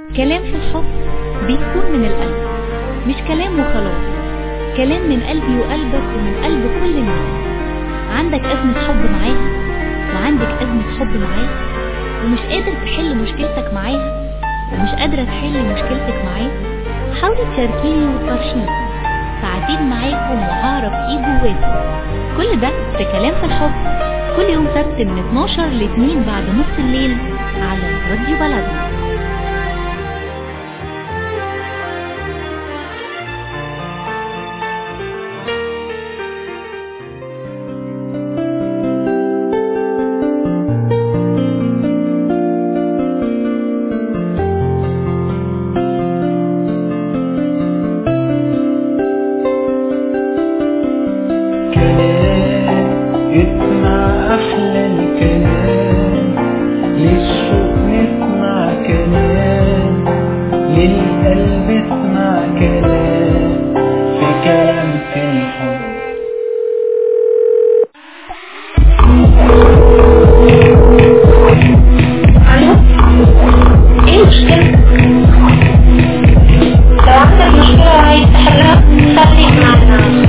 كلام في الحب بيكون من القلب مش كلام وخلاص كلام من قلبي وقلبك ومن قلب كل الناس عندك أزمة حب معاها وعندك أزمة حب معاه ومش قادر تحل مشكلتك معاها ومش قادرة تحل مشكلتك معاه حاولي تشاركيني وتفرشيني ساعتين معاكم وهعرف ايه جواكم كل ده في كلام في الحب كل يوم سبت من 12 ل 2 بعد نص الليل على راديو بلدنا كلام اسمع أحلى الكلام للشوق نسمع كلام للقلب اسمع كلام في كلام في الحب ايه المشكلة؟ لو عندك مشكلة عايز تحلها خليك معنا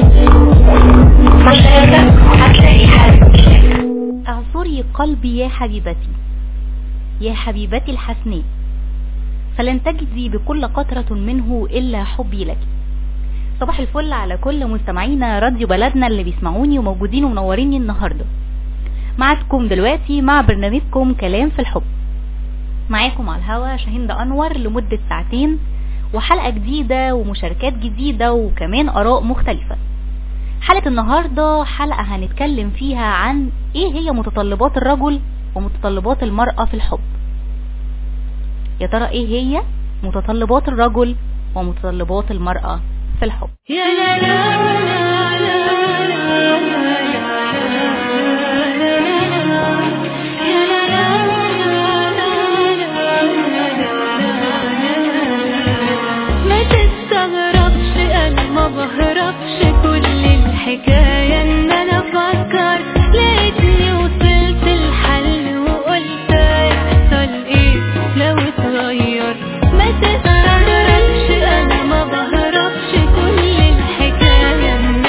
مشاهدك هتلاقي حل اعصري قلبي يا حبيبتي يا حبيبتي الحسناء فلن تجدي بكل قطرة منه إلا حبي لك صباح الفل على كل مستمعينا راديو بلدنا اللي بيسمعوني وموجودين ومنوريني النهاردة معكم دلوقتي مع برنامجكم كلام في الحب معاكم على الهوا شاهين ده أنور لمدة ساعتين وحلقة جديدة ومشاركات جديدة وكمان آراء مختلفة حلقة النهاردة حلقة هنتكلم فيها عن ايه هي متطلبات الرجل ومتطلبات المرأة في الحب يا ترى ايه هي متطلبات الرجل ومتطلبات المرأة في الحب ما تستغربش انا ما بهربش كل الحكاية ان انا افكر لقيتني وصلت الحل وقلت هيحصل ايه لو اتغير ما تستغربش انا ما بهربش كل الحكاية ان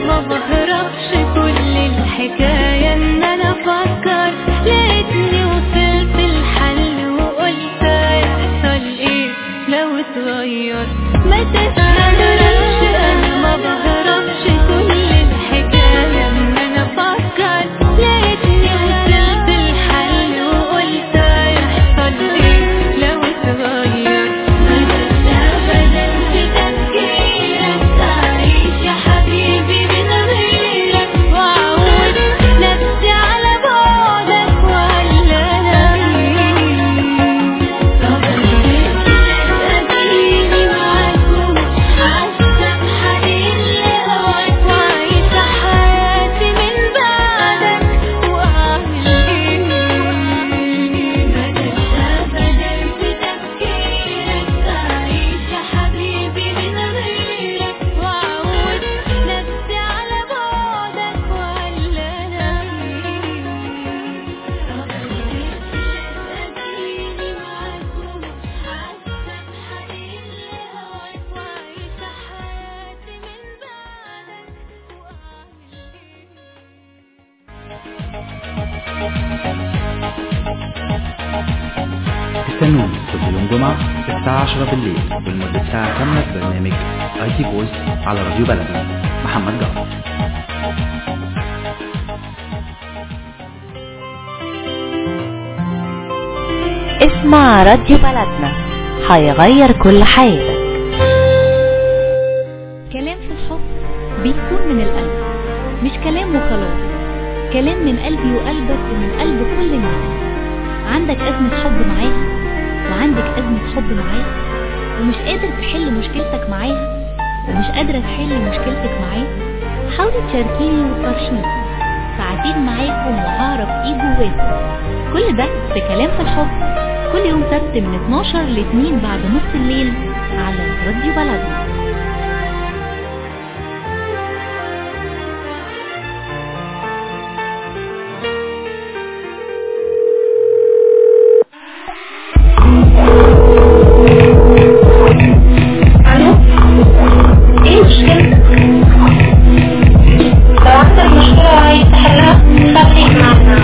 ما بهربش كل الحكاية ان انا افكر لقيتني وصلت الحل وقلت هيحصل ايه لو اتغير ما تستغربش انا ما بهربش كل الحكاية ان انا افكر لقيتني وصلت الحل وقلت هيحصل ايه لو اتغير ابدا في تفكيرك تعيش يا حبيبي من غيرك واعود نفسي على بعدك ولا طب اديني معاك ومش حاسه بحنين لهواك وعايشه حياتي من بعدك واعمل ايه بلاش ابدا في تفكيرك تعيش يا حبيبي من غيرك واعود نفسي على بعدك ولا اديني معاك ومش حاسه بحنين لهواك وعايشه حياتي من بعدك واعمل ايه استنوني كل يوم جمعة الساعة 10 بالليل ولمدة ساعة كاملة في برنامج اي تي فويس على راديو بلدنا محمد جعفر اسمع راديو بلدنا هيغير كل حياتك كلام في الحب بيكون من القلب مش كلام وخلاص كلام من قلبي وقلبك ومن قلب كل الناس عندك أزمة حب معاها وعندك أزمة حب معاه ومش قادر تحل مشكلتك معاها ومش قادرة تحل مشكلتك معاه حاولي تشاركيني وتفرشيني ساعتين معاكم وهعرف ايه جواكم كل ده في كلام في الحب كل يوم سبت من 12 ل 2 بعد نص الليل على راديو بلدنا الو ايه مشكلتك لو عندك مشكلة عايز تحلها خليك معنا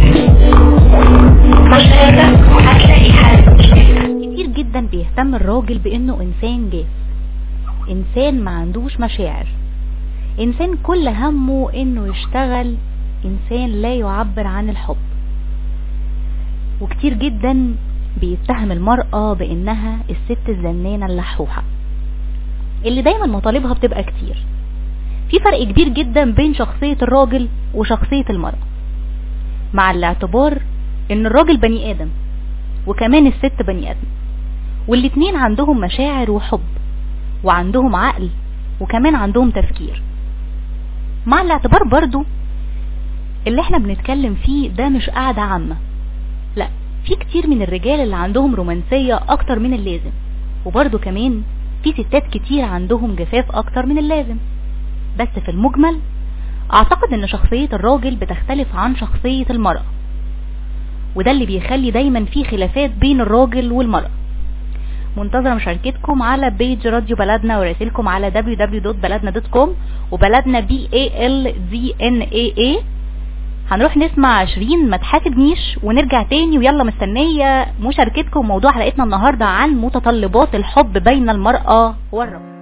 مش قادر هتلاقي حل مشكلتك كتير جدا بيهتم الراجل بانه انسان جاف انسان ما عندوش مشاعر انسان كل همه انه يشتغل انسان لا يعبر عن الحب وكتير جدا بيتهم المرأة بانها الست الزنانة اللحوحة اللي دايما مطالبها بتبقى كتير في فرق كبير جدا بين شخصية الراجل وشخصية المرأة مع الاعتبار ان الراجل بني ادم وكمان الست بني ادم والاتنين عندهم مشاعر وحب وعندهم عقل وكمان عندهم تفكير مع الاعتبار برضو اللي احنا بنتكلم فيه ده مش قاعدة عامة لا في كتير من الرجال اللي عندهم رومانسية اكتر من اللازم وبرضو كمان في ستات كتير عندهم جفاف اكتر من اللازم بس في المجمل اعتقد ان شخصية الراجل بتختلف عن شخصية المرأة وده اللي بيخلي دايما في خلافات بين الراجل والمرأة منتظرة مشاركتكم على بيج راديو بلدنا ورسائلكم على www.بلدنا.com وبلدنا بي اي ال دي ان اي اي هنروح نسمع عشرين ما تحاسبنيش ونرجع تاني ويلا مستنية مشاركتكم موضوع حلقتنا النهاردة عن متطلبات الحب بين المرأة والرجل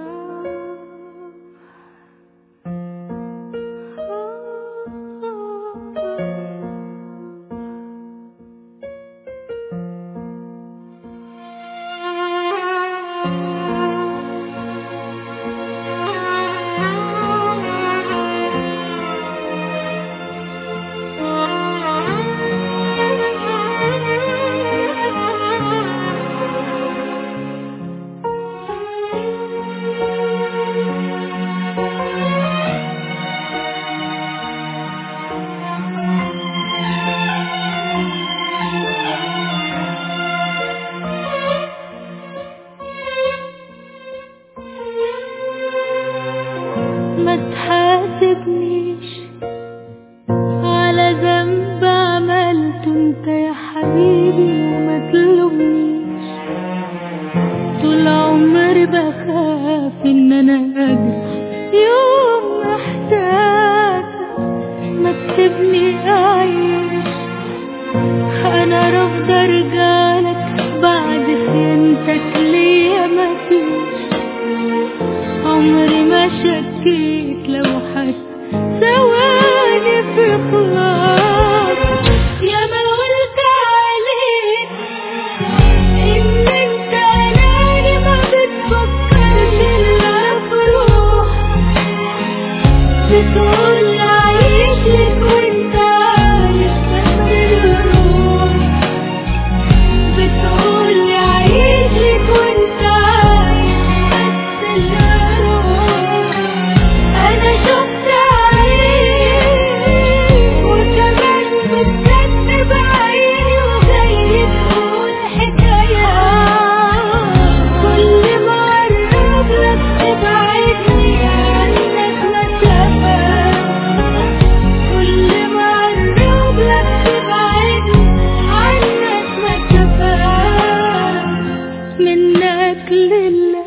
ما تحاسبنيش على ذنب عملته انت يا حبيبي وما تلومنيش طول عمري بخاف ان انا اجرح يوم ما بكيت لو حد ثواني في خلاص يا ما قلت عليك ان انت ناري ما بتفكرش الا في روح بتقول عايش لك وانت عايش بس الروح بتقول عايش لك وانت عايش بس الروح انا شفت عينيك وكمان بتكتب عيني وجاي تقول حكايات كل ما اقرب لك تبعدني عنك مسافات كل ما اقرب لك تبعدني عنك مسافات منك لله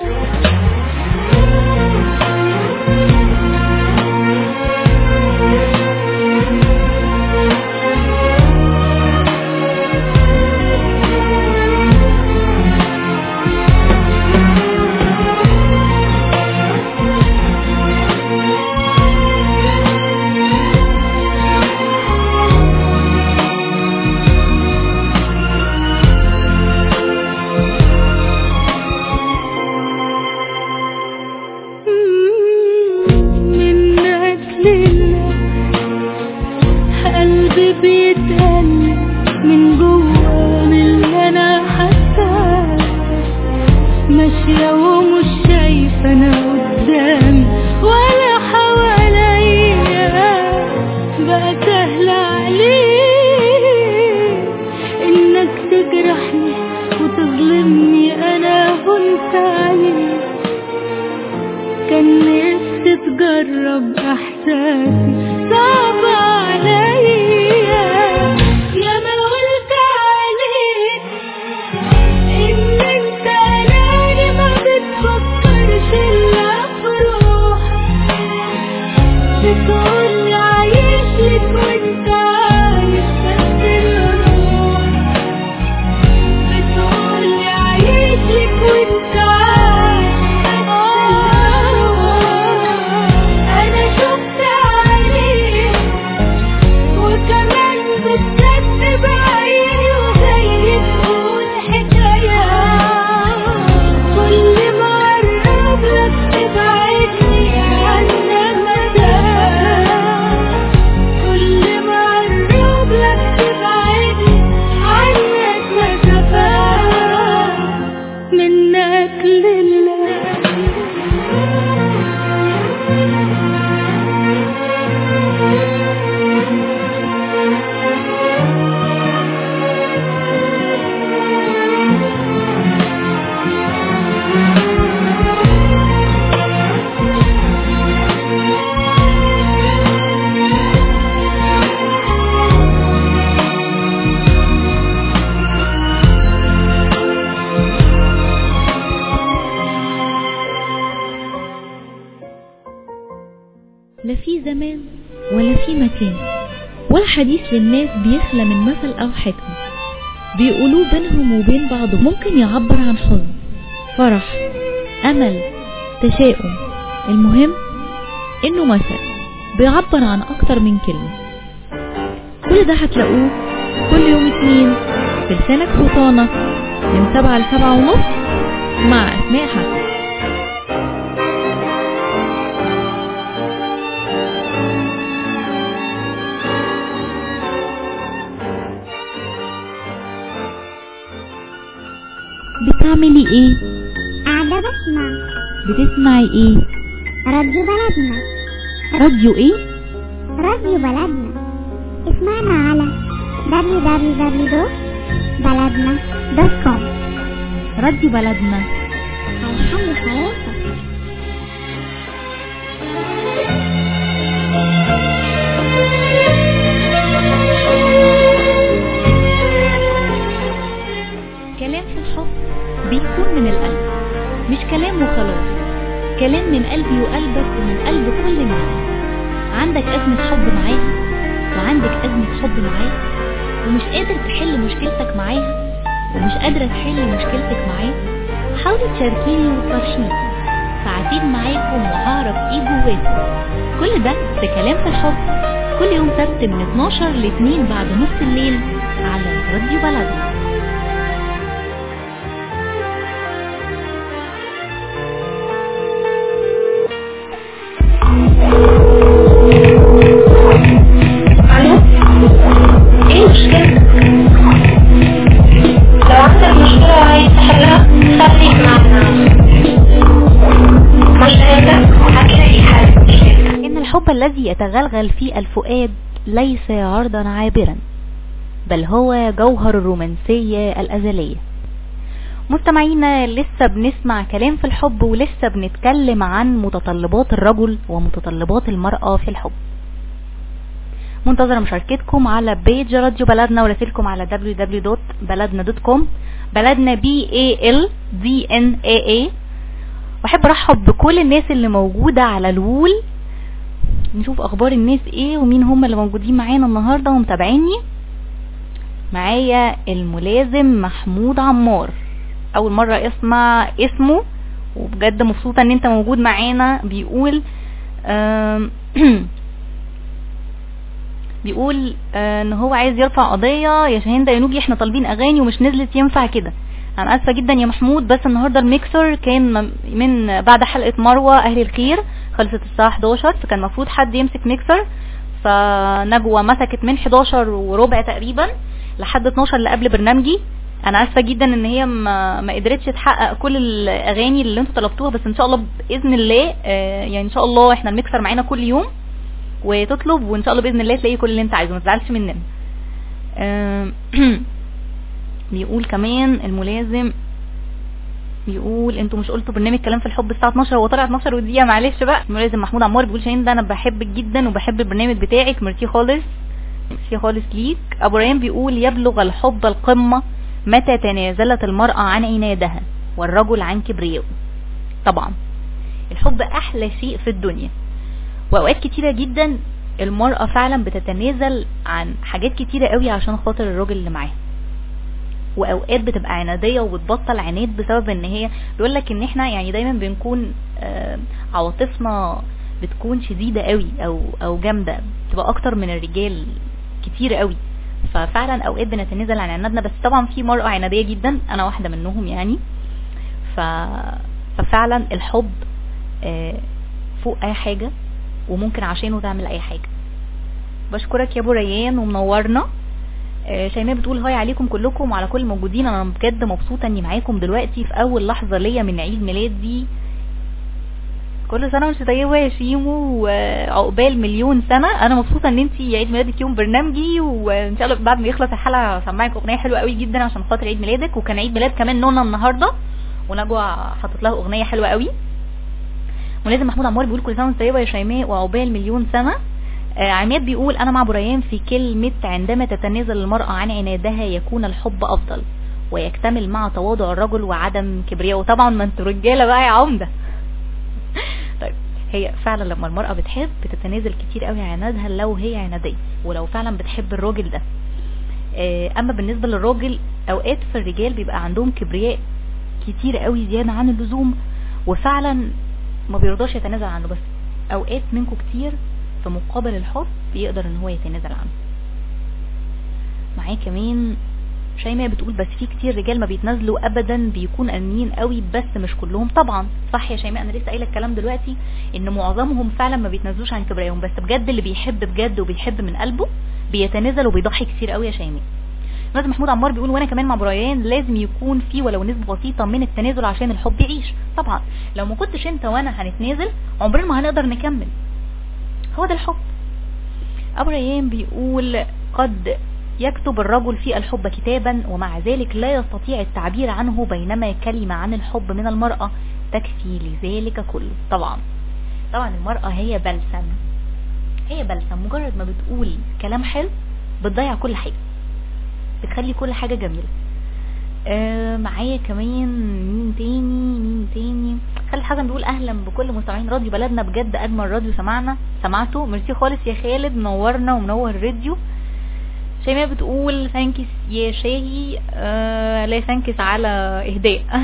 منك لله قلبي بيتقل من جوا من اللي انا حاساه ماشية ومش شايفة انا قدامي ولا حواليا بقى سهل عليك انك تجرحني وتظلمني انا هنت عليك كان نفسي تجرب احساسي صعب عليا يا ما قلت عليك ان انت ناري ما بتفكرش الا في روح بتقول عايش لك وانت عايش بس الروح بتقول عايش لك وانت عايش بس الروح انا شفت عليك وكمان بتكتب عيني وجاي تقول حكايات كل ما اقرب لك تبعدني عنك مسافات كل ما اقرب لك تبعدني عنك مسافات منك لله لا في زمان ولا في مكان ولا حديث للناس بيخلى من مثل أو حكمة بيقولوه بينهم وبين بعض ممكن يعبر عن حزن فرح أمل تشاؤم المهم إنه مثل بيعبر عن أكتر من كلمة كل ده هتلاقوه كل يوم اتنين في لسانك سلطانة من سبعة لسبعة ونص مع أسماء حسن بتعملي ايه؟ قاعدة بسمع بتسمعي ايه؟ راديو بلدنا راديو ايه؟ راديو بلدنا اسمعنا على www.baladna.com راديو بلدنا هيحل حياتك كلام في الحب بيكون من القلب مش كلام وخلاص كلام من قلبي وقلبك ومن قلب كل الناس عندك أزمة حب معاها وعندك أزمة حب معاه ومش قادر تحل مشكلتك معاها ومش قادرة تحل مشكلتك معاه حاولي تشاركيني وتفرشيني ساعتين معاكم وهعرف ايه جواكم كل ده في كلام في الحب كل يوم سبت من 12 ل 2 بعد نص الليل على راديو بلدنا الو ايه المشكلة؟ لو عندك مشكلة عايز تحلها خليك معنا مش هيك هتلاقي حل مشكلتك إن الحب الذي يتغلغل في الفؤاد ليس عرضا عابرا بل هو جوهر الرومانسية الأزلية مستمعينا لسه بنسمع كلام في الحب ولسه بنتكلم عن متطلبات الرجل ومتطلبات المرأة في الحب منتظرة مشاركتكم على بيج راديو بلدنا ورسائلكم على www.baladna.com بلدنا B A L D N A A واحب ارحب بكل الناس اللي موجودة على الوول نشوف اخبار الناس ايه ومين هم اللي موجودين معانا النهاردة ومتابعيني معايا الملازم محمود عمار اول مرة اسمع اسمه وبجد مبسوطة ان انت موجود معانا بيقول آم، بيقول آه، ان هو عايز يرفع قضية يا شاهين دينوبي احنا طالبين اغاني ومش نزلت ينفع كده انا اسفة جدا يا محمود بس النهاردة الميكسر كان م- من بعد حلقة مروة اهل الخير خلصت الساعة 11 فكان المفروض حد يمسك ميكسر فنجوى مسكت من 11 وربع تقريبا لحد 12 اللي قبل برنامجي انا اسفه جدا ان هي ما, ما قدرتش تحقق كل الاغاني اللي انتوا طلبتوها بس ان شاء الله باذن الله آه، يعني ان شاء الله احنا الميكسر معانا كل يوم وتطلب وان شاء الله باذن الله تلاقي كل اللي انت عايزه ما تزعلش مننا آم، بيقول كمان الملازم بيقول انتوا مش قلتوا برنامج كلام في الحب الساعه 12 هو طلع 12 ودقيقه معلش بقى الملازم محمود عمار بيقول شاهين ده انا بحبك جدا وبحب البرنامج بتاعك ميرسي خالص ميرسي خالص ليك ابو ريان بيقول يبلغ الحب القمه متى تنازلت المراه عن عنادها والرجل عن كبريائه طبعا الحب احلى شيء في الدنيا واوقات كتيره جدا المرأة فعلا بتتنازل عن حاجات كتيرة قوي عشان خاطر الراجل اللي معاها واوقات بتبقى عنادية وبتبطل عناد بسبب ان هي بيقول لك ان احنا يعني دايما بنكون آه، عواطفنا بتكون شديدة قوي او او جامدة بتبقى اكتر من الرجال كتير قوي ففعلا اوقات بنتنازل عن عنادنا بس طبعا في مرأة عنادية جدا انا واحدة منهم يعني ف... ففعلا الحب آه، فوق اي حاجة وممكن عشانه تعمل اي حاجة بشكرك يا ابو ريان ومنورنا آه، شيماء بتقول هاي عليكم كلكم وعلى كل الموجودين انا بجد مبسوطه اني معاكم دلوقتي في اول لحظه ليا من عيد ميلادي كل سنه وانت طيبه يا شيمو وعقبال مليون سنه انا مبسوطه ان انت عيد ميلادك يوم برنامجي وان شاء الله بعد ما يخلص الحلقه هسمعك اغنيه حلوه قوي جدا عشان خاطر عيد ميلادك وكان عيد ميلاد كمان نونا النهارده ونجوى حطت لها اغنيه حلوه قوي ملازم محمود عمار بيقول كل سنه وانت طيبه يا شيماء وعقبال مليون سنه آه، عماد بيقول انا مع بريان في كلمة عندما تتنازل المرأة عن عنادها يكون الحب افضل ويكتمل مع تواضع الرجل وعدم كبرياء وطبعا ما انتوا رجالة بقى يا عمدة طيب هي فعلا لما المرأة بتحب بتتنازل كتير قوي عن عنادها لو هي عنادية ولو فعلا بتحب الراجل ده آه، اما بالنسبة للراجل اوقات في الرجال بيبقى عندهم كبرياء كتير قوي زيادة عن اللزوم وفعلا ما بيرضاش يتنازل عنه بس اوقات منكم كتير في مقابل الحب بيقدر ان هو يتنازل عنه معاه كمان شيماء بتقول بس في كتير رجال ما بيتنازلوا ابدا بيكون امنين قوي بس مش كلهم طبعا صح يا شيماء انا لسه قايله الكلام دلوقتي ان معظمهم فعلا ما بيتنازلوش عن كبريائهم بس بجد اللي بيحب بجد وبيحب من قلبه بيتنازل وبيضحي كتير قوي يا شيماء نادي محمود عمار بيقول وانا كمان مع بريان لازم يكون في ولو نسبه بسيطه من التنازل عشان الحب يعيش طبعا لو ما كنتش انت وانا هنتنازل عمرنا ما هنقدر نكمل هو ده الحب ابو ريان بيقول قد يكتب الرجل في الحب كتابا ومع ذلك لا يستطيع التعبير عنه بينما كلمة عن الحب من المرأة تكفي لذلك كله طبعا طبعا المرأة هي بلسم هي بلسم مجرد ما بتقول كلام حلو بتضيع كل حاجة بتخلي كل حاجة جميلة آه معايا كمان مين تاني مين تاني خالد حسن بيقول اهلا بكل مستمعين راديو بلدنا بجد اجمل راديو سمعنا سمعته ميرسي خالص يا خالد منورنا ومنور الراديو شيماء بتقول ثانكس يا شاهي آه لا ثانكس على اهداء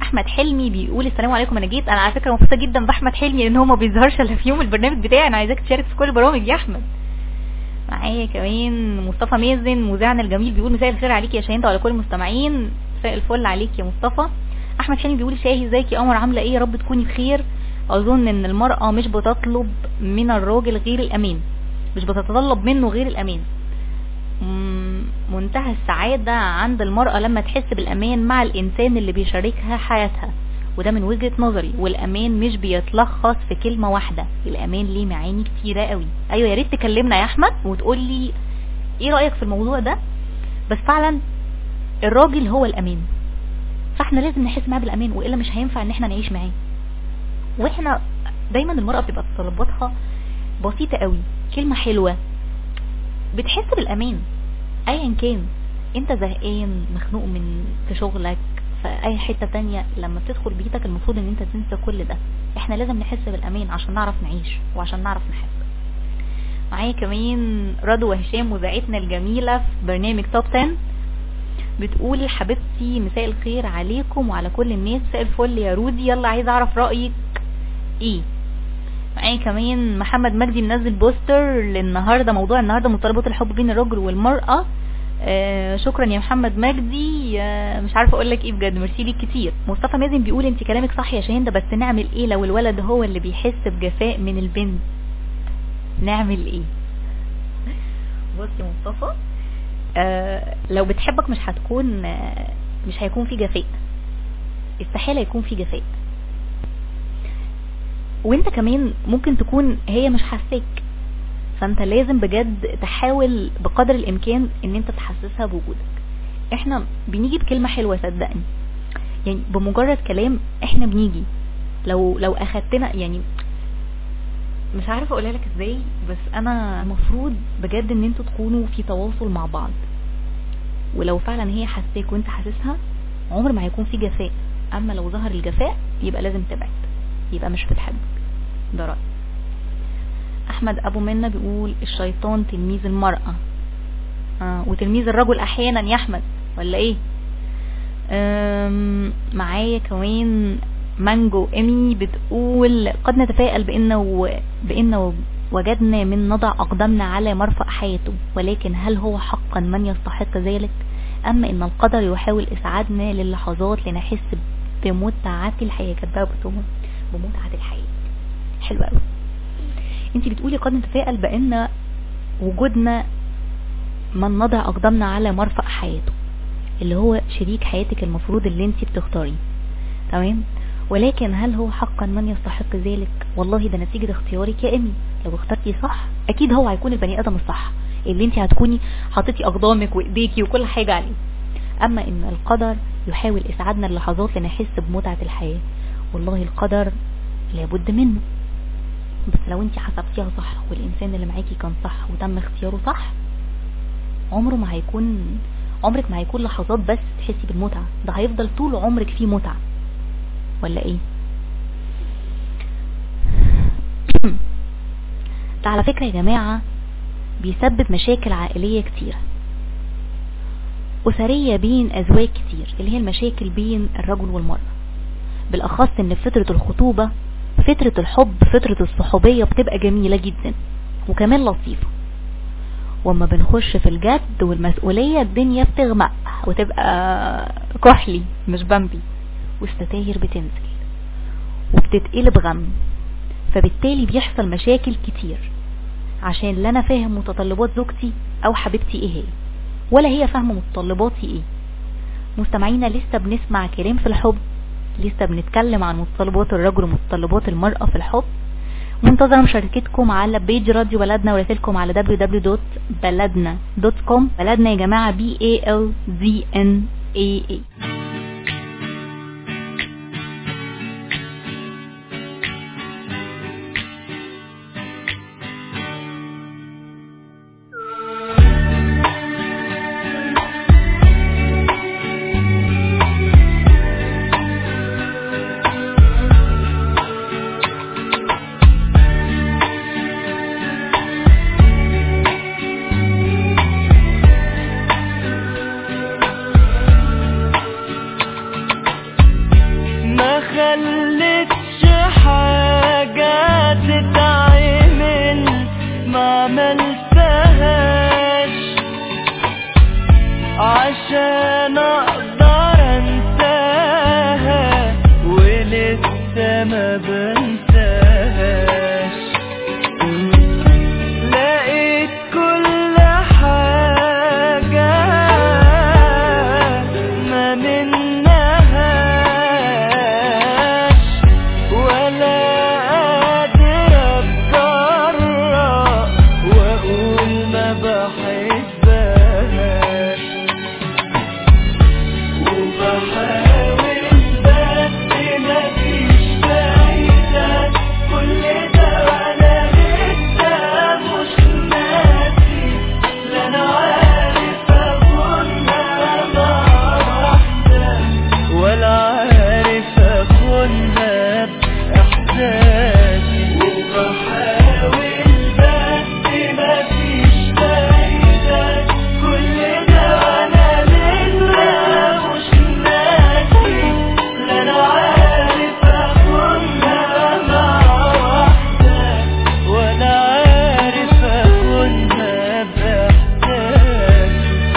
احمد حلمي بيقول السلام عليكم انا جيت انا على فكره مبسوطه جدا باحمد حلمي لان هو ما بيظهرش الا في يوم البرنامج بتاعي انا عايزاك تشارك في كل البرامج يا احمد معايا كمان مصطفى مازن مذيعنا الجميل بيقول مساء الخير عليك يا شاهين وعلى كل المستمعين مساء الفل عليك يا مصطفى احمد حلمي بيقول شاهي ازيك يا قمر عامله ايه يا رب تكوني بخير اظن ان المراه مش بتطلب من الراجل غير الامان مش بتتطلب منه غير الامان مم، منتهى السعادة عند المرأة لما تحس بالأمان مع الإنسان اللي بيشاركها حياتها وده من وجهة نظري والأمان مش بيتلخص في كلمة واحدة الأمان ليه معاني كتيرة قوي أيوة يا ريت تكلمنا يا أحمد وتقول لي إيه رأيك في الموضوع ده بس فعلا الراجل هو الأمان فاحنا لازم نحس معاه بالأمان وإلا مش هينفع إن احنا نعيش معاه واحنا دايما المرأة بتبقى تطلباتها بسيطة قوي كلمة حلوة بتحس بالامان ايا كان انت زهقان مخنوق من في شغلك في اي حتة تانية لما بتدخل بيتك المفروض ان انت تنسى كل ده احنا لازم نحس بالامان عشان نعرف نعيش وعشان نعرف نحب معايا كمان رضوى هشام مذيعتنا الجميلة في برنامج توب 10 بتقول حبيبتي مساء الخير عليكم وعلى كل الناس مساء الفل يا رودي يلا عايزه اعرف رايك ايه معايا كمان محمد مجدي منزل بوستر للنهارده موضوع النهارده مطالبات الحب بين الرجل والمراه آه شكرا يا محمد مجدي آه مش عارفه اقول لك ايه بجد ميرسي ليك كتير مصطفى مازن بيقول انت كلامك صح يا شاهين ده بس نعمل ايه لو الولد هو اللي بيحس بجفاء من البنت نعمل ايه بص يا مصطفى آه لو بتحبك مش هتكون آه مش هيكون في جفاء استحاله يكون في جفاء وانت كمان ممكن تكون هي مش حاساك فانت لازم بجد تحاول بقدر الامكان ان انت تحسسها بوجودك احنا بنيجي بكلمة حلوة صدقني يعني بمجرد كلام احنا بنيجي لو لو اخدتنا يعني مش عارفه اقولها لك ازاي بس انا المفروض بجد ان انتوا تكونوا في تواصل مع بعض ولو فعلا هي حاساك وانت حاسسها عمر ما هيكون في جفاء اما لو ظهر الجفاء يبقى لازم تبعد يبقى مش بتحبك ده رأي احمد ابو منى بيقول الشيطان تلميذ المرأة آه وتلميذ الرجل احيانا يا احمد ولا ايه أم، معايا كمان مانجو امي بتقول قد نتفائل بان بان وجدنا من نضع اقدامنا على مرفأ حياته ولكن هل هو حقا من يستحق ذلك اما ان القدر يحاول اسعادنا للحظات لنحس بمتعة الحياة كاتباها بتهم بمتعة الحياة حلوة قوي انت بتقولي قد نتفائل بان وجودنا من نضع اقدامنا على مرفأ حياته اللي هو شريك حياتك المفروض اللي انت بتختاريه تمام ولكن هل هو حقا من يستحق ذلك والله ده نتيجة اختيارك يا امي لو اخترتي صح اكيد هو هيكون البني ادم الصح اللي انت هتكوني حاطتي اقدامك وايديكي وكل حاجة عليه اما ان القدر يحاول اسعادنا اللحظات لنحس بمتعة الحياة والله القدر لابد منه بس لو انت حسبتيها صح والانسان اللي معاكي كان صح وتم اختياره صح عمره ما هيكون عمرك ما هيكون لحظات بس تحسي بالمتعة ده هيفضل طول عمرك فيه متعة ولا ايه ده على فكرة يا جماعة بيسبب مشاكل عائلية كتيرة أسرية بين أزواج كتير اللي هي المشاكل بين الرجل والمرأة بالأخص إن في فترة الخطوبة فترة الحب فترة الصحوبية بتبقى جميلة جدا وكمان لطيفة وما بنخش في الجد والمسؤولية الدنيا بتغمق وتبقى كحلي مش بامبي والستاير بتنزل وبتتقلب غم فبالتالي بيحصل مشاكل كتير عشان لا انا فاهم متطلبات زوجتي او حبيبتي ايه هي ولا هي فاهمه متطلباتي ايه مستمعينا لسه بنسمع كلام في الحب لسه بنتكلم عن متطلبات الرجل ومتطلبات المرأة في الحب منتظرة مشاركتكم على بيج راديو بلدنا ورسالكم على www.بلدنا.com بلدنا يا جماعة B A L D N A A وبحاول بس مفيش فايدة كل ده وانا لسه مش ناسي لا انا عارف اكونها مع واحدة ولا عارف اكونها باحساسي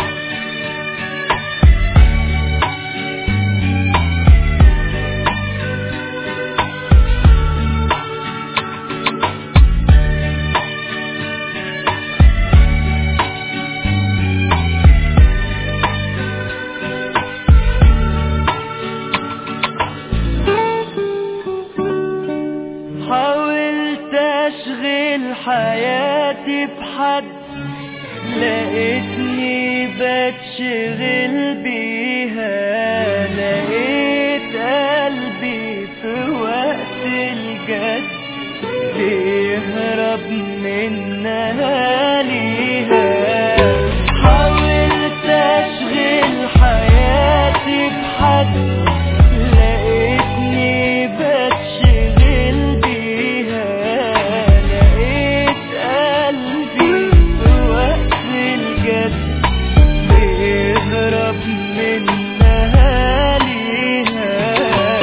حاولت اشغل حياتي بحد لقيتني بتشغل بيها لقيت قلبي في وقت الجد بيهرب منها ليها حاولت اشغل حياتي بحد لقيتني بتشغل بيها لقيت قلبي في وقت الجد بيهرب منها ليها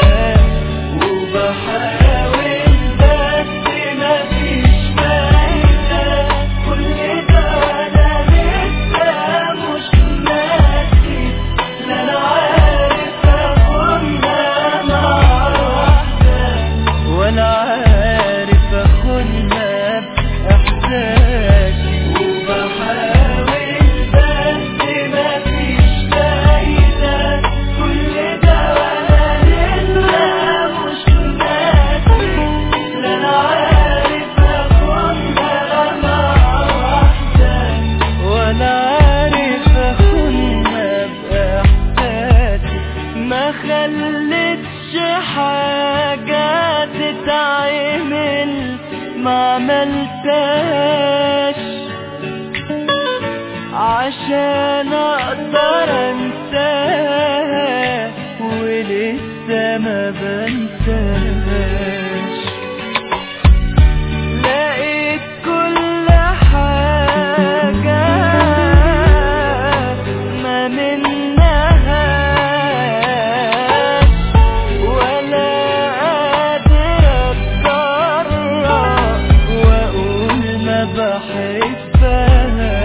وبحاول بس مفيش فايدة كل ده أنا لسه مش ناسي لا أنا عارف أكونها مع واحدة ولا عارف أخونها بإحساسي وبحاول بس مفيش فايدة كل ده وأنا لسه مش ناسي لا أنا عارف أخونها مع واحدة ولا عارف أخونها بإحساسي ما خلتش حاجة تتعمل ما عملتهاش عشان اقدر انساها ولسه ما بنساهاش لقيت كل حاجة ما منهاش ولا قادر اتجرأ واقول ما بحبهاش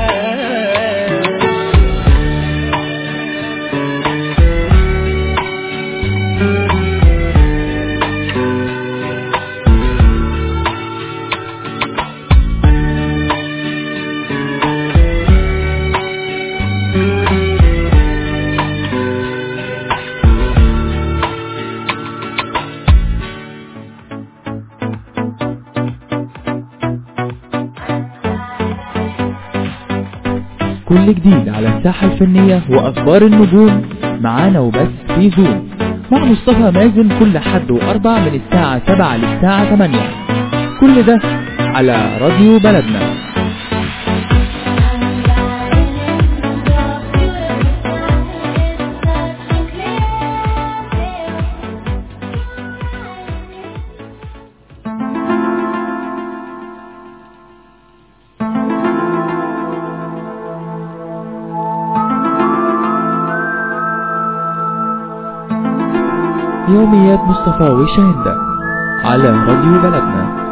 كل جديد على الساحة الفنية وأخبار النجوم معانا وبس في زوم مع مصطفى مازن كل حد وأربع من الساعة 7 للساعة 8 كل ده على راديو بلدنا يوميات مصطفى وشاهد على راديو بلدنا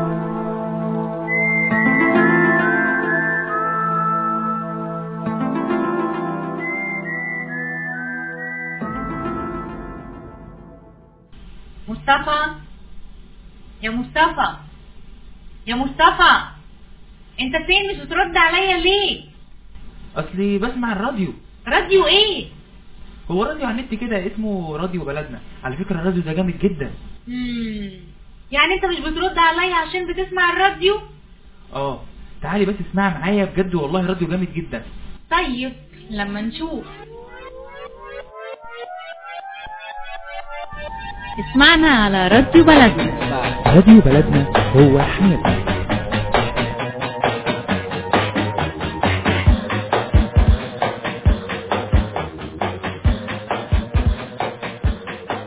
مصطفى يا مصطفى يا مصطفى انت فين مش بترد عليا ليه اصلي بسمع الراديو راديو ايه هو راديو على النت كده اسمه راديو بلدنا على فكرة الراديو ده جامد جدا مم. يعني انت مش بترد عليا عشان بتسمع الراديو اه تعالي بس اسمعي معايا بجد والله راديو جامد جدا طيب لما نشوف اسمعنا على راديو بلدنا راديو بلدنا هو حياتنا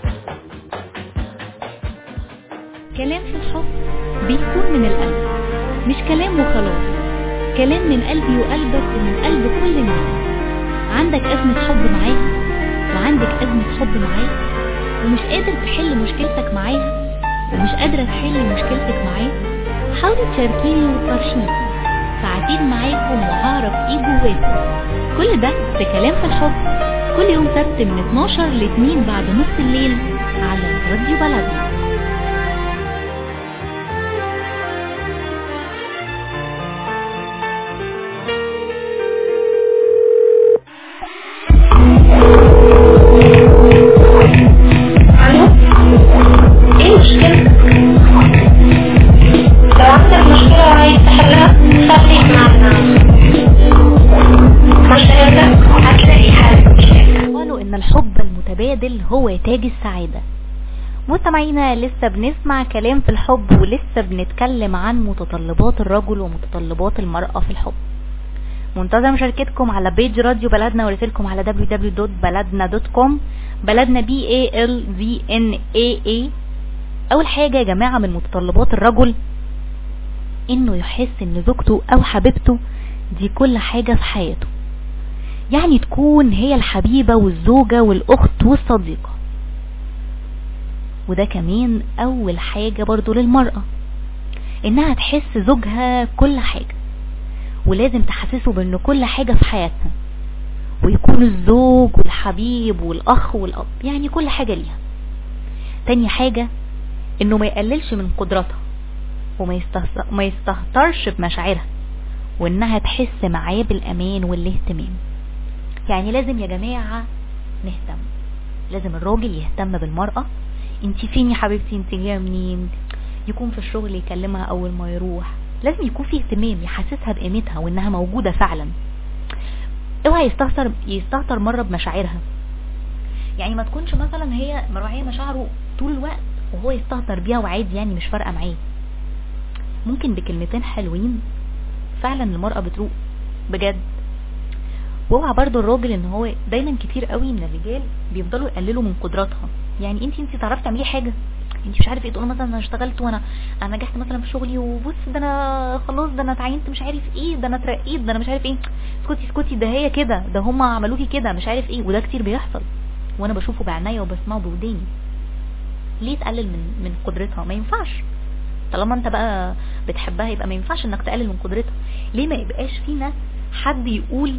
كلام في الحب بيكون من القلب مش كلام وخلاص كلام من قلبي وقلبك ومن قلب كل الناس عندك أزمة حب معاها وعندك أزمة حب معاه ومش قادر تحل مشكلتك معاها ومش قادرة تحل مشكلتك معاه حاولي تشاركيني وتفرشيني ساعتين معاكم وهعرف ايه جواكم كل ده في كلام في الحب كل يوم سبت من 12 ل 2 بعد نص الليل على راديو بلدنا الو ايه المشكلة؟ لو عندك مشكلة عايز تحلها خليك معنا مشكلتك هتلاقي حل مشكلتك قالوا ان الحب المتبادل هو تاج السعادة مستمعينا لسه بنسمع كلام في الحب ولسه بنتكلم عن متطلبات الرجل ومتطلبات المرأة في الحب منتظر مشاركتكم على بيج راديو بلدنا ورسالكم على www.baladna.com بلدنا B A L Z N A A اول حاجة يا جماعة من متطلبات الرجل انه يحس ان زوجته او حبيبته دي كل حاجة في حياته يعني تكون هي الحبيبة والزوجة والاخت والصديقة وده كمان اول حاجة برضو للمرأة انها تحس زوجها كل حاجة ولازم تحسسه بان كل حاجة في حياتها ويكون الزوج والحبيب والاخ والاب يعني كل حاجة ليها تاني حاجة انه ما يقللش من قدراتها وما يستهتر ما يستهترش بمشاعرها وانها تحس معاه بالامان والاهتمام يعني لازم يا جماعة نهتم لازم الراجل يهتم بالمرأة انت فين يا حبيبتي انت جايه منين يكون في الشغل يكلمها اول ما يروح لازم يكون في اهتمام يحسسها بقيمتها وانها موجودة فعلا اوعى يستهتر يستهتر مرة بمشاعرها يعني ما تكونش مثلا هي مراعية مشاعره طول الوقت وهو يستهتر بيها وعادي يعني مش فارقة معاه ممكن بكلمتين حلوين فعلا المرأة بتروق بجد واوعى برضو الراجل ان هو دايما كتير قوي من الرجال بيفضلوا يقللوا من قدراتها يعني انت انت تعرفي تعملي حاجه انت مش عارف ايه تقول مثلا انا اشتغلت وانا انا نجحت مثلا في شغلي وبص ده انا خلاص ده انا اتعينت مش عارف ايه ده انا اترقيت ده انا مش عارف ايه اسكتي اسكتي ده هي كده ده هم عملوا لي كده مش عارف ايه وده كتير بيحصل وانا بشوفه بعينيا وبسمعه بوداني ليه تقلل من من قدرتها ما ينفعش طالما انت بقى بتحبها يبقى ما ينفعش انك تقلل من قدرتها ليه ما يبقاش فينا حد يقول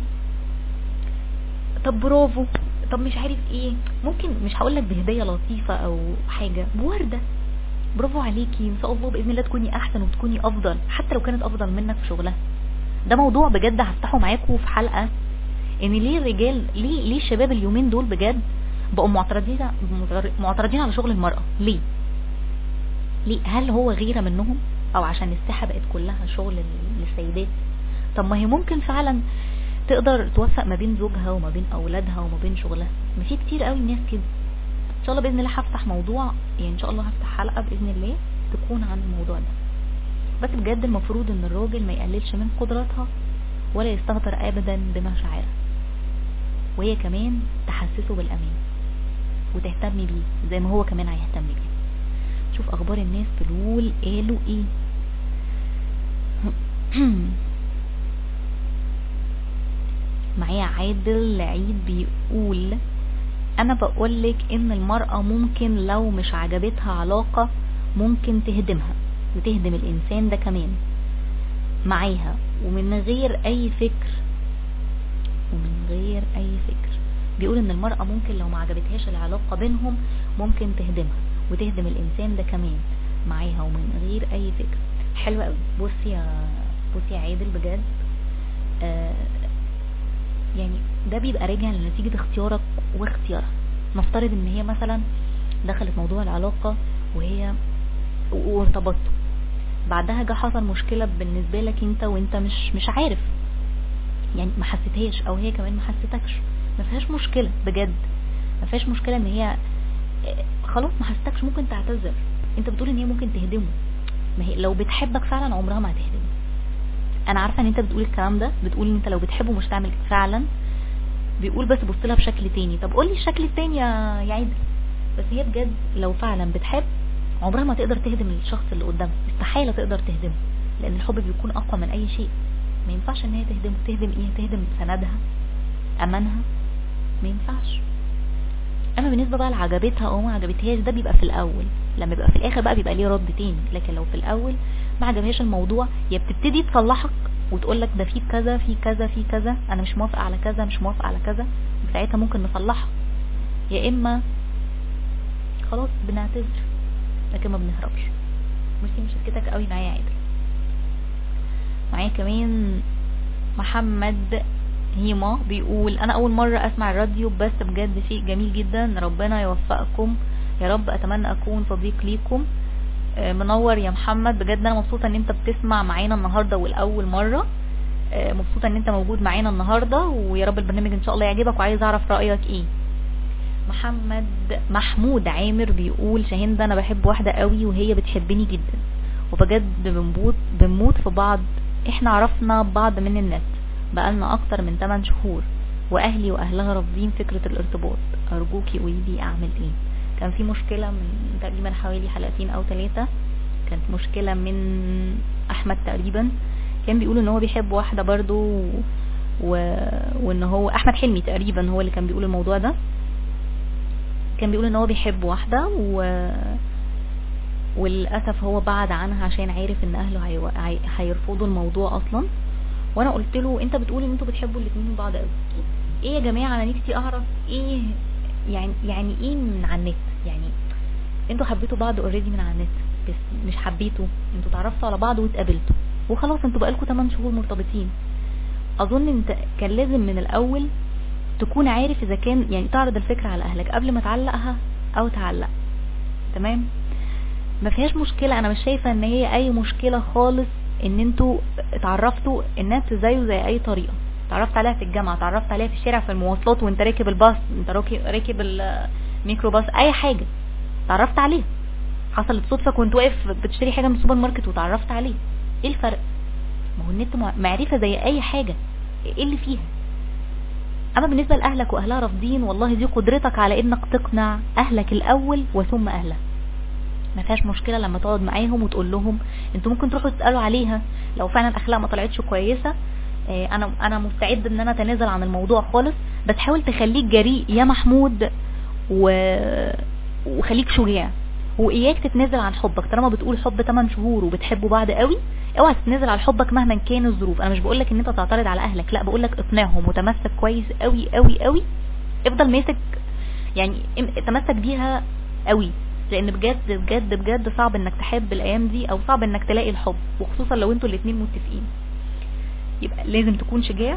طب برافو طب مش عارف ايه ممكن مش هقول لك بهديه لطيفه او حاجه بورده برافو عليكي ان شاء الله باذن الله تكوني احسن وتكوني افضل حتى لو كانت افضل منك في شغلها ده موضوع بجد هفتحه معاكم في حلقه ان ليه الرجال ليه ليه الشباب اليومين دول بجد بقوا معترضين معترضين على شغل المراه ليه ليه هل هو غيره منهم او عشان الساحه بقت كلها شغل للسيدات طب ما هي ممكن فعلا تقدر توفق ما بين زوجها وما بين اولادها وما بين شغلها ما في كتير قوي ناس كده ان شاء الله باذن الله هفتح موضوع يعني ان شاء الله هفتح حلقه باذن الله تكون عن الموضوع ده بس بجد المفروض ان الراجل ما يقللش من قدراتها ولا يستهتر ابدا بمشاعرها وهي كمان تحسسه بالامان وتهتم بيه زي ما هو كمان هيهتم بيه شوف اخبار الناس تقول قالوا ايه معايا عادل عيد بيقول انا بقولك ان المرأة ممكن لو مش عجبتها علاقة ممكن تهدمها وتهدم الانسان ده كمان معاها ومن غير اي فكر ومن غير اي فكر بيقول ان المرأة ممكن لو ما عجبتهاش العلاقة بينهم ممكن تهدمها وتهدم الانسان ده كمان معاها ومن غير اي فكر حلو قوي بصي يا بصي يا عادل بجد آه يعني ده بيبقى راجع لنتيجة اختيارك واختيارها نفترض ان هي مثلا دخلت موضوع العلاقة وهي وارتبطتوا بعدها جه حصل مشكلة بالنسبة لك انت وانت مش مش عارف يعني ما حسيتهاش او هي كمان ما حسيتكش ما فيهاش مشكلة بجد ما فيهاش مشكلة ان هي خلاص ما حسيتكش ممكن تعتذر انت بتقول ان هي ممكن تهدمه ما هي لو بتحبك فعلا عمرها ما هتهدمه انا عارفه ان انت بتقول الكلام ده بتقول ان انت لو بتحبه مش تعمل كده فعلا بيقول بس بص لها بشكل تاني طب قولي الشكل التاني يا يا عيد بس هي بجد لو فعلا بتحب عمرها ما تقدر تهدم الشخص اللي قدامها استحاله تقدر تهدمه لان الحب بيكون اقوى من اي شيء ما ينفعش ان هي تهدم تهدم ايه تهدم سندها امانها ما ينفعش اما بالنسبه بقى لعجبتها او ما عجبتهاش ده بيبقى في الاول لما بيبقى في الاخر بقى بيبقى ليه رد تاني لكن لو في الاول ما عجبهاش الموضوع يا بتبتدي تصلحك وتقول لك ده في كذا في كذا في كذا انا مش موافقه على كذا مش موافقه على كذا ساعتها ممكن نصلحها يا اما خلاص بنعتذر لكن ما بنهربش ميرسي مشاركتك قوي معايا يا عادل معايا كمان محمد هيما بيقول انا اول مرة اسمع الراديو بس بجد شيء جميل جدا ربنا يوفقكم يا رب اتمنى اكون صديق ليكم آه، منور يا محمد بجد انا مبسوطة ان انت بتسمع معانا النهاردة والاول مرة آه، مبسوطة ان انت موجود معانا النهاردة ويا رب البرنامج ان شاء الله يعجبك وعايز اعرف رأيك ايه محمد محمود عامر بيقول شاهين انا بحب واحدة قوي وهي بتحبني جدا وبجد بنموت بنموت في بعض احنا عرفنا بعض من النت بقالنا اكتر من 8 شهور واهلي واهلها رافضين فكرة الارتباط ارجوكي قولي لي اعمل ايه كان في مشكلة من تقريبا حوالي حلقتين او ثلاثة كانت مشكلة من احمد تقريبا كان بيقول ان هو بيحب واحدة برضو و... وان هو احمد حلمي تقريبا هو اللي كان بيقول الموضوع ده كان بيقول ان هو بيحب واحدة و وللاسف هو بعد عنها عشان عارف ان اهله هيو- هي- هيرفضوا الموضوع اصلا وانا قلت له انت بتقول ان انتوا بتحبوا الاتنين بعض قوي ايه يا جماعه انا نفسي اعرف ايه يعني يعني ايه من على النت يعني انتوا حبيتوا بعض اوريدي من على النت بس مش حبيتوا انتوا اتعرفتوا على بعض واتقابلتوا وخلاص انتوا بقالكوا 8 شهور مرتبطين اظن انت كان لازم من الاول تكون عارف اذا كان يعني تعرض الفكره على اهلك قبل ما تعلقها او تعلق تمام ما فيهاش مشكلة انا مش شايفة ان هي اي مشكلة خالص ان انتوا اتعرفتوا الناس زيه زي اي طريقة اتعرفت عليها في الجامعة اتعرفت عليها في الشارع في المواصلات وانت راكب الباص انت راكب راكب الميكروباص اي حاجة اتعرفت عليها حصلت صدفة كنت واقف بتشتري حاجة من السوبر ماركت وتعرفت عليه ايه الفرق ما هو النت مع- معرفة زي اي حاجة ايه اللي فيها اما بالنسبة لاهلك واهلها رافضين والله دي قدرتك على انك تقنع اهلك الاول وثم اهلها ما فيهاش مشكلة لما تقعد معاهم وتقول لهم انتوا ممكن تروحوا تسألوا عليها لو فعلا اخلاق ما طلعتش كويسة اه، انا انا مستعد ان انا اتنازل عن الموضوع خالص بس حاول تخليك جريء يا محمود و... وخليك شجاع واياك تتنازل عن حبك طالما بتقول حب 8 شهور وبتحبوا بعض قوي اوعى تتنازل عن حبك مهما كان الظروف انا مش بقولك ان انت تعترض على اهلك لا بقولك اقنعهم وتمسك كويس قوي قوي قوي افضل ماسك يعني ام- تمسك بيها قوي لان بجد بجد بجد صعب انك تحب الايام دي او صعب انك تلاقي الحب وخصوصا لو انتوا الاتنين متفقين يبقى لازم تكون شجاع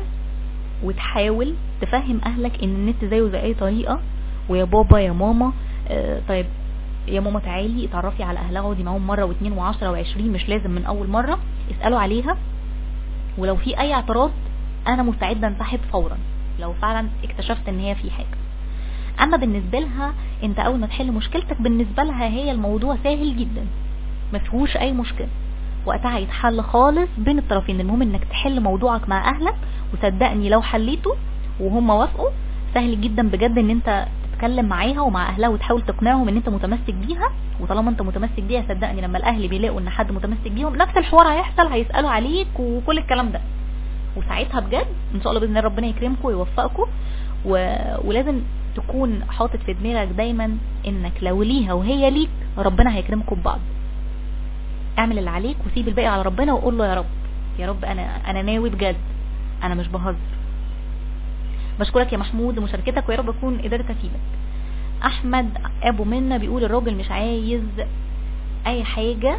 وتحاول تفهم اهلك ان النت زيه زي اي طريقة ويا بابا يا ماما آه طيب يا ماما تعالي اتعرفي على اهلها اقعدي معاهم مرة واثنين وعشرة وعشرين مش لازم من اول مرة اسألوا عليها ولو في اي اعتراض انا مستعدة انسحب فورا لو فعلا اكتشفت ان هي في حاجة اما بالنسبة لها انت اول ما تحل مشكلتك بالنسبة لها هي الموضوع سهل جدا ما فيهوش اي مشكلة وقتها هيتحل خالص بين الطرفين المهم انك تحل موضوعك مع اهلك وصدقني لو حليته وهم وافقوا سهل جدا بجد ان انت تتكلم معاها ومع اهلها وتحاول تقنعهم ان انت متمسك بيها وطالما انت متمسك بيها صدقني لما الاهل بيلاقوا ان حد متمسك بيهم نفس الحوار هيحصل هيسالوا عليك وكل الكلام ده وساعتها بجد ان شاء الله باذن الله ربنا يكرمكم ويوفقكم و... ولازم تكون حاطط في دماغك دايما انك لو ليها وهي ليك ربنا هيكرمكم ببعض اعمل اللي عليك وسيب الباقي على ربنا وقول له يا رب يا رب انا انا ناوي بجد انا مش بهزر بشكرك يا محمود لمشاركتك ويا رب اكون قدرت افيدك احمد ابو منا بيقول الراجل مش عايز اي حاجة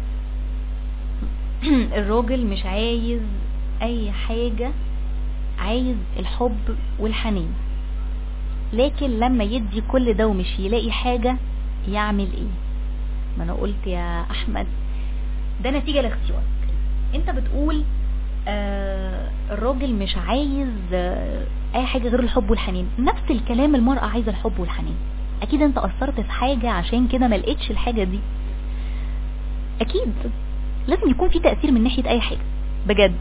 الراجل مش عايز اي حاجة عايز الحب والحنين لكن لما يدي كل ده ومش يلاقي حاجة يعمل ايه ما انا قلت يا احمد ده نتيجة لاختيارك انت بتقول آه الراجل مش عايز آه اي حاجة غير الحب والحنين نفس الكلام المرأة عايزة الحب والحنين اكيد انت اثرت في حاجة عشان كده ما لقيتش الحاجة دي اكيد لازم يكون في تأثير من ناحية اي حاجة بجد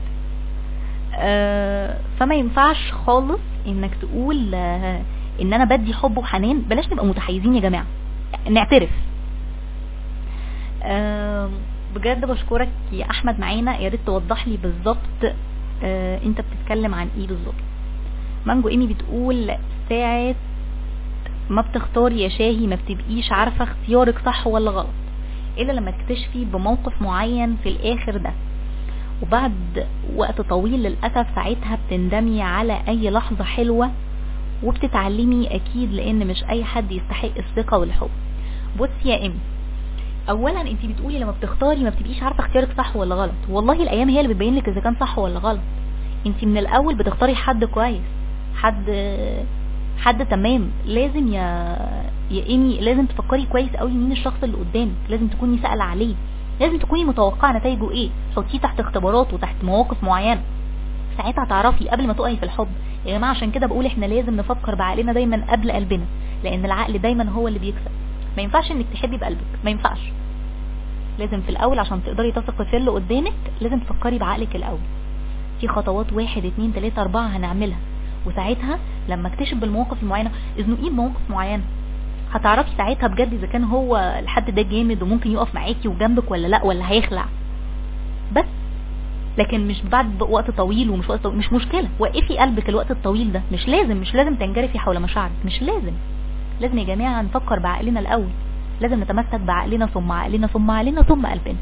آه فما ينفعش خالص انك تقول آه ان انا بدي حب وحنان بلاش نبقى متحيزين يا جماعة نعترف آه بجد بشكرك يا احمد معانا يا ريت توضح لي بالظبط آه انت بتتكلم عن ايه بالظبط مانجو ايمي بتقول ساعة ما بتختاري يا شاهي ما بتبقيش عارفة اختيارك صح ولا غلط الا لما تكتشفي بموقف معين في الاخر ده وبعد وقت طويل للأسف ساعتها بتندمي على اي لحظة حلوة وبتتعلمي اكيد لان مش اي حد يستحق الثقة والحب بصي يا ايمي اولا انت بتقولي لما بتختاري ما بتبقيش عارفه اختيارك صح ولا غلط والله الايام هي اللي بتبين لك اذا كان صح ولا غلط انت من الاول بتختاري حد كويس حد حد تمام لازم يا يا ايمي لازم تفكري كويس قوي مين الشخص اللي قدامك لازم تكوني سائله عليه لازم تكوني متوقعه نتائجه ايه حطيه تحت اختبارات وتحت مواقف معينه ساعتها تعرفي قبل ما تقعي في الحب يا جماعه عشان كده بقول احنا لازم نفكر بعقلنا دايما قبل قلبنا لان العقل دايما هو اللي بيكسب ما ينفعش انك تحبي بقلبك ما ينفعش لازم في الاول عشان تقدري تثقي في اللي قدامك لازم تفكري بعقلك الاول في خطوات واحد اتنين تلاتة اربعة هنعملها وساعتها لما اكتشف بالمواقف المعينة اذنقيه بمواقف معينة هتعرفي ساعتها بجد اذا كان هو الحد ده جامد وممكن يقف معاكي وجنبك ولا لا ولا هيخلع بس لكن مش بعد وقت طويل ومش وقت طويل مش مشكلة وقفي قلبك الوقت الطويل ده مش لازم مش لازم تنجرفي حول مشاعرك مش لازم لازم يا جماعة نفكر بعقلنا الاول لازم نتمسك بعقلنا ثم عقلنا ثم عقلنا ثم قلبنا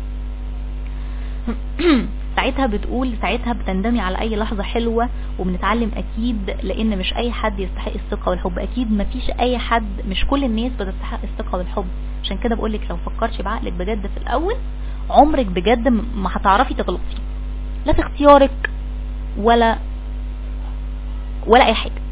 ساعتها بتقول ساعتها بتندمي على اي لحظة حلوة وبنتعلم اكيد لان مش اي حد يستحق الثقة والحب اكيد مفيش اي حد مش كل الناس بتستحق الثقة والحب عشان كده بقولك لو فكرتي بعقلك بجد في الاول عمرك بجد ما هتعرفي تغلطي لا في اختيارك ولا ولا اي حاجة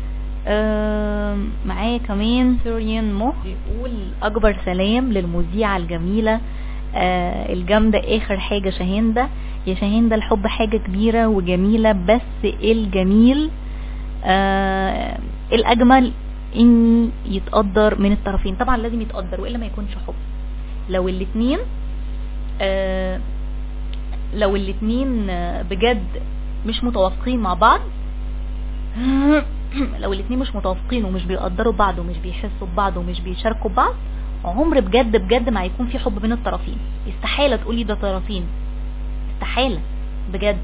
معايا كمان سوريان مو بيقول اكبر سلام للمذيعة الجميلة آه الجامدة اخر حاجة شاهندة يا شاهندة الحب حاجة كبيرة وجميلة بس الجميل آه الاجمل ان يتقدر من الطرفين طبعا لازم يتقدر والا ما يكونش حب لو الاتنين آه لو الاتنين بجد مش متوافقين مع بعض لو الاتنين مش متوافقين ومش بيقدروا بعض ومش بيحسوا ببعض ومش بيشاركوا بعض عمر بجد بجد ما هيكون في حب بين الطرفين استحالة تقولي ده طرفين استحالة بجد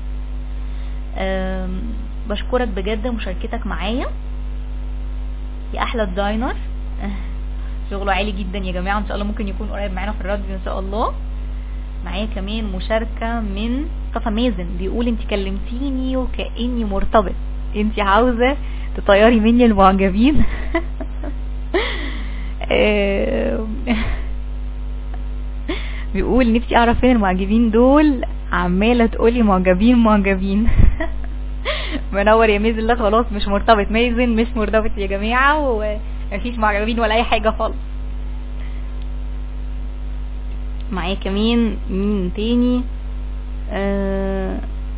بشكرك بجد مشاركتك معايا يا احلى الداينر شغله عالي جدا يا جماعة ان شاء الله ممكن يكون قريب معانا في الراديو ان شاء الله معايا كمان مشاركة من مصطفى مازن بيقول انت كلمتيني وكأني مرتبط انت عاوزة تطيري مني المعجبين بيقول نفسي اعرف فين المعجبين دول عمالة تقولي معجبين معجبين منور يا مازن لا خلاص مش مرتبط مازن مش مرتبط يا جماعة ومفيش معجبين ولا اي حاجة خالص معايا كمان مين تاني آه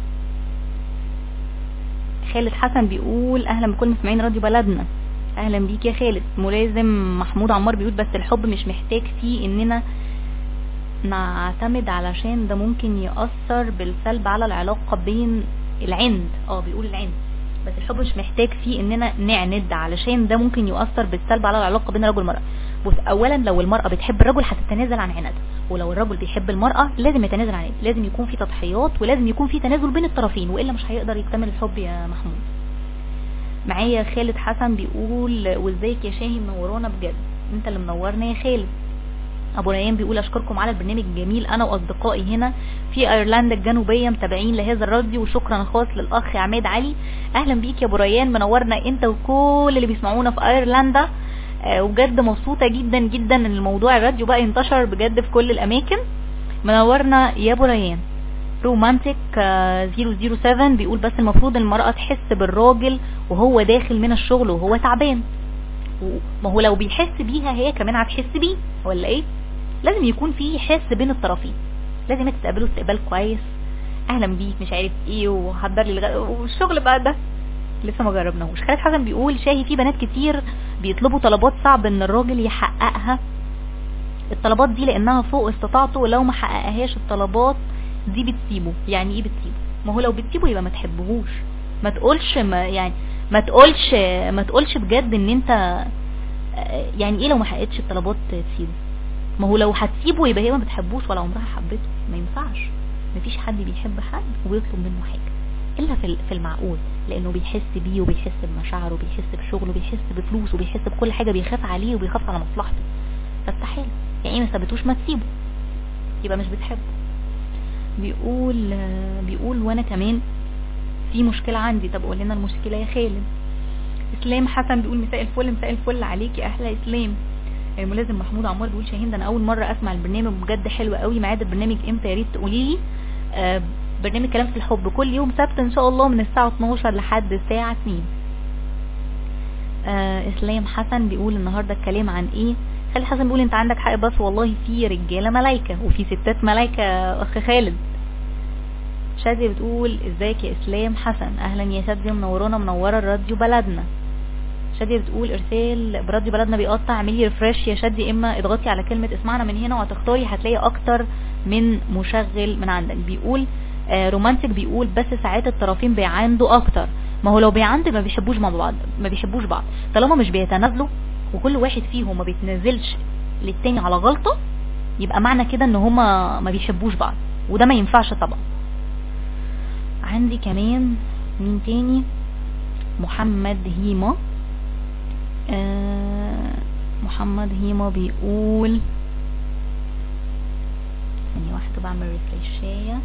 خالد حسن بيقول اهلا بكل مستمعين راديو بلدنا اهلا بيك يا خالد ملازم محمود عمار بيقول بس الحب مش محتاج فيه اننا نعتمد علشان ده ممكن يأثر بالسلب على العلاقة بين العند اه بيقول العند بس الحب مش محتاج فيه اننا نعند علشان ده ممكن يؤثر بالسلب على العلاقة بين الرجل والمرأة بص اولا لو المرأة بتحب الرجل هتتنازل عن عنادها ولو الرجل بيحب المرأة لازم يتنازل عن عنادها لازم يكون في تضحيات ولازم يكون في تنازل بين الطرفين والا مش هيقدر يكتمل الحب يا محمود معايا خالد حسن بيقول وازيك يا شاهي منورانا بجد انت اللي منورنا يا خالد ابو ريان بيقول اشكركم على البرنامج الجميل انا واصدقائي هنا في ايرلندا الجنوبيه متابعين لهذا الراديو وشكرا خاص للاخ عماد علي اهلا بيك يا ابو ريان منورنا انت وكل اللي بيسمعونا في ايرلندا آه وبجد مبسوطه جدا جدا ان الموضوع الراديو بقى ينتشر بجد في كل الاماكن منورنا يا ابو ريان رومانتيك 007 بيقول بس المفروض المرأة تحس بالراجل وهو داخل من الشغل وهو تعبان ما هو لو بيحس بيها هي كمان هتحس بيه ولا ايه لازم يكون في حس بين الطرفين لازم تستقبلوا استقبال كويس اهلا بيك مش عارف ايه وحضر لي الغ... والشغل بقى ده لسه ما جربناهوش خالد حسن بيقول شاهي في بنات كتير بيطلبوا طلبات صعب ان الراجل يحققها الطلبات دي لانها فوق استطاعته ولو ما حققهاش الطلبات دي بتسيبه يعني ايه بتسيبه ما هو لو بتسيبه يبقى ما تحبهوش ما تقولش ما يعني ما تقولش ما تقولش بجد ان انت يعني ايه لو ما حققتش الطلبات تسيبه ما هو لو هتسيبه يبقى هي ما بتحبوش ولا عمرها حبته ما ينفعش مفيش حد بيحب حد وبيطلب منه حاجه الا في ال- في المعقول لانه بيحس بيه وبيحس بمشاعره وبيحس بشغله وبيحس بفلوسه وبيحس بكل حاجه بيخاف عليه وبيخاف على مصلحته فاستحاله يعني ما سابتوش ما تسيبه يبقى مش بتحبه بيقول آه، بيقول وانا كمان في مشكله عندي طب قول لنا المشكله يا خالد اسلام حسن بيقول مساء الفل مساء الفل عليكي احلى اسلام الملازم محمود عمار بيقول شاهين ده انا اول مره اسمع البرنامج بجد حلو قوي ميعاد البرنامج امتى يا ريت تقولي لي آه برنامج كلام في الحب كل يوم سبت ان شاء الله من الساعه 12 لحد الساعه 2 آه اسلام حسن بيقول النهارده الكلام عن ايه خالد حسن بيقول انت عندك حق بس والله في رجاله ملايكه وفي ستات ملايكه اخ خالد شادية بتقول ازيك يا اسلام حسن اهلا يا شادية منورانا منورة الراديو بلدنا شادية بتقول ارسال براديو بلدنا بيقطع اعملي ريفرش يا شادية اما اضغطي على كلمة اسمعنا من هنا وهتختاري هتلاقي اكتر من مشغل من عندك بيقول آه رومانتك بيقول بس ساعات الطرفين بيعاندوا اكتر ما هو لو بيعاند ما بيحبوش مع بعض ما بيحبوش بعض طالما مش بيتنازلوا وكل واحد فيهم ما بيتنازلش للتاني على غلطة يبقى معنى كده ان هما ما بيحبوش بعض وده ما ينفعش طبعا عندي كمان مين تاني محمد هيما آه محمد هيما بيقول ثانية واحدة بعمل ريفريشية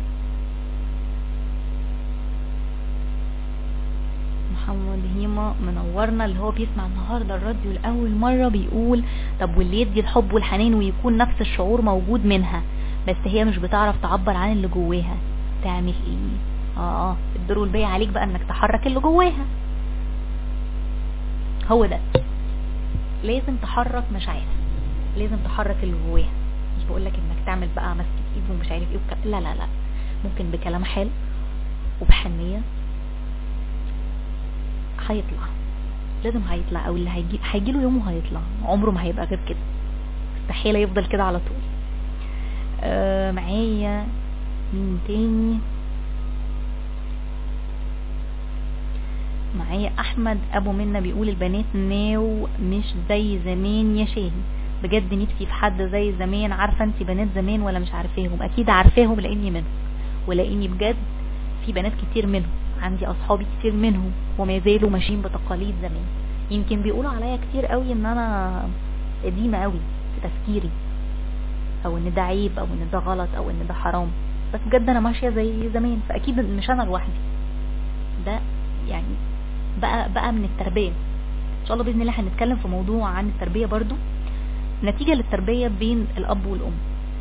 محمد هيما منورنا اللي هو بيسمع النهارده الراديو لأول مرة بيقول طب واللي يدي الحب والحنان ويكون نفس الشعور موجود منها بس هي مش بتعرف تعبر عن اللي جواها تعمل ايه اه اه الدور والباقي عليك بقى انك تحرك اللي جواها هو ده لازم تحرك مشاعرها لازم تحرك اللي جواها مش بقولك انك تعمل بقى مسكة ايد ومش عارف ايه وك... لا لا لا ممكن بكلام حلو وبحنية هيطلع لازم هيطلع او اللي هيجي هيجيله يوم وهيطلع عمره ما هيبقى غير كده استحيل يفضل كده على طول آه معايا مين تاني معايا احمد ابو منا بيقول البنات ناو مش زي زمان يا شاهي بجد نفسي في حد زي زمان عارفه انت بنات زمان ولا مش عارفاهم اكيد عارفاهم لاني منهم ولاني بجد في بنات كتير منهم عندي اصحابي كتير منهم وما زالوا ماشيين بتقاليد زمان يمكن بيقولوا عليا كتير قوي ان انا قديمه قوي في تفكيري او ان ده عيب او ان ده غلط او ان ده حرام بس بجد انا ماشيه زي زمان فاكيد مش انا لوحدي ده يعني بقى بقى من التربيه ان شاء الله باذن الله هنتكلم في موضوع عن التربيه برضو نتيجه للتربيه بين الاب والام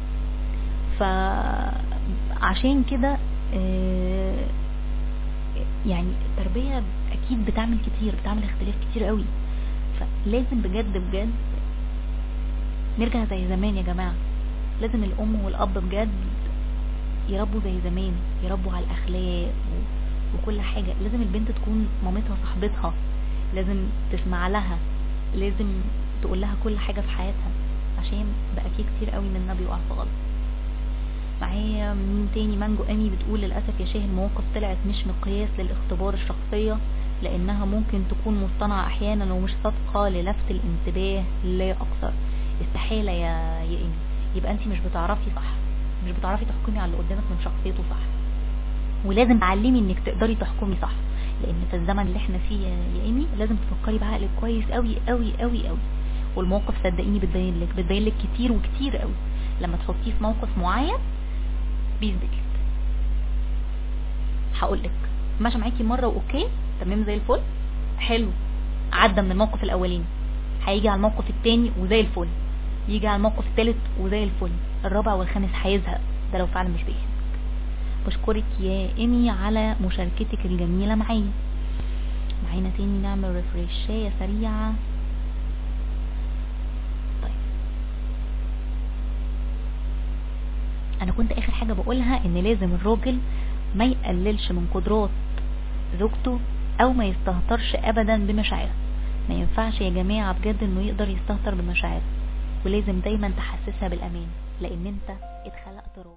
فعشان كده آه، يعني التربيه اكيد بتعمل كتير بتعمل اختلاف كتير قوي فلازم بجد بجد نرجع زي زمان يا جماعه لازم الام والاب بجد يربوا زي زمان يربوا على الاخلاق و... وكل حاجة لازم البنت تكون مامتها صاحبتها لازم تسمع لها لازم تقول لها كل حاجة في حياتها عشان بقى في كتير قوي مننا بيقع في غلط معايا مين تاني مانجو امي بتقول للاسف يا شاه المواقف طلعت مش مقياس للاختبار الشخصية لانها ممكن تكون مصطنعة احيانا ومش صادقة للفت الانتباه لا اكثر استحالة يا يا امي يبقى انت مش بتعرفي صح مش بتعرفي تحكمي على اللي قدامك من شخصيته صح ولازم تعلمي انك تقدري تحكمي صح لان في الزمن اللي احنا فيه يا يا ايمي لازم تفكري بعقلك كويس قوي قوي قوي قوي والموقف صدقيني بتبين لك بتبين لك كتير وكتير قوي لما تحطيه في موقف معين بيثبت لك هقول لك ماشي معاكي مره واوكي تمام زي الفل حلو عدى من الموقف الاولاني هيجي على الموقف التاني وزي الفل يجي على الموقف التالت وزي الفل الرابع والخامس هيزهق ده لو فعلا مش بيحب بشكرك يا ايمي على مشاركتك الجميلة معايا معانا تاني نعمل ريفريشية سريعة طيب انا كنت اخر حاجة بقولها ان لازم الراجل ما يقللش من قدرات زوجته او ما يستهترش ابدا بمشاعرها ما ينفعش يا جماعة بجد انه يقدر يستهتر بمشاعرها ولازم دايما تحسسها بالامان لان انت اتخلقت راجل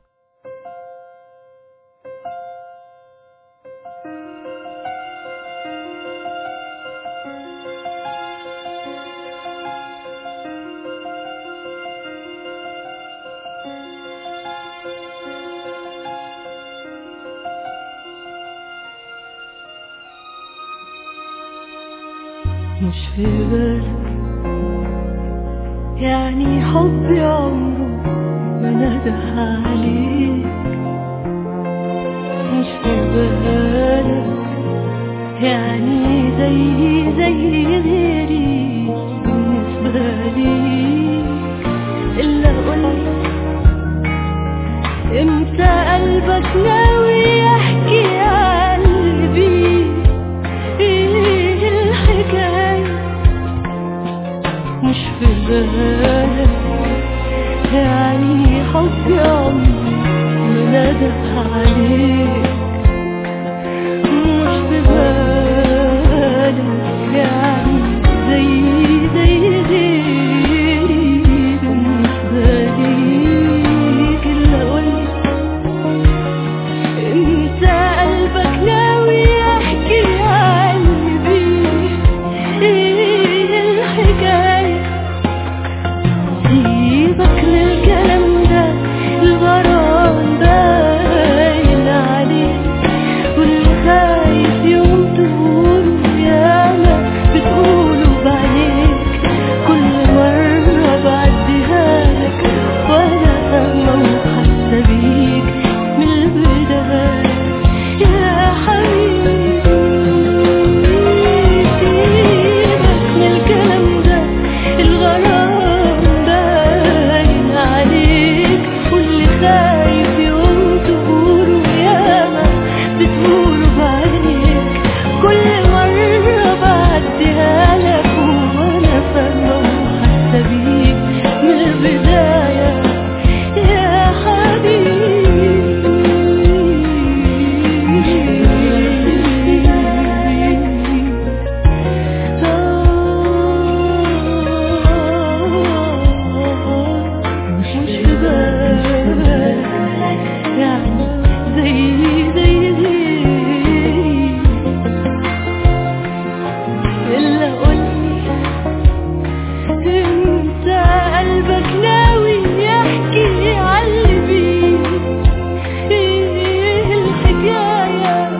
مش في بالك يعني حبي عمره ما نده عليك مش في بالك يعني زي زي غيري بالنسبة ليك إلا قولي امتى قلبك ناوي يحكي قلبي ايه الحكاية مش في بالك يعني حبي عمري ما ندى عليك مش في بالك يعني زي زي غيري بالنسبة ليك إلا قولي انت قلبك ناوي يحكي قلبي ايه الحكاية سيبك من الكلام ده الغرام باين عليك واللي خايف يوم تقوله ياما بتقوله بعينيك كل مرة بعديها لك وانا فاهمة وحاسة بيك من البداية يا حبيبي سيبك من الكلام ده الغرام باين عليك واللي خايف يوم تقوله ياما بتقوله بعينيك كل مرة بعديها لك وانا فاهمة وحاسة بيك من البداية يا حبيبي مش في بالك يعني زي زي غيري إلا قولي انت قلبك ناوي يحكي عاللي ايه الحكايه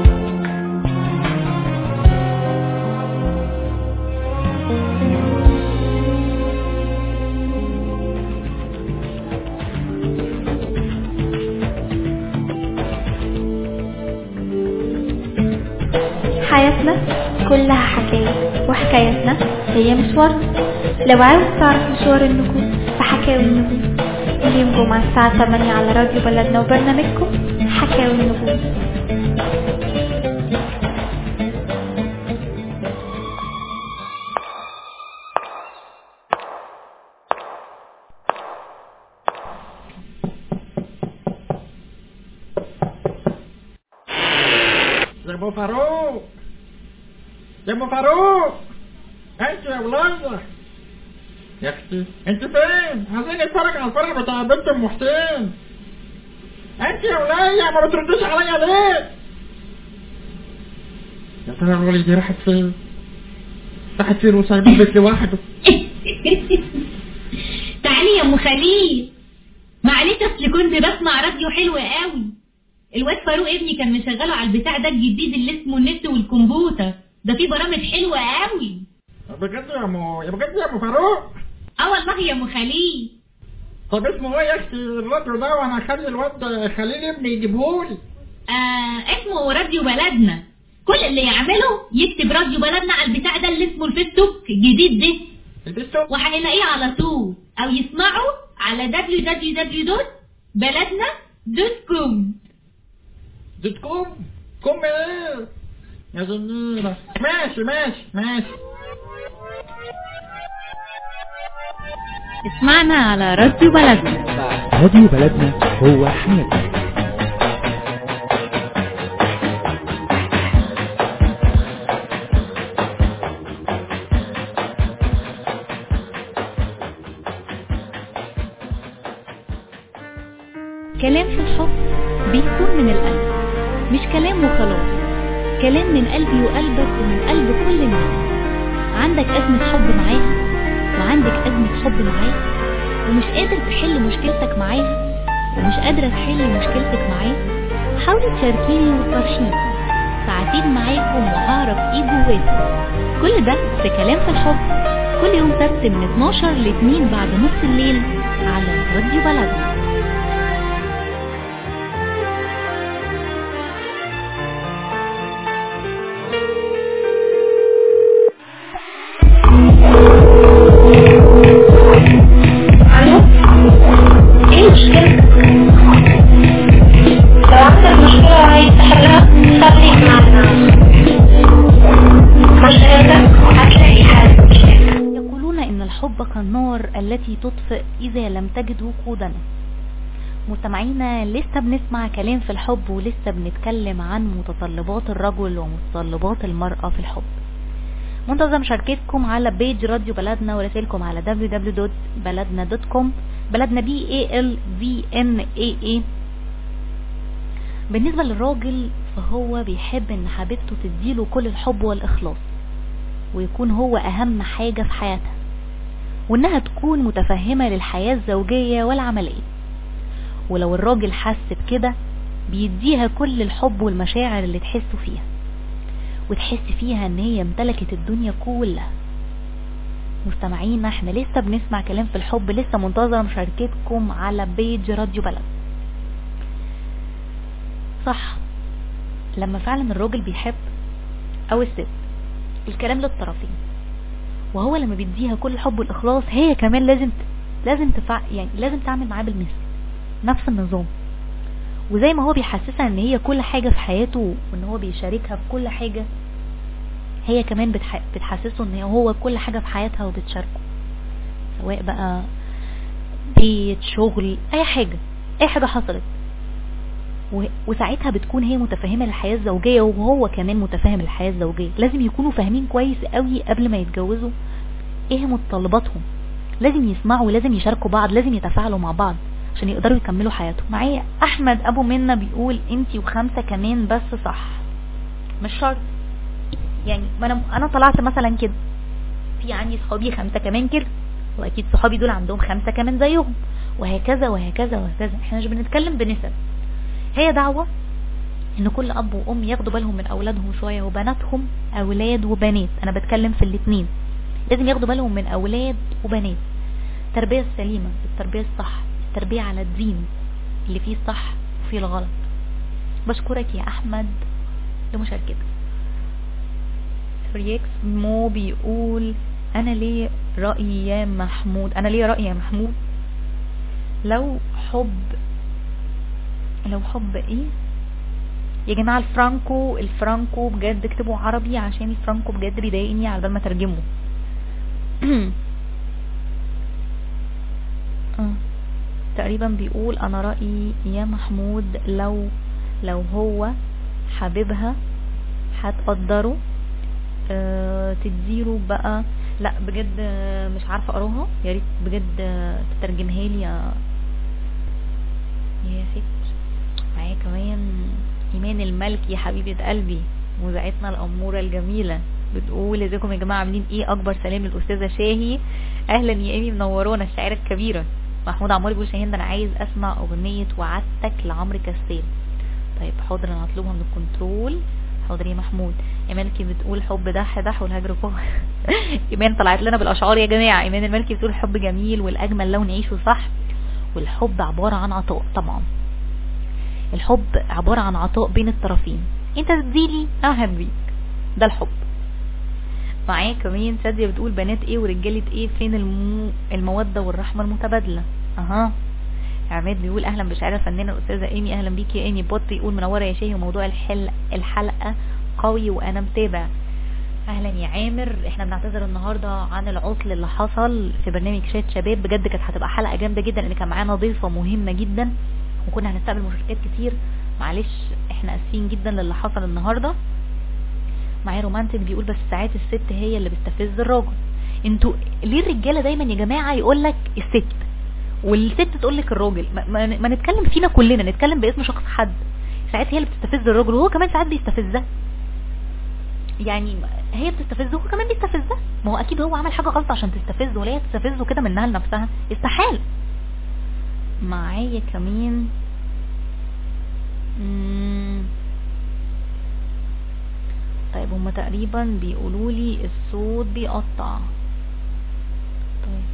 حياتنا كلها حكاية وحكايتنا هي مشوار لو عاوز تعرف مشوار النجوم فحكاوي النجوم كل يوم جمعة الساعة 8 على راديو بلدنا وبرنامجكم حكاوي النجوم يا ابو فاروق يا ابو فاروق انت يا ولية يا اختي انت فين عايزين نتفرج على الفرح بتاع بنت ام حسين انت يا ولية ما بترديش عليا ليه يا ترى الولي دي راحت فين راحت فين وسايب البيت لوحده تعالي يا ام خليل معلش اصل كنت بسمع راديو حلو قوي الواد فاروق ابني كان مشغله على البتاع ده الجديد اللي اسمه النت والكمبيوتر ده فيه برامج حلوه قوي بجد يا ام يا بجد يا ام فاروق اه والله يا ام خليل طب اسمه ايه يا اختي الراديو ده وانا اخلي الواد خليل ابني يجيبهولي آه اسمه راديو بلدنا كل اللي يعمله يكتب راديو بلدنا على البتاع ده اللي اسمه الفيسبوك الجديد ده الفيسبوك وهيلاقيه على طول او يسمعه على www.بلدنا.com دوت كوم كوم ايه يا زنيرة ماشي ماشي ماشي اسمعنا على راديو بلدنا راديو بلدنا هو حياتنا كلام في الحب بيكون من القلب مش كلام وخلاص كلام من قلبي وقلبك ومن قلب كل الناس عندك أزمة حب معاها وعندك أزمة حب معاه ومش قادر تحل مشكلتك معاها ومش قادرة تحل مشكلتك معاه حاولي تشاركيني وتفرشيني ساعتين معاكم وهعرف ايه جواكم كل ده في كلام في الحب كل يوم سبت من 12 ل 2 بعد نص الليل على راديو بلدنا الو ايه المشكلة؟ لو عندك مشكلة عايز تحلها خليك معنا مش قادر هتلاقي حل مشكلة يقولون إن الحب كالنار التي تطفئ إذا لم تجد وقودنا مستمعينا لسه بنسمع كلام في الحب ولسه بنتكلم عن متطلبات الرجل ومتطلبات المرأة في الحب منتظر مشاركتكم على بيج راديو بلدنا ورسائلكم على www.بلدنا.com بلدنا بي اي ال في ان اي اي بالنسبة للراجل فهو بيحب ان حبيبته تديله كل الحب والاخلاص ويكون هو اهم حاجة في حياتها وانها تكون متفهمة للحياة الزوجية والعملية ولو الراجل حس بكده بيديها كل الحب والمشاعر اللي تحسه فيها وتحس فيها ان هي امتلكت الدنيا كلها مستمعينا احنا لسه بنسمع كلام في الحب لسه منتظرة مشاركتكم على بيج راديو بلد صح لما فعلا الراجل بيحب او الست الكلام للطرفين وهو لما بيديها كل الحب والاخلاص هي كمان لازم لازم تفع يعني لازم تعمل معاه بالمثل نفس النظام وزي ما هو بيحسسها ان هي كل حاجة في حياته وان هو بيشاركها في كل حاجة هي كمان بتح... بتحسسه ان هو كل حاجة في حياتها وبتشاركه سواء بقى بيت شغل اي حاجة اي حاجة حصلت و... وساعتها بتكون هي متفهمة للحياة الزوجية وهو كمان متفاهم للحياة الزوجية لازم يكونوا فاهمين كويس قوي قبل ما يتجوزوا ايه متطلباتهم لازم يسمعوا ولازم يشاركوا بعض لازم يتفاعلوا مع بعض عشان يقدروا يكملوا حياتهم معايا احمد ابو منا بيقول انتي وخمسة كمان بس صح مش شرط يعني ما انا انا طلعت مثلا كده في عندي صحابي خمسة كمان كده واكيد صحابي دول عندهم خمسة كمان زيهم وهكذا وهكذا وهكذا احنا مش بنتكلم بنسب هي دعوة ان كل اب وام ياخدوا بالهم من اولادهم شوية وبناتهم اولاد وبنات انا بتكلم في الاتنين لازم ياخدوا بالهم من اولاد وبنات التربية السليمة التربية الصح التربية على الدين اللي فيه الصح وفيه الغلط بشكرك يا احمد لمشاركتك ريكس مو بيقول انا ليه رأيي يا محمود انا ليه رأيي يا محمود لو حب لو حب ايه يا جماعة الفرانكو الفرانكو بجد اكتبوا عربي عشان الفرانكو بجد بيضايقني على بال ما ترجمه آه. تقريبا بيقول انا رأيي يا محمود لو لو هو حبيبها هتقدره أه تديله بقى لا بجد مش عارفة اقراها يا ريت بجد تترجمها لي يا يا ست معايا كمان ايمان الملك يا حبيبة قلبي مذيعتنا الامورة الجميلة بتقول ازيكم يا جماعة عاملين ايه اكبر سلام للاستاذة شاهي اهلا يا ايمي منورونا الشاعرة الكبيرة محمود عمار بيقول شاهين ده انا عايز اسمع اغنية وعدتك لعمرو كسال طيب حاضر انا هطلبها من الكنترول حاضر يا محمود ايمانكي بتقول حب دح دح والهجر فوق ايمان طلعت لنا بالاشعار يا جماعه ايمان الملكي بتقول الحب جميل والاجمل لو نعيشه صح والحب عباره عن عطاء طبعا الحب عباره عن عطاء بين الطرفين انت تديلي اهل بيك ده الحب معايا كمان سادية بتقول بنات ايه ورجالة ايه فين المو... المودة والرحمة المتبادلة اها عماد بيقول اهلا بشعر الفنانة الاستاذة ايمي اهلا بيكي يا ايمي بوت بيقول منورة يا شاهي وموضوع الحل... الحلقة قوي وانا متابع اهلا يا عامر احنا بنعتذر النهاردة عن العطل اللي حصل في برنامج شات شباب بجد كانت هتبقى حلقة جامدة جدا لان كان معانا ضيفة مهمة جدا وكنا هنستقبل مشاركات كتير معلش احنا اسفين جدا للي حصل النهاردة معايا رومانتك بيقول بس ساعات الست هي اللي بتستفز الراجل انتوا ليه الرجاله دايما يا جماعه يقول لك الست والست تقول لك الراجل ما, ما, ما نتكلم فينا كلنا نتكلم باسم شخص حد ساعات هي اللي بتستفز الراجل وهو كمان ساعات بيستفزها يعني هي بتستفزه وهو كمان بيستفزها ما هو اكيد هو عمل حاجه غلط عشان تستفزه ولا هي تستفزه كده منها لنفسها استحاله معايا كمان مم. طيب هما تقريبا بيقولوا لي الصوت بيقطع طيب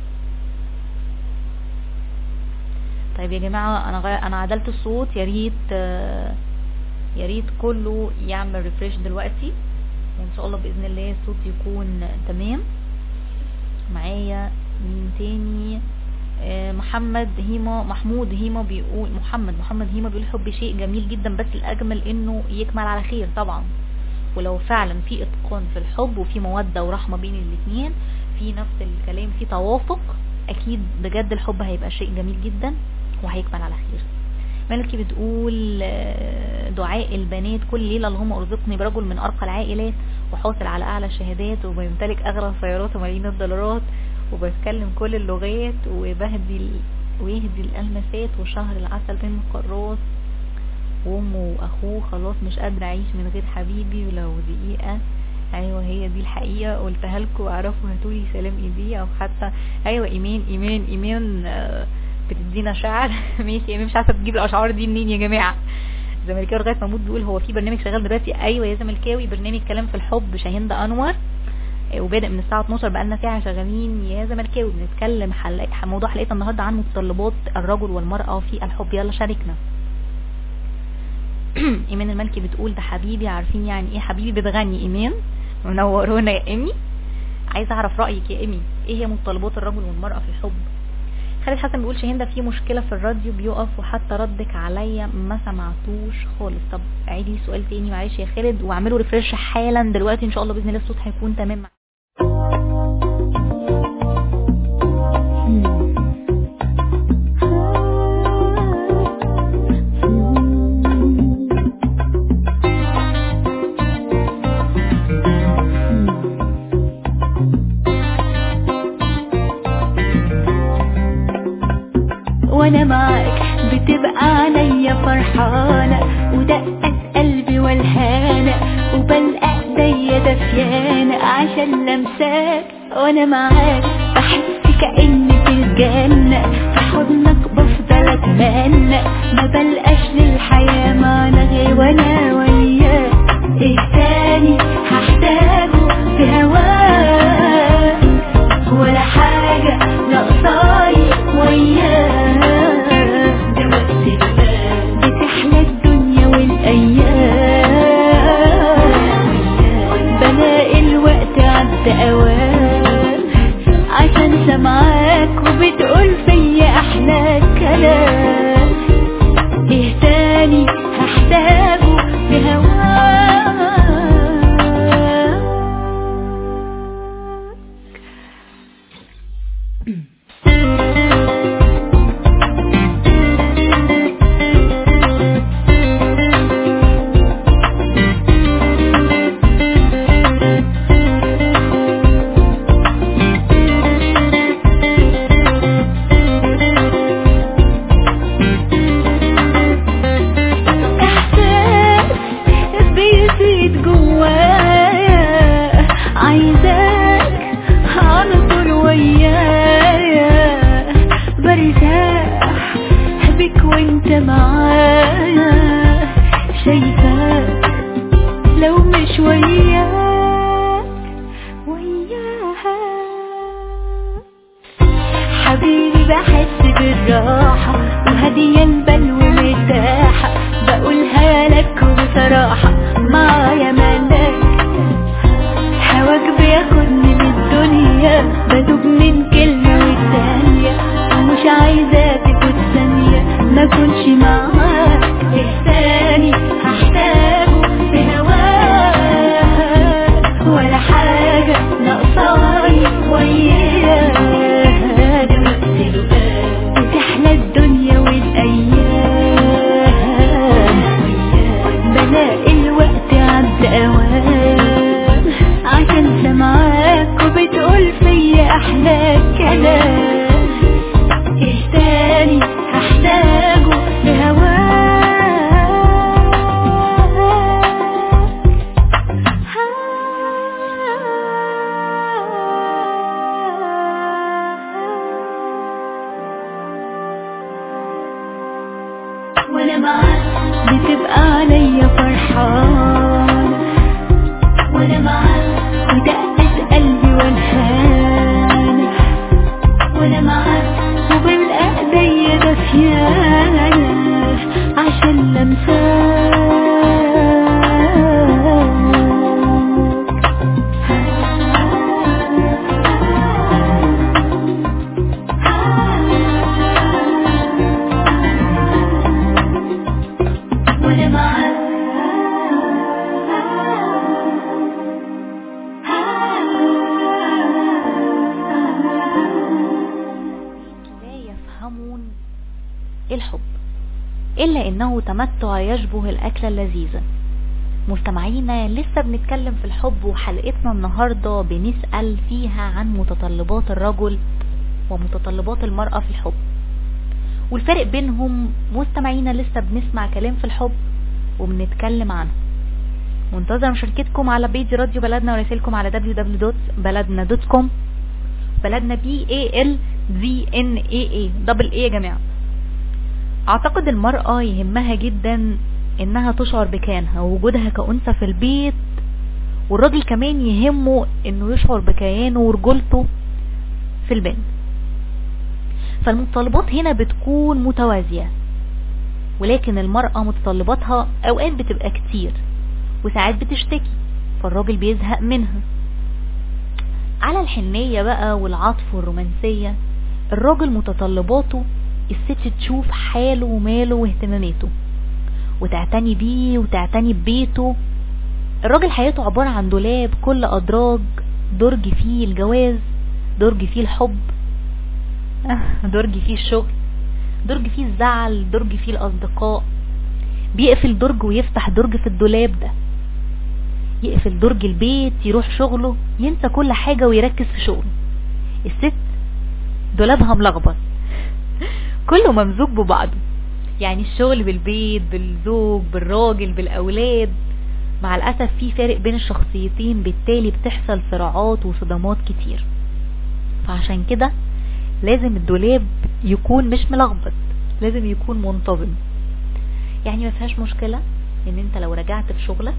طيب يا جماعة انا غير انا عدلت الصوت يا ريت آه، يا ريت كله يعمل ريفريش دلوقتي وان شاء الله باذن الله الصوت يكون تمام معايا مين تاني آه، محمد هيما محمود هيما بيقول محمد محمد هيما بيقول حب شيء جميل جدا بس الاجمل انه يكمل على خير طبعا ولو فعلا في اتقان في الحب وفي مودة ورحمة بين الاتنين في نفس الكلام في توافق اكيد بجد الحب هيبقى شيء جميل جدا وهيكمل على خير ملكي بتقول آه، دعاء البنات كل ليلة اللهم ارزقني برجل من ارقى العائلات وحاصل على اعلى الشهادات وبيمتلك اغلى السيارات وملايين الدولارات وبتكلم كل اللغات وبهدي ال- ويهدي الالمسات وشهر العسل بين القراص وامه واخوه خلاص مش قادرة اعيش من غير حبيبي ولو دقيقة ايوه هي دي الحقيقة قلتها لكم اعرفوا هاتولي سلام ايدي او حتى ايوه ايمان ايمان ايمان آه، بتدينا شعر ماشي ايمان مش عارفة تجيب الاشعار دي منين يا جماعة زملكاوي لغاية محمود بيقول هو في برنامج شغال دلوقتي ايوه يا زملكاوي برنامج كلام في الحب شاهين انور آه، وبادئ من الساعة 12 بقالنا ساعة شغالين يا زملكاوي بنتكلم حلقة موضوع حلقتنا النهاردة عن متطلبات الرجل والمرأة في الحب يلا شاركنا ايمان الملكي بتقول ده حبيبي عارفين يعني ايه حبيبي بتغني ايمان منورونا يا ايمي عايزه اعرف رايك يا ايمي ايه هي متطلبات الرجل والمراه في الحب خالد حسن بيقول شاهين ده في مشكله في الراديو بيقف وحتى ردك عليا ما سمعتوش خالص طب عيدي سؤال تاني معلش يا خالد واعملوا ريفرش حالا دلوقتي ان شاء الله باذن الله الصوت هيكون تمام وانا معاك بتبقى عليا فرحانة ودقة قلبي والهانة وبلقى ايديا دفيانة عشان لمساك وانا معاك بحس كأني في الجنة في حضنك بفضل اتمنى ما بلقاش للحياة معنى غير وانا وياك ايه تاني هحتاجه في هواك ولا حاجة ناقصاني وياك دلوقتي بتحلى الدنيا والأيام بلاقي الوقت عدى أوام عشان سمعاك وبتقول فيا أحلى كلام إيه تاني هحتاجه في هواك إحساس بيزيد جوايا عايزاك على طول ويايا برتاح بك وانت معايا شايفاك لو مش وياك وياها حبيبي بحس بالراحة وهدية البال ومرتاحة بقولها لك بصراحة معايا ملاك هواك بياخدني من الدنيا بدوب من كلمة والتانية ومش عايزة تفوت ثانية ما كنش معاك إحساني هحتاجه في هواك ولا حاجة ناقصاني وياك دلوقتي بتحلى الدنيا والأيام بلاقي الوقت عدى أوام عشان سمعاك وبتقول فيا أحلى كلام إيه تاني هحتاجه وانا معاك بتبقى عليا فرحان إلا إنه تمتع يشبه الأكلة اللذيذة مستمعينا لسه بنتكلم في الحب وحلقتنا النهاردة بنسأل فيها عن متطلبات الرجل ومتطلبات المرأة في الحب والفرق بينهم مستمعينا لسه بنسمع كلام في الحب وبنتكلم عنه منتظر مشاركتكم على بيج راديو بلدنا ورسائلكم على www.baladna.com بلدنا بي اي ال زي ان اي اي دبل اي يا جماعه اعتقد المرأة يهمها جدا انها تشعر بكيانها ووجودها كأنثى في البيت والراجل كمان يهمه انه يشعر بكيانه ورجولته في البنت فالمتطلبات هنا بتكون متوازية ولكن المرأة متطلباتها اوقات بتبقى كتير وساعات بتشتكي فالراجل بيزهق منها على الحنية بقى والعطف والرومانسية الراجل متطلباته الست تشوف حاله وماله واهتماماته وتعتني بيه وتعتني ببيته الراجل حياته عبارة عن دولاب كل أدراج درج فيه الجواز درج فيه الحب درج فيه الشغل درج فيه الزعل درج فيه الأصدقاء بيقفل درج ويفتح درج في الدولاب ده يقفل درج البيت يروح شغله ينسى كل حاجة ويركز في شغله الست دولابها ملخبط كله ممزوج ببعضه يعني الشغل بالبيت بالزوج بالراجل بالأولاد مع الأسف في فارق بين الشخصيتين بالتالي بتحصل صراعات وصدمات كتير فعشان كده لازم الدولاب يكون مش ملخبط لازم يكون منتظم يعني ما فيهاش مشكلة ان انت لو رجعت في شغلك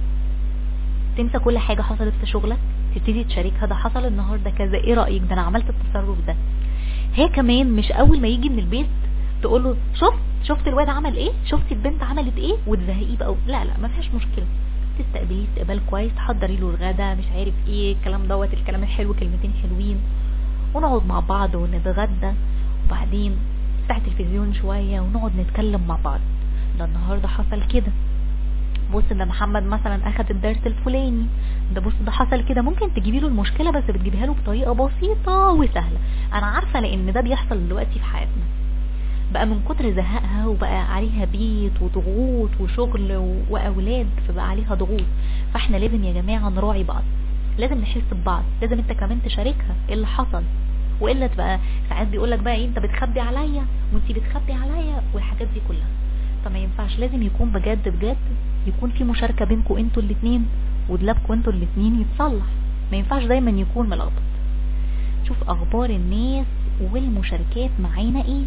تنسى كل حاجة حصلت في شغلك تبتدي تشاركها ده حصل النهاردة كذا ايه رأيك ده انا عملت التصرف ده هي كمان مش اول ما يجي من البيت تقول له شفت شفت الواد عمل ايه شفت البنت عملت ايه وتزهقيه بقى لا لا ما فيهاش مشكله تستقبليه استقبال كويس تحضري له الغدا مش عارف ايه الكلام دوت الكلام الحلو كلمتين حلوين ونقعد مع بعض ونتغدى وبعدين نفتح التلفزيون شويه ونقعد نتكلم مع بعض ده النهارده حصل كده بص ده محمد مثلا اخد الدرس الفلاني ده بص ده حصل كده ممكن تجيبي له المشكله بس بتجيبيها له بطريقه بسيطه وسهله انا عارفه لان ده بيحصل دلوقتي في حياتنا بقى من كتر زهقها وبقى عليها بيت وضغوط وشغل واولاد فبقى عليها ضغوط فاحنا لازم يا جماعه نراعي بعض لازم نحس ببعض لازم انت كمان تشاركها ايه اللي حصل والا تبقى ساعات بيقول لك بقى ايه انت بتخبي عليا وانت بتخبي عليا والحاجات دي كلها فما ينفعش لازم يكون بجد بجد يكون في مشاركه بينكم انتوا الاثنين ودلابكم انتوا الاثنين يتصلح ما ينفعش دايما يكون ملخبط شوف اخبار الناس والمشاركات معانا ايه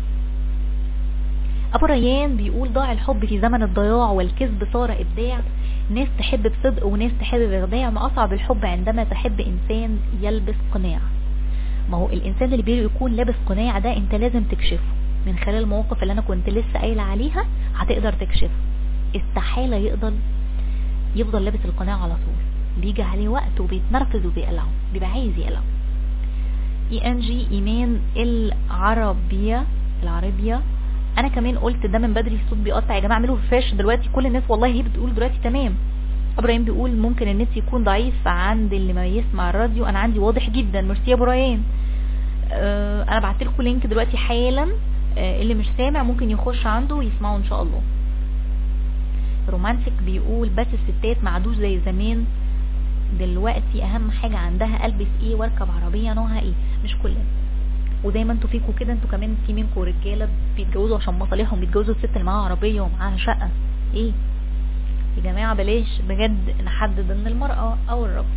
ابو ريان بيقول ضاع الحب في زمن الضياع والكذب صار ابداع ناس تحب بصدق وناس تحب باخداع ما اصعب الحب عندما تحب انسان يلبس قناع ما هو الانسان اللي بيكون لابس قناع ده انت لازم تكشفه من خلال المواقف اللي انا كنت لسه قايله عليها هتقدر تكشفه استحاله يقدر يفضل لابس القناع على طول بيجي عليه وقت وبيتنرفز وبيقلعه بيبقى عايز يقلعه اي ان جي ايمان العربيه العربيه انا كمان قلت ده من بدري الصوت بيقطع يا جماعه اعملوا ريفرش دلوقتي كل الناس والله هي بتقول دلوقتي تمام ابراهيم بيقول ممكن النت يكون ضعيف عند اللي ما يسمع الراديو انا عندي واضح جدا ميرسي يا ابراهيم أه انا بعت لكم لينك دلوقتي حالا أه اللي مش سامع ممكن يخش عنده ويسمعه ان شاء الله رومانسيك بيقول بس الستات ما عادوش زي زمان دلوقتي اهم حاجه عندها البس ايه واركب عربيه نوعها ايه مش كلنا وزي ما انتوا فيكوا كده انتوا كمان في منكم رجاله بيتجوزوا عشان مصالحهم بيتجوزوا الست اللي معاها عربيه ومعاها شقه ايه يا جماعه بلاش بجد نحدد ان المراه او الرجل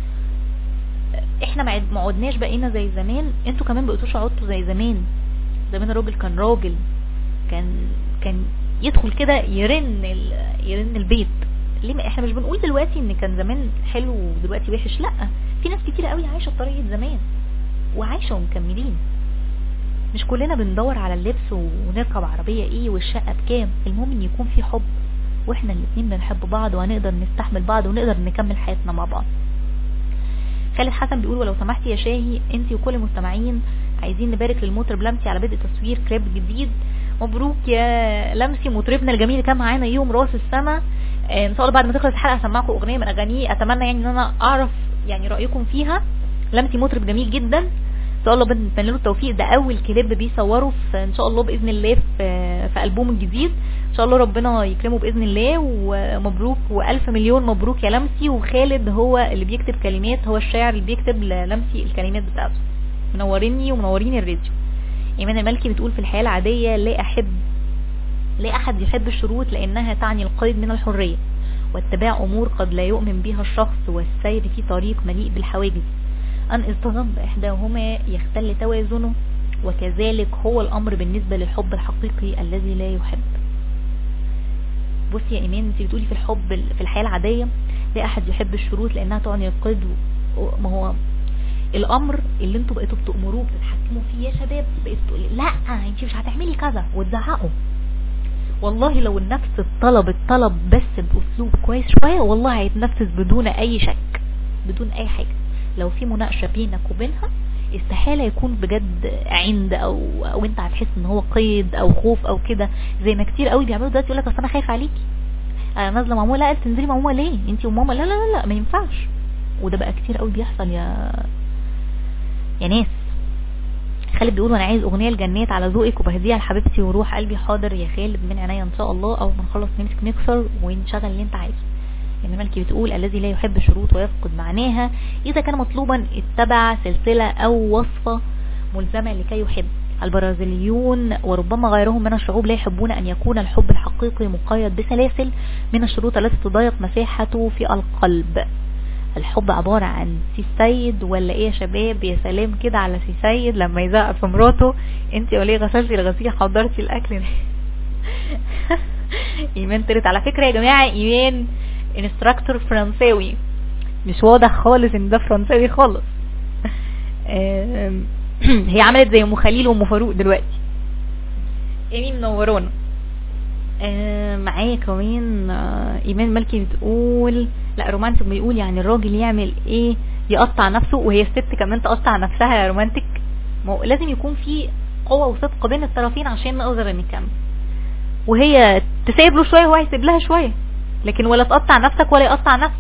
احنا ما عدناش بقينا زي زمان انتوا كمان بقيتوش عدتوا زي زمان زمان الراجل كان راجل كان كان يدخل كده يرن يرن البيت ليه ما احنا مش بنقول دلوقتي ان كان زمان حلو ودلوقتي وحش لا في ناس كتير قوي عايشه بطريقه زمان وعايشه ومكملين مش كلنا بندور على اللبس ونركب عربيه ايه والشقه بكام المهم ان يكون في حب واحنا الاتنين بنحب بعض وهنقدر نستحمل بعض ونقدر نكمل حياتنا مع بعض خالد حسن بيقول ولو سمحتي يا شاهي انت وكل المستمعين عايزين نبارك للمطرب لمسي على بدء تصوير كليب جديد مبروك يا لمسي مطربنا الجميل اللي كان معانا يوم راس السنه ان شاء الله بعد ما تخلص الحلقه هسمعكم اغنيه من اغانيه اتمنى يعني ان انا اعرف يعني رايكم فيها لمسي مطرب جميل جدا ان شاء الله بنتمنى له التوفيق ده اول كليب بيصوره في ان شاء الله باذن الله في في البوم الجديد ان شاء الله ربنا يكرمه باذن الله ومبروك والف مليون مبروك يا لمسي وخالد هو اللي بيكتب كلمات هو الشاعر اللي بيكتب للمسي الكلمات بتاعته منوريني ومنورين الراديو ايمان الملكي بتقول في الحياه العاديه لا احب لا احد يحب الشروط لانها تعني القيد من الحريه واتباع امور قد لا يؤمن بها الشخص والسير في طريق مليء بالحواجز ان اصطدم باحداهما يختل توازنه وكذلك هو الامر بالنسبه للحب الحقيقي الذي لا يحب بصي يا ايمان انت بتقولي في الحب في الحياه العاديه لا احد يحب الشروط لانها تعني القيد ما هو الامر اللي انتوا بقيتوا بتأمروه بتتحكموا فيه يا شباب بقيتوا تقولي لا انت مش هتعملي كذا وتزعقوا والله لو النفس الطلب الطلب بس باسلوب كويس شويه والله هيتنفذ بدون اي شك بدون اي حاجه لو في مناقشه بينك وبينها استحاله يكون بجد عند او او انت هتحس ان هو قيد او خوف او كده زي ما كتير قوي بيعملوا دلوقتي يقول لك اصل انا خايف عليكي انا نازله مع ماما لا تنزلي مع ماما ليه انت وماما لا لا لا لا ما ينفعش وده بقى كتير قوي بيحصل يا يا ناس خالد بيقول وانا عايز اغنيه لجنات على ذوقك وبهديها لحبيبتي وروح قلبي حاضر يا خالد من عينيا ان شاء الله اول ما نخلص نمسك نكسر ونشغل اللي انت عايزه يعني ملكي بتقول الذي لا يحب الشروط ويفقد معناها اذا كان مطلوبا اتبع سلسله او وصفه ملزمه لكي يحب البرازيليون وربما غيرهم من الشعوب لا يحبون ان يكون الحب الحقيقي مقيد بسلاسل من الشروط التي تضايق مساحته في القلب الحب عبارة عن سي سيد ولا ايه يا شباب يا سلام كده على سي سيد لما يزعق في مراته انت وليه غسلتي الغسيل حضرتي الاكل ايمان طلعت على فكرة يا جماعة ايمان انستراكتور فرنساوي مش واضح خالص ان ده فرنساوي خالص هي عملت زي ام خليل وام فاروق دلوقتي ايمي منورانا معايا كمان ايمان ملكي بتقول لا رومانتك بيقول يعني الراجل يعمل ايه يقطع نفسه وهي الست كمان تقطع نفسها يا رومانتك ما هو لازم يكون في قوة وصدق بين الطرفين عشان نقدر نكمل وهي تسيب له شوية وهو يسيب لها شوية لكن ولا تقطع نفسك ولا يقطع نفسه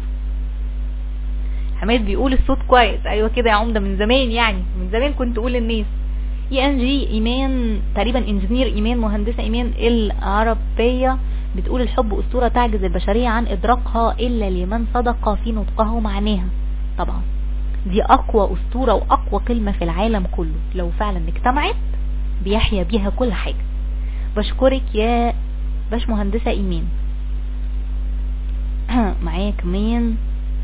حماد بيقول الصوت كويس ايوه كده يا عمده من زمان يعني من زمان كنت اقول للناس اي ان جي ايمان تقريبا انجينير ايمان مهندسه ايمان العربيه بتقول الحب اسطوره تعجز البشريه عن ادراكها الا لمن صدق في نطقه ومعناها طبعا دي اقوى اسطوره واقوى كلمه في العالم كله لو فعلا اجتمعت بيحيا بيها كل حاجه بشكرك يا باش مهندسه ايمان معايا كمان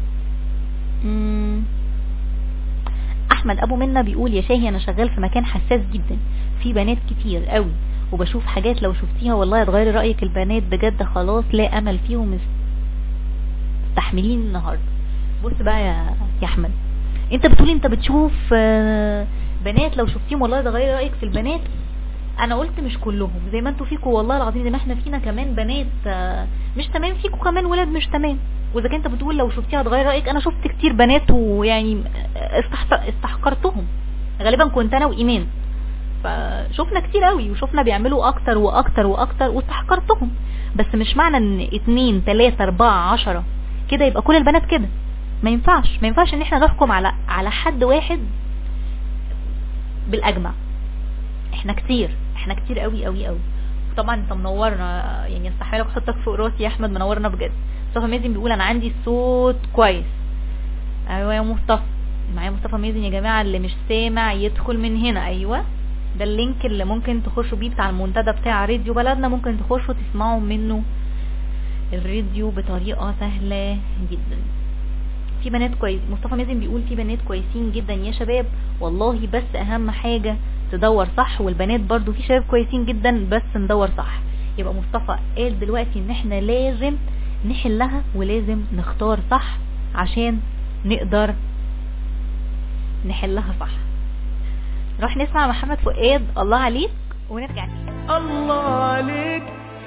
احمد ابو منا بيقول يا شاهي انا شغال في مكان حساس جدا في بنات كتير قوي وبشوف حاجات لو شفتيها والله هتغيري رايك البنات بجد خلاص لا امل فيهم مستحملين النهارده بص بقى يا يا احمد انت بتقولي انت بتشوف بنات لو شفتيهم والله تغيري رايك في البنات انا قلت مش كلهم زي ما انتوا فيكم والله العظيم زي ما احنا فينا كمان بنات مش تمام فيكم كمان ولاد مش تمام واذا كنت بتقول لو شفتيها هتغير رايك انا شفت كتير بنات ويعني استحقرتهم غالبا كنت انا وايمان فشفنا كتير قوي وشفنا بيعملوا اكتر واكتر واكتر واستحقرتهم بس مش معنى ان اتنين تلاتة اربعة عشرة كده يبقى كل البنات كده ما ينفعش ما ينفعش ان احنا نحكم على على حد واحد بالاجمع احنا كتير احنا كتير قوي قوي قوي طبعا انت منورنا يعني استحاله احطك فوق راسي يا احمد منورنا بجد مصطفى مازن بيقول انا عندي صوت كويس ايوه يا مصطفى معايا مصطفى مازن يا جماعه اللي مش سامع يدخل من هنا ايوه ده اللينك اللي ممكن تخشوا بيه بتاع المنتدى بتاع راديو بلدنا ممكن تخشوا تسمعوا منه الراديو بطريقه سهله جدا في بنات كويس مصطفى مازن بيقول في بنات كويسين جدا يا شباب والله بس اهم حاجه تدور صح والبنات برضو في شباب كويسين جدا بس ندور صح يبقى مصطفى قال دلوقتي ان احنا لازم نحلها ولازم نختار صح عشان نقدر نحلها صح نروح نسمع محمد فؤاد الله عليك ونرجع تاني الله عليك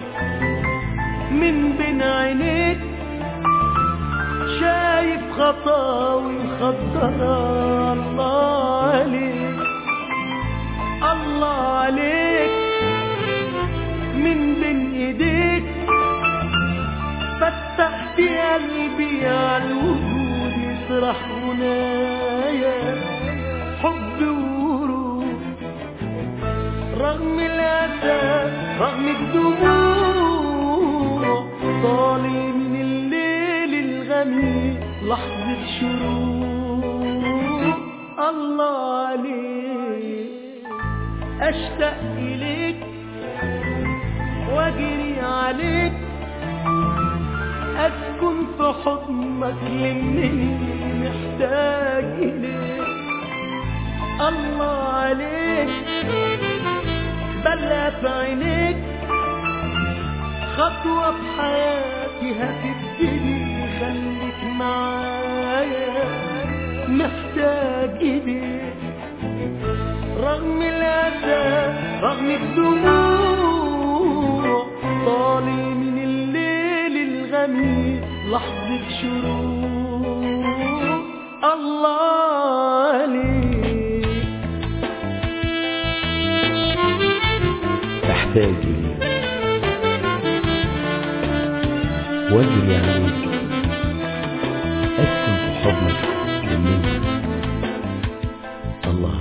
من بين عينيك شايف خطاوي مخضرة الله عليك الله عليك من بين ايديك فتحت قلبي على الوجود يسرح هنايا حب رغم الأسى رغم الدموع طالي من الليل الغميق لحظة شروق الله عليك أشتاق إليك وأجري عليك أسكن في حضنك لمني محتاج إليك الله عليك بلا في عينيك خطوة في حياتي هتبتدي خليك معايا محتاج إليك رغم الأسى رغم الدموع طالي من الليل الغميق لحظة شروق الله عليك تحتاج إليك واجري عليك أسكن في حضنك منك الله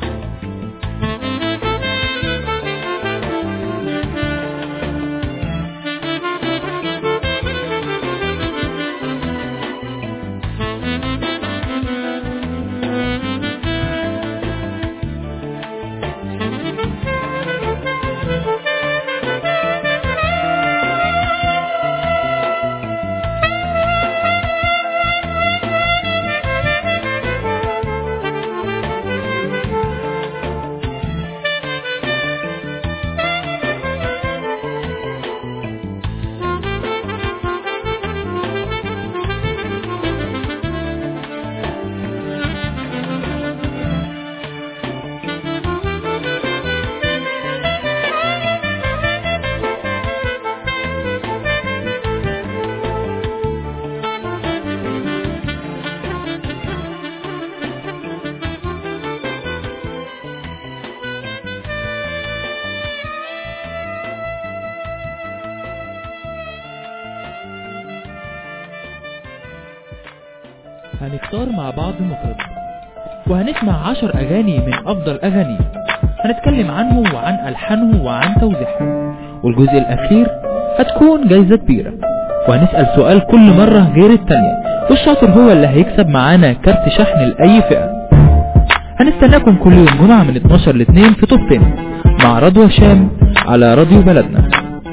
هنختار مع بعض مطرب وهنسمع عشر أغاني من أفضل أغانيه هنتكلم عنه وعن ألحانه وعن توزيعه والجزء الأخير هتكون جايزة كبيرة وهنسأل سؤال كل مرة غير التانية والشاطر هو اللي هيكسب معانا كارت شحن لأي فئة هنستناكم كل يوم جمعة من 12 ل 2 في توب 10 مع رضوى هشام على راديو بلدنا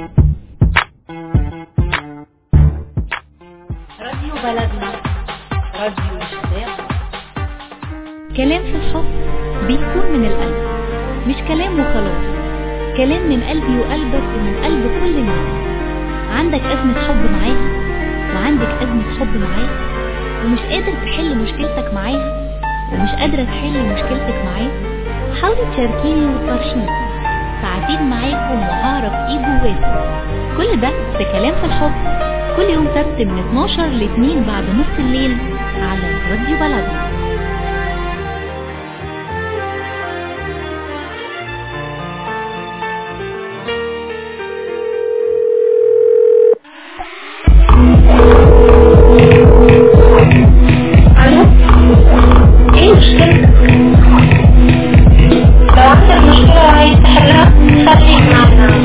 راديو بلدنا راديو الشباب كلام في الحب بيكون من القلب مش كلام وخلاص كلام من قلبي وقلبك ومن قلب كل الناس عندك أزمة حب معاها وعندك أزمة حب معاه ومش قادر تحل مشكلتك معاها ومش قادرة تحل مشكلتك معاه حاولي تشاركيني وتفرشيني ساعتين معاكم وهعرف ايه جواكم كل ده في كلام في الحب كل يوم سبت من 12 ل 2 بعد نص الليل على راديو بلدنا ايه مشكلتك؟ لو عندك مشكلة عايز تحلها خليك معنا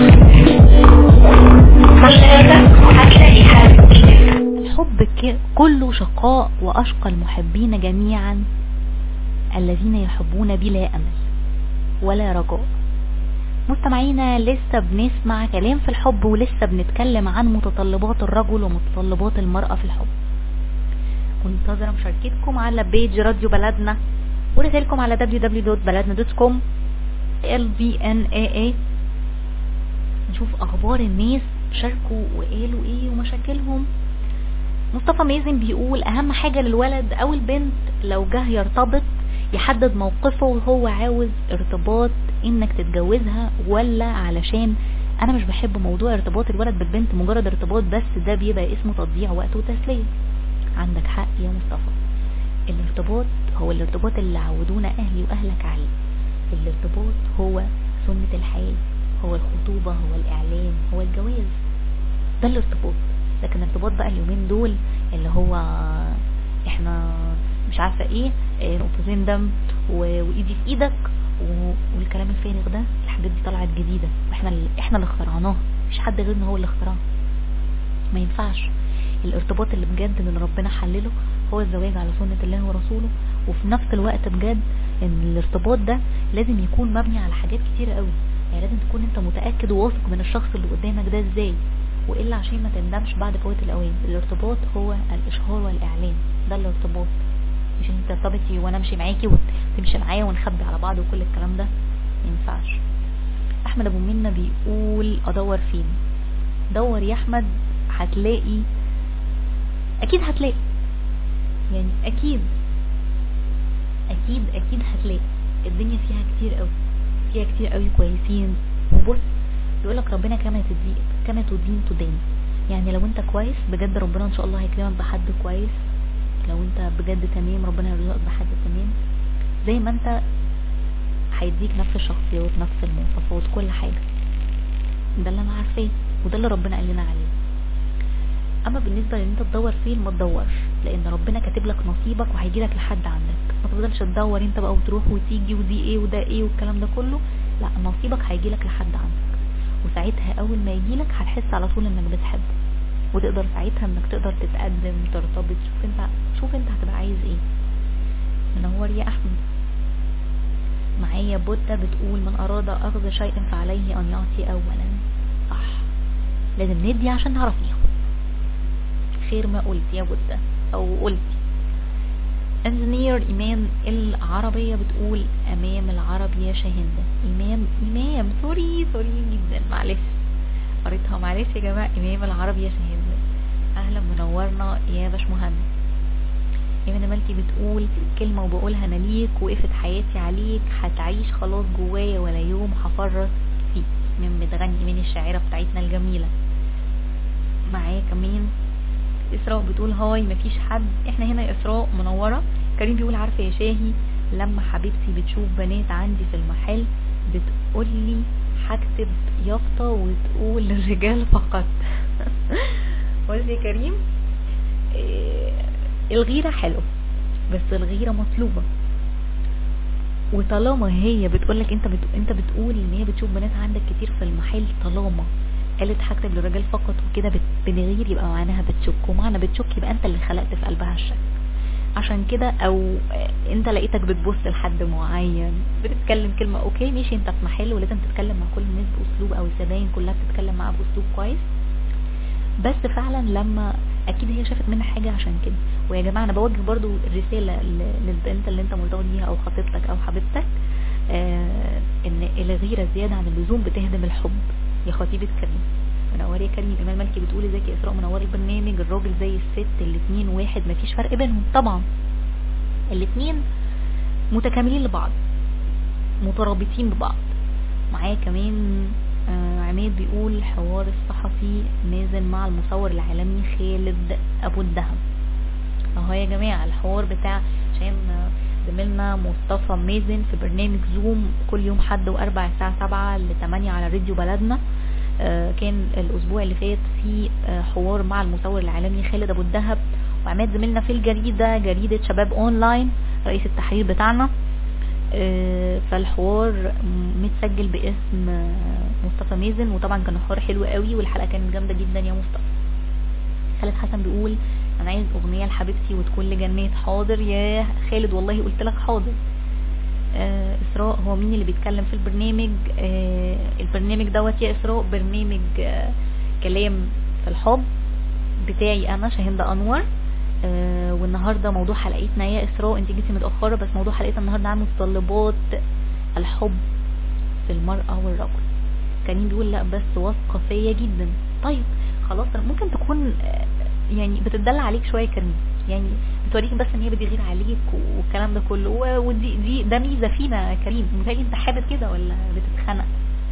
مشكلتك هتلاقي حل الحب ك- كله شقاء وأشقى المحبين جميعا الذين يحبون بلا أمل ولا رجاء مستمعينا لسه بنسمع كلام في الحب ولسه بنتكلم عن متطلبات الرجل ومتطلبات المرأة في الحب منتظرة مشاركتكم على بيج راديو بلدنا ورسائلكم على www.baladna.com LBNAA نشوف اخبار الناس شاركوا وقالوا ايه ومشاكلهم مصطفى مازن بيقول اهم حاجة للولد او البنت لو جه يرتبط يحدد موقفه وهو عاوز ارتباط انك تتجوزها ولا علشان انا مش بحب موضوع ارتباط الولد بالبنت مجرد ارتباط بس ده بيبقى اسمه تضييع وقت وتسلية عندك حق يا مصطفى الارتباط هو الارتباط اللي عودونا اهلي واهلك عليه الارتباط هو سنة الحياة هو الخطوبة هو الاعلام هو الجواز ده الارتباط لكن الارتباط بقى اليومين دول اللي هو احنا مش عارفة ايه اه، نقطتين دم و- وايدي في ايدك و- والكلام الفارغ ده الحاجات دي طلعت جديدة واحنا اللي احنا اللي اخترعناها مش حد غيرنا هو اللي اخترعها ما ينفعش الارتباط اللي بجد اللي ربنا حلله هو الزواج على سنة الله ورسوله وفي نفس الوقت بجد ان الارتباط ده لازم يكون مبني على حاجات كتيرة قوي يعني لازم تكون انت متأكد وواثق من الشخص اللي قدامك ده ازاي والا عشان ما تندمش بعد فوات الاوان الارتباط هو الاشهار والاعلان ده الارتباط مش انت ترتبطي وانا امشي معاكي وتمشي معايا ونخبي على بعض وكل الكلام ده ما ينفعش احمد ابو منة بيقول ادور فين دور يا احمد هتلاقي اكيد هتلاقي يعني اكيد اكيد اكيد هتلاقي الدنيا فيها كتير قوي فيها كتير قوي كويسين وبص يقولك ربنا كما تدين كما تدين تدين يعني لو انت كويس بجد ربنا ان شاء الله هيكرمك بحد كويس لو انت بجد تمام ربنا يرزقك بحد تمام زي ما انت هيديك نفس الشخصيات نفس المواصفات كل حاجة ده اللي انا عارفاه وده اللي ربنا قال لنا عليه اما بالنسبة لان انت تدور فين ما تدورش لان ربنا كاتب لك نصيبك وهيجي لك لحد عندك ما تفضلش تدور انت بقى وتروح وتيجي ودي ايه وده ايه والكلام ده كله لا نصيبك هيجي لك لحد عندك وساعتها اول ما يجي لك هتحس على طول انك بتحبه وتقدر ساعتها انك تقدر تتقدم ترتبط شوف انت شوف انت هتبقى عايز ايه منور يا احمد معايا بودة بتقول من اراد اخذ شيء فعليه ان يعطي اولا صح لازم ندي عشان نعرف ياخد خير ما قلت يا بودة او قلتي انجينير ايمان العربية بتقول امام العرب يا شاهندة امام امام سوري سوري جدا معلش قريتها معلش يا جماعة امام العرب يا شاهندة اهلا منورنا يا باشمهندس ايمان مالكي بتقول كلمة وبقولها انا ليك وقفت حياتي عليك هتعيش خلاص جوايا ولا يوم هفرط فيك من بتغني من الشاعرة بتاعتنا الجميلة معايا كمان اسراء بتقول هاي مفيش حد احنا هنا يا اسراء منورة كريم بيقول عارفة يا شاهي لما حبيبتي بتشوف بنات عندي في المحل بتقولي هكتب يافطة وتقول للرجال فقط بص يا كريم إيه الغيرة حلوة بس الغيرة مطلوبة وطالما هي بتقولك انت بت... انت بتقول ان هي بتشوف بنات عندك كتير في المحل طالما قالت هكتب للرجال فقط وكده بت... بنغير يبقى معناها بتشك ومعنى بتشك يبقى انت اللي خلقت في قلبها الشك عشان كده او انت لقيتك بتبص لحد معين بتتكلم كلمة اوكي ماشي انت في محل ولازم تتكلم مع كل الناس باسلوب او الزباين كلها بتتكلم معاها باسلوب كويس بس فعلا لما اكيد هي شافت منها حاجة عشان كده ويا جماعة انا بوجه برضو رسالة للبنت اللي انت مرتبط بيها او خطيبتك او حبيبتك آه ان الغيرة زيادة عن اللزوم بتهدم الحب يا خطيبة كريم منورة يا كريم ايمان مالكي بتقولي ازيك يا اسراء منورة البرنامج الراجل زي الست الاتنين واحد مفيش فرق بينهم طبعا الاتنين متكاملين لبعض مترابطين ببعض معايا كمان آه عماد بيقول حوار الصحفي نازل مع المصور العالمي خالد ابو الدهب اهو يا جماعة الحوار بتاع عشان زميلنا مصطفى مازن في برنامج زوم كل يوم حد واربع الساعة سبعة لتمانية على راديو بلدنا آه كان الاسبوع اللي فات في آه حوار مع المصور العالمي خالد ابو الدهب وعماد زميلنا في الجريدة جريدة شباب اونلاين رئيس التحرير بتاعنا فالحوار متسجل باسم مصطفى مازن وطبعا كان الحوار حلو قوي والحلقة كانت جامدة جدا يا مصطفى خالد حسن بيقول انا عايز اغنية لحبيبتي وتكون لجنات حاضر يا خالد والله قلت لك حاضر آه اسراء هو مين اللي بيتكلم في البرنامج آه البرنامج دوت يا اسراء برنامج آه كلام في الحب بتاعي انا شاهندة انور آه والنهاردة موضوع حلقتنا يا اسراء انت جيتي متأخرة بس موضوع حلقتنا النهاردة عن متطلبات الحب في المرأة والرجل كريم بيقول لا بس واثقة فيا جدا طيب خلاص ممكن تكون يعني بتدلع عليك شوية كريم يعني بتوريك بس ان هي بتغير عليك والكلام ده كله ودي دي ده ميزة فينا يا كريم متهيألي انت حابب كده ولا بتتخنق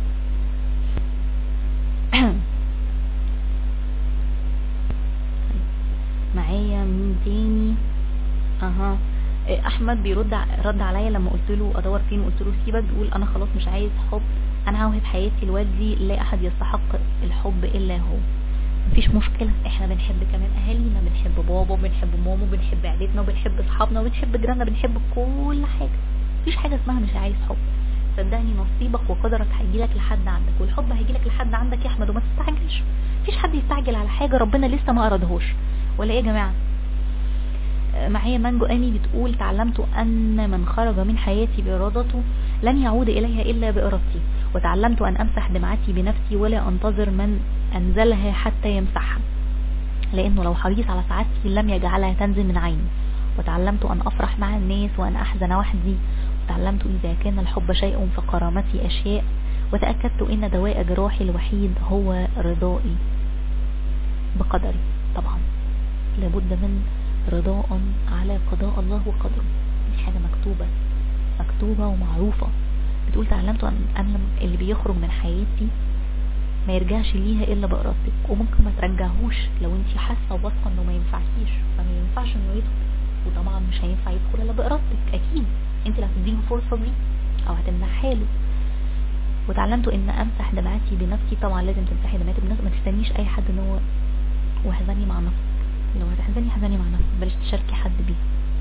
معايا مين تاني اها احمد بيرد رد عليا لما قلت له ادور فين قلت له سيبك بيقول انا خلاص مش عايز حب انا هوهب حياتي لوالدي لا احد يستحق الحب الا هو مفيش مشكلة احنا بنحب كمان اهالينا بنحب بابا بنحب ماما بنحب عيلتنا وبنحب اصحابنا وبنحب جيراننا بنحب كل حاجة مفيش حاجة اسمها مش عايز حب صدقني نصيبك وقدرك هيجيلك لحد عندك والحب هيجيلك لحد عندك يا احمد وما تستعجلش مفيش حد يستعجل على حاجه ربنا لسه ما ارادهوش ولا ايه يا جماعه معايا مانجو امي بتقول تعلمت ان من خرج من حياتي بارادته لن يعود اليها الا بارادتي وتعلمت ان امسح دمعتي بنفسي ولا انتظر من انزلها حتى يمسحها لانه لو حريص على سعادتي لم يجعلها تنزل من عيني وتعلمت ان افرح مع الناس وان احزن وحدي وتعلمت اذا كان الحب شيء فكرامتي اشياء وتاكدت ان دواء جراحي الوحيد هو رضائي بقدري طبعا لابد من رضاء على قضاء الله وقدره دي حاجة مكتوبة مكتوبة ومعروفة بتقول تعلمت ان انا اللي بيخرج من حياتي ما يرجعش ليها الا بارادتك وممكن ما ترجعهوش لو انت حاسه وواثقه انه ما ينفعكيش فما ينفعش انه يدخل وطبعا مش هينفع يدخل الا بارادتك اكيد انت اللي هتديله الفرصه دي او هتمنحها له وتعلمت ان امسح دمعتي بنفسي طبعا لازم تمسحي دمعتك بنفسك ما تستنيش اي حد ان هو واحزني مع نفسك لو هتحزني حزني مع نفسك بلاش تشاركي حد بيه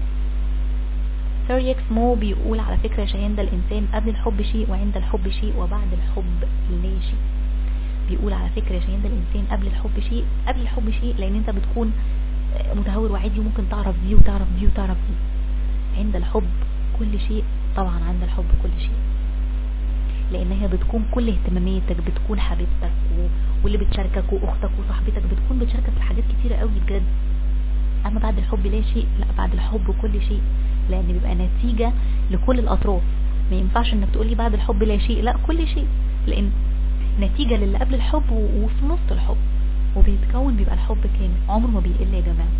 سيريكس مو بيقول على فكرة يا شيان ده الإنسان قبل الحب شيء وعند الحب شيء وبعد الحب لا شيء بيقول على فكرة يا شيان ده الإنسان قبل الحب شيء قبل الحب شيء لأن أنت بتكون متهور وعادي وممكن تعرف دي وتعرف دي وتعرف دي عند الحب كل شيء طبعا عند الحب كل شيء لان هي بتكون كل اهتماماتك بتكون حبيبتك و... واللي بتشاركك واختك وصاحبتك بتكون بتشاركك في حاجات كتيرة قوي بجد اما بعد الحب لا شيء لا بعد الحب كل شيء لان بيبقى نتيجة لكل الاطراف ما ينفعش انك تقولي بعد الحب لا شيء لا كل شيء لان نتيجة للي قبل الحب و... وفي نص الحب وبيتكون بيبقى الحب كامل عمره ما بيقل يا جماعة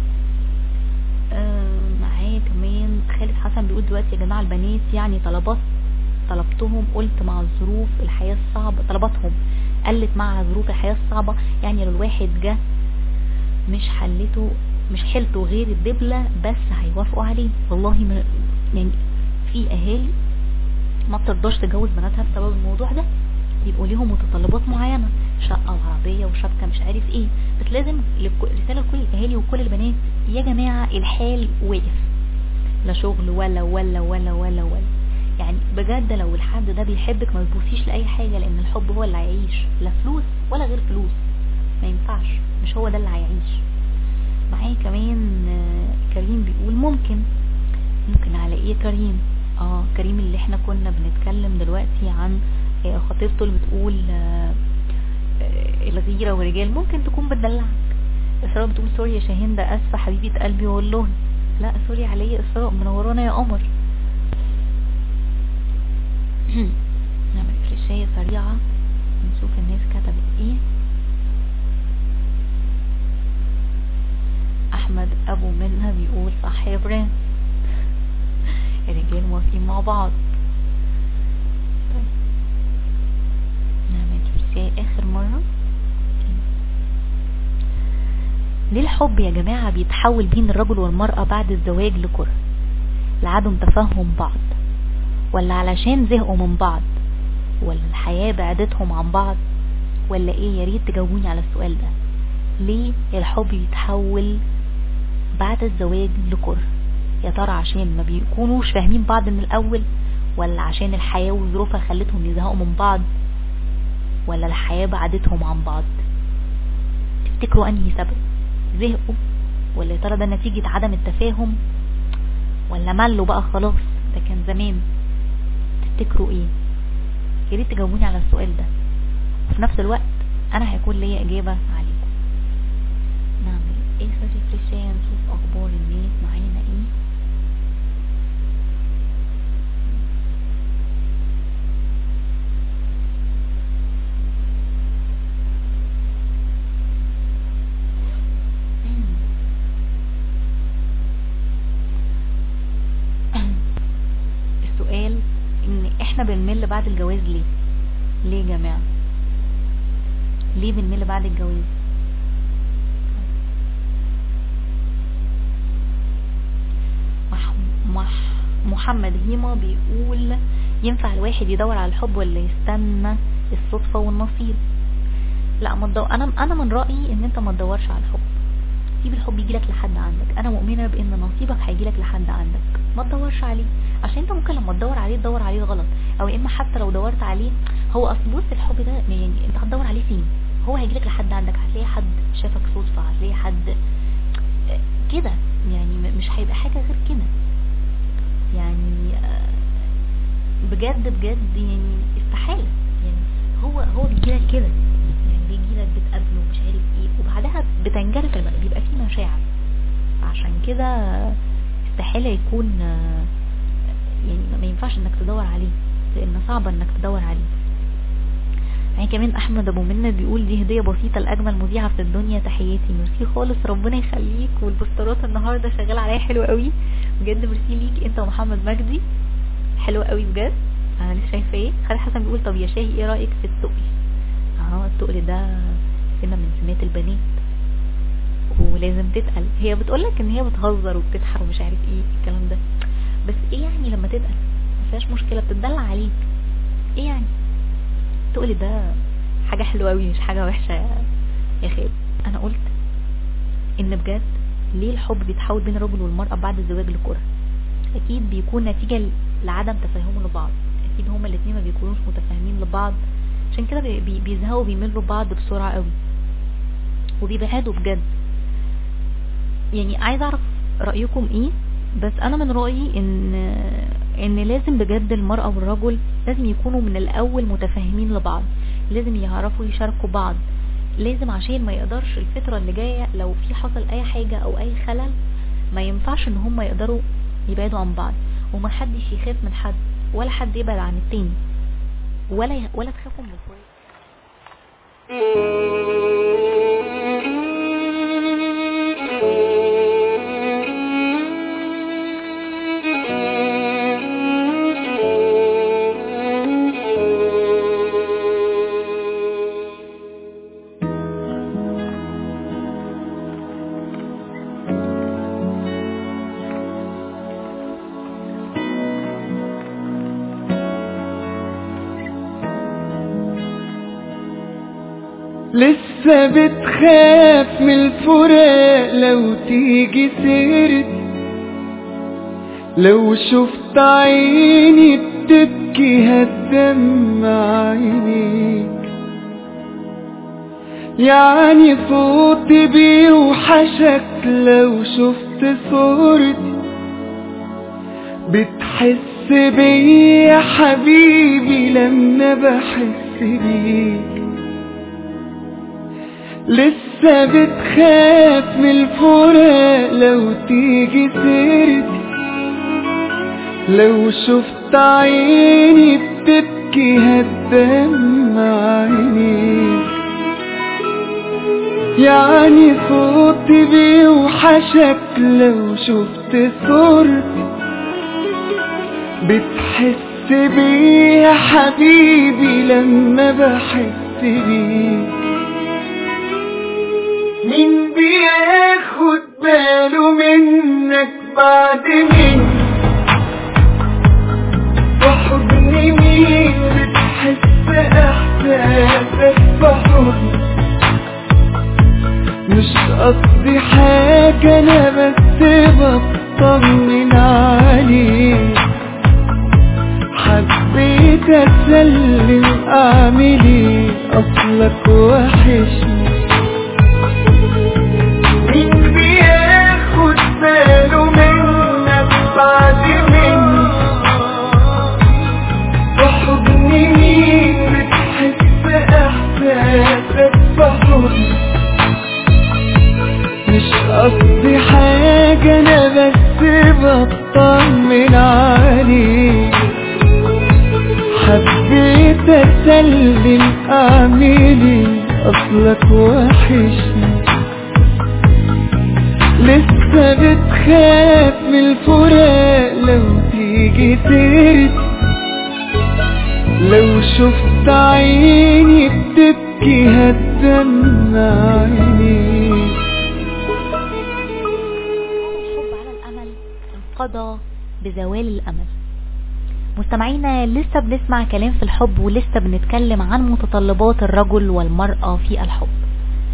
آه معايا كمان خالد حسن بيقول دلوقتي يا جماعة البنات يعني طلبات طلبتهم قلت مع الظروف الحياة الصعبة طلباتهم قلت مع ظروف الحياة الصعبة يعني لو الواحد جه مش حلته مش حلته غير الدبلة بس هيوافقوا عليه والله ما يعني في اهالي ما بترضاش تجوز بناتها بسبب الموضوع ده بيبقوا ليهم متطلبات معينة شقة وعربية وشبكة مش عارف ايه بس لازم رسالة لكل الاهالي وكل البنات يا جماعة الحال واقف لا شغل ولا ولا ولا ولا ولا يعني بجد لو الحد ده بيحبك ما تبوسيش لاي حاجة لان الحب هو اللي هيعيش لا فلوس ولا غير فلوس ما ينفعش مش هو ده اللي هيعيش معايا كمان كريم بيقول ممكن ممكن على ايه كريم اه كريم اللي احنا كنا بنتكلم دلوقتي عن خطيبته اللي بتقول الغيرة والرجال ممكن تكون بتدلعك اسراء بتقول سوري يا شاهين ده اسفة حبيبة قلبي والله لا سوري عليا اسراء منورانا يا قمر نعمل فرشاية سريعة نشوف الناس كتبت ايه احمد ابو منها بيقول صح يا بران الرجال موافقين مع بعض طيب نعمل فرشاية اخر مرة ليه الحب يا جماعة بيتحول بين الرجل والمرأة بعد الزواج لكره لعدم تفهم بعض ولا علشان زهقوا من بعض ولا الحياة بعدتهم عن بعض ولا ايه يا ريت تجاوبوني على السؤال ده ليه الحب يتحول بعد الزواج لكره يا ترى عشان ما بيكونوش فاهمين بعض من الاول ولا عشان الحياة وظروفها خلتهم يزهقوا من بعض ولا الحياة بعدتهم عن بعض تفتكروا انهي سبب زهقوا ولا يا ترى ده نتيجة عدم التفاهم ولا ملوا بقى خلاص ده كان زمان تفتكروا ايه يا ريت تجاوبوني على السؤال ده وفي نفس الوقت انا هيكون ليا اجابة عليكم نعمل ايه ريفريشية نشوف اخبار الناس معانا ايه السؤال ان احنا بنمل بعد الجواز ليه ليه يا جماعة ليه بنمل بعد الجواز مح مح محمد هيما بيقول ينفع الواحد يدور على الحب ولا يستنى الصدفة والنصيب لا ما تدور انا انا من رأيي ان انت ما تدورش على الحب نصيب الحب يجيلك لحد عندك انا مؤمنة بان نصيبك هيجيلك لحد عندك ما تدورش عليه عشان انت ممكن لما تدور عليه تدور عليه غلط او اما حتى لو دورت عليه هو اصل بص الحب ده يعني انت هتدور عليه فين هو هيجيلك لحد عندك هتلاقي حد شافك صدفة هتلاقي حد كده يعني مش هيبقى حاجة غير كده يعني بجد بجد يعني استحالة يعني هو هو بيجيلك كده يعني بيجيلك بتقابله مش عارف ايه وبعدها بتنجرف بقى بيبقى فيه مشاعر عشان كده استحالة يكون يعني ما ينفعش انك تدور عليه لان صعب انك تدور عليه يعني كمان احمد ابو منى بيقول دي هديه بسيطه لاجمل مذيعه في الدنيا تحياتي ميرسي خالص ربنا يخليك والبوسترات النهارده شغاله عليها حلو قوي بجد ميرسي ليك انت ومحمد مجدي حلو قوي بجد انا لسه شايفه ايه خالد حسن بيقول طب يا شاهي ايه رايك في التقل اه التقل ده سمه من سمات البنات ولازم تتقل هي بتقولك ان هي بتهزر وبتضحك ومش عارف ايه الكلام ده بس ايه يعني لما تتقل ما فيهاش مشكله بتدلع عليك ايه يعني تقولي ده حاجة حلوة قوي مش حاجة وحشة يا خالد انا قلت ان بجد ليه الحب بيتحول بين الرجل والمرأة بعد الزواج لكره اكيد بيكون نتيجة لعدم تفاهمهم لبعض اكيد هما الاتنين ما بيكونوش متفاهمين لبعض عشان كده بي بيزهقوا بيملوا بعض بسرعة قوي وبيبعدوا بجد يعني عايز اعرف رأيكم ايه بس انا من رأيي ان ان لازم بجد المرأة والرجل لازم يكونوا من الاول متفاهمين لبعض لازم يعرفوا يشاركوا بعض لازم عشان ما يقدرش الفترة اللي جاية لو في حصل اي حاجة او اي خلل ما ينفعش ان هم يقدروا يبعدوا عن بعض وما حدش يخاف من حد ولا حد يبعد عن التاني ولا ي... ولا تخافوا من الفراق لسه بتخاف من الفراق لو تيجي سيرت لو شفت عيني بتبكي هتدمع عينيك يعني صوتي بيوحشك لو شفت صورتي بتحس بيا حبيبي لما بحس بيك لسه بتخاف من الفراق لو تيجي سيرتي لو شفت عيني بتبكي هتدمع عينيك يعني صوتي بيوحشك لو شفت صورتي بتحس بيا حبيبي لما بحس بيك مين بياخد باله منك بعد مين بحضن مين بتحس احساسك بحضن مش قصدي حاجة انا بس بطمن عليك حبيت اسلم اعملي اصلك وحشني مين بياخد باله منك بعد مني بحضن مين بتحس احساسك بحضن مش قصدي حاجة انا بس بطمن عليك حبيت اسلم اعملي اصلك وحشني لسه بتخاف من الفراق لو تيجي ترد لو شفت عيني بتبكي هتدمع عينيك الحب على الامل انقضى بزوال الامل مستمعينا لسه بنسمع كلام في الحب ولسه بنتكلم عن متطلبات الرجل والمرأة في الحب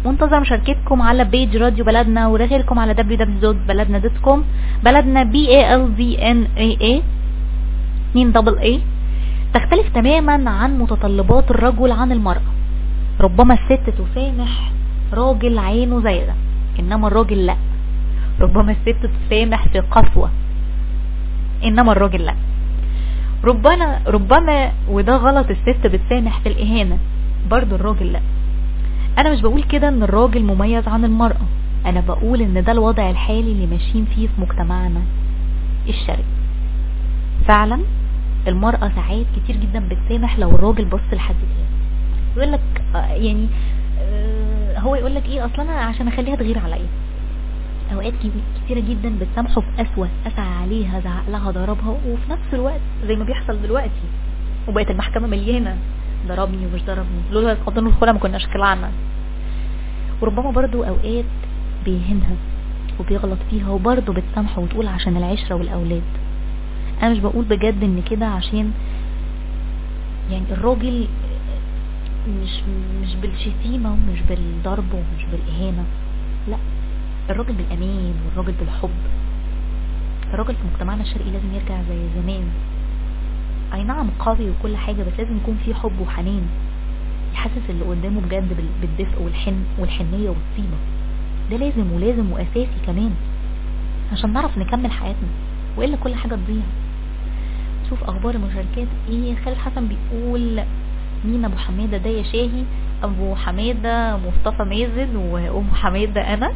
منتظر مشاركتكم على بيج راديو بلدنا ورسائلكم على www.بلدنا.com بلدنا B A L D N A A 2 دبل A تختلف تماما عن متطلبات الرجل عن المرأة ربما الست تسامح راجل عينه زايدة انما الراجل لا ربما الست تسامح في قسوة انما الراجل لا ربما ربما وده غلط الست بتسامح في الاهانة برضو الراجل لا انا مش بقول كده ان الراجل مميز عن المرأة انا بقول ان ده الوضع الحالي اللي ماشيين فيه في مجتمعنا الشرقي فعلا المرأة ساعات كتير جدا بتسامح لو الراجل بص لحد تاني يقول لك يعني آه، هو يقول لك ايه اصلا انا عشان اخليها تغير عليا اوقات كي- كتيرة جدا بتسامحه في اسوأ اسعى عليها زعق لها ضربها وفي نفس الوقت زي ما بيحصل دلوقتي وبقت المحكمة مليانة ضربني ومش ضربني لولا قانون الخلع ما كناش خلعنا وربما برضو اوقات بيهنها وبيغلط فيها وبرضو بتسامحه وتقول عشان العشرة والاولاد انا مش بقول بجد ان كده عشان يعني الراجل مش مش بالشتيمة ومش بالضرب ومش بالإهانة لا الراجل بالأمان والراجل بالحب الراجل في مجتمعنا الشرقي لازم يرجع زي زمان اي نعم قوي وكل حاجة بس لازم يكون في حب وحنين يحسس اللي قدامه بجد بال- بالدفء والحن والحنية والطيبة ده لازم ولازم وأساسي كمان عشان نعرف نكمل حياتنا وإلا كل حاجة تضيع شوف أخبار المشاركات إيه خالد حسن بيقول مين أبو حمادة ده يا شاهي أبو حمادة مصطفى مازن وأم حمادة أنا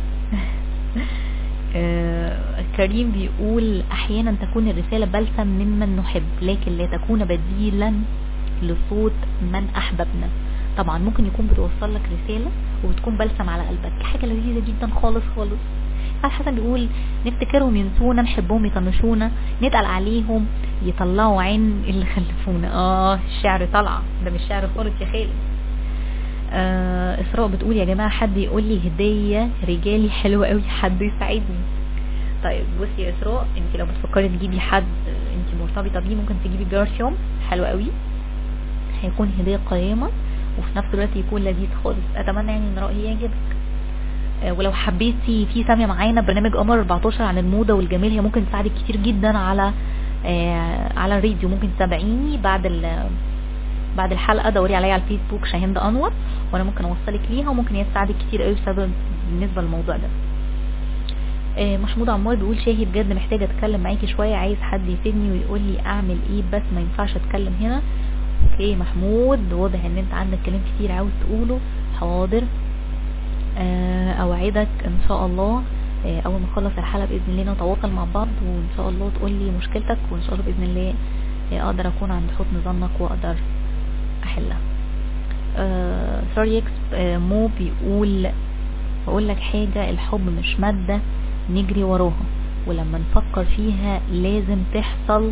آه، كريم بيقول أحيانا تكون الرسالة بلسم ممن نحب لكن لا تكون بديلا لصوت من أحببنا طبعا ممكن يكون بتوصل لك رسالة وبتكون بلسم على قلبك حاجة لذيذة جدا خالص خالص على حسن بيقول نفتكرهم ينسونا نحبهم يطنشونا نتقل عليهم يطلعوا عين اللي خلفونا اه الشعر طالعة ده مش شعر خالص يا خالد آه اسراء بتقول يا جماعة حد يقول لي هدية رجالي حلوة قوي حد يساعدني طيب بصي يا اسراء انت لو بتفكري تجيبي حد انت مرتبطة بيه ممكن تجيبي بيرفيوم حلو قوي هيكون هدية قيمة وفي نفس الوقت يكون لذيذ خالص اتمنى يعني ان رأيي يعجبك آه، ولو حبيتي في سامية معانا برنامج قمر 14 عن الموضة والجمال هي ممكن تساعدك كتير جدا على آه، على الراديو ممكن تتابعيني بعد ال بعد الحلقة دوري عليا على الفيسبوك شاهين انور وانا ممكن اوصلك ليها وممكن هي تساعدك كتير قوي بسبب بالنسبة للموضوع ده آه، محمود عمار بيقول شاهي بجد محتاجة اتكلم معاكي شوية عايز حد يفيدني ويقول لي اعمل ايه بس ما ينفعش اتكلم هنا اوكي محمود واضح ان انت عندك كلام كتير عاوز تقوله حاضر آه، اوعدك ان شاء الله آه، اول ما اخلص الحلقه باذن الله نتواصل مع بعض وان شاء الله تقول لي مشكلتك وان شاء الله باذن الله آه، اقدر اكون عند حسن ظنك واقدر احلها آه سوري اكس آه مو بيقول بقول لك حاجه الحب مش ماده نجري وراها ولما نفكر فيها لازم تحصل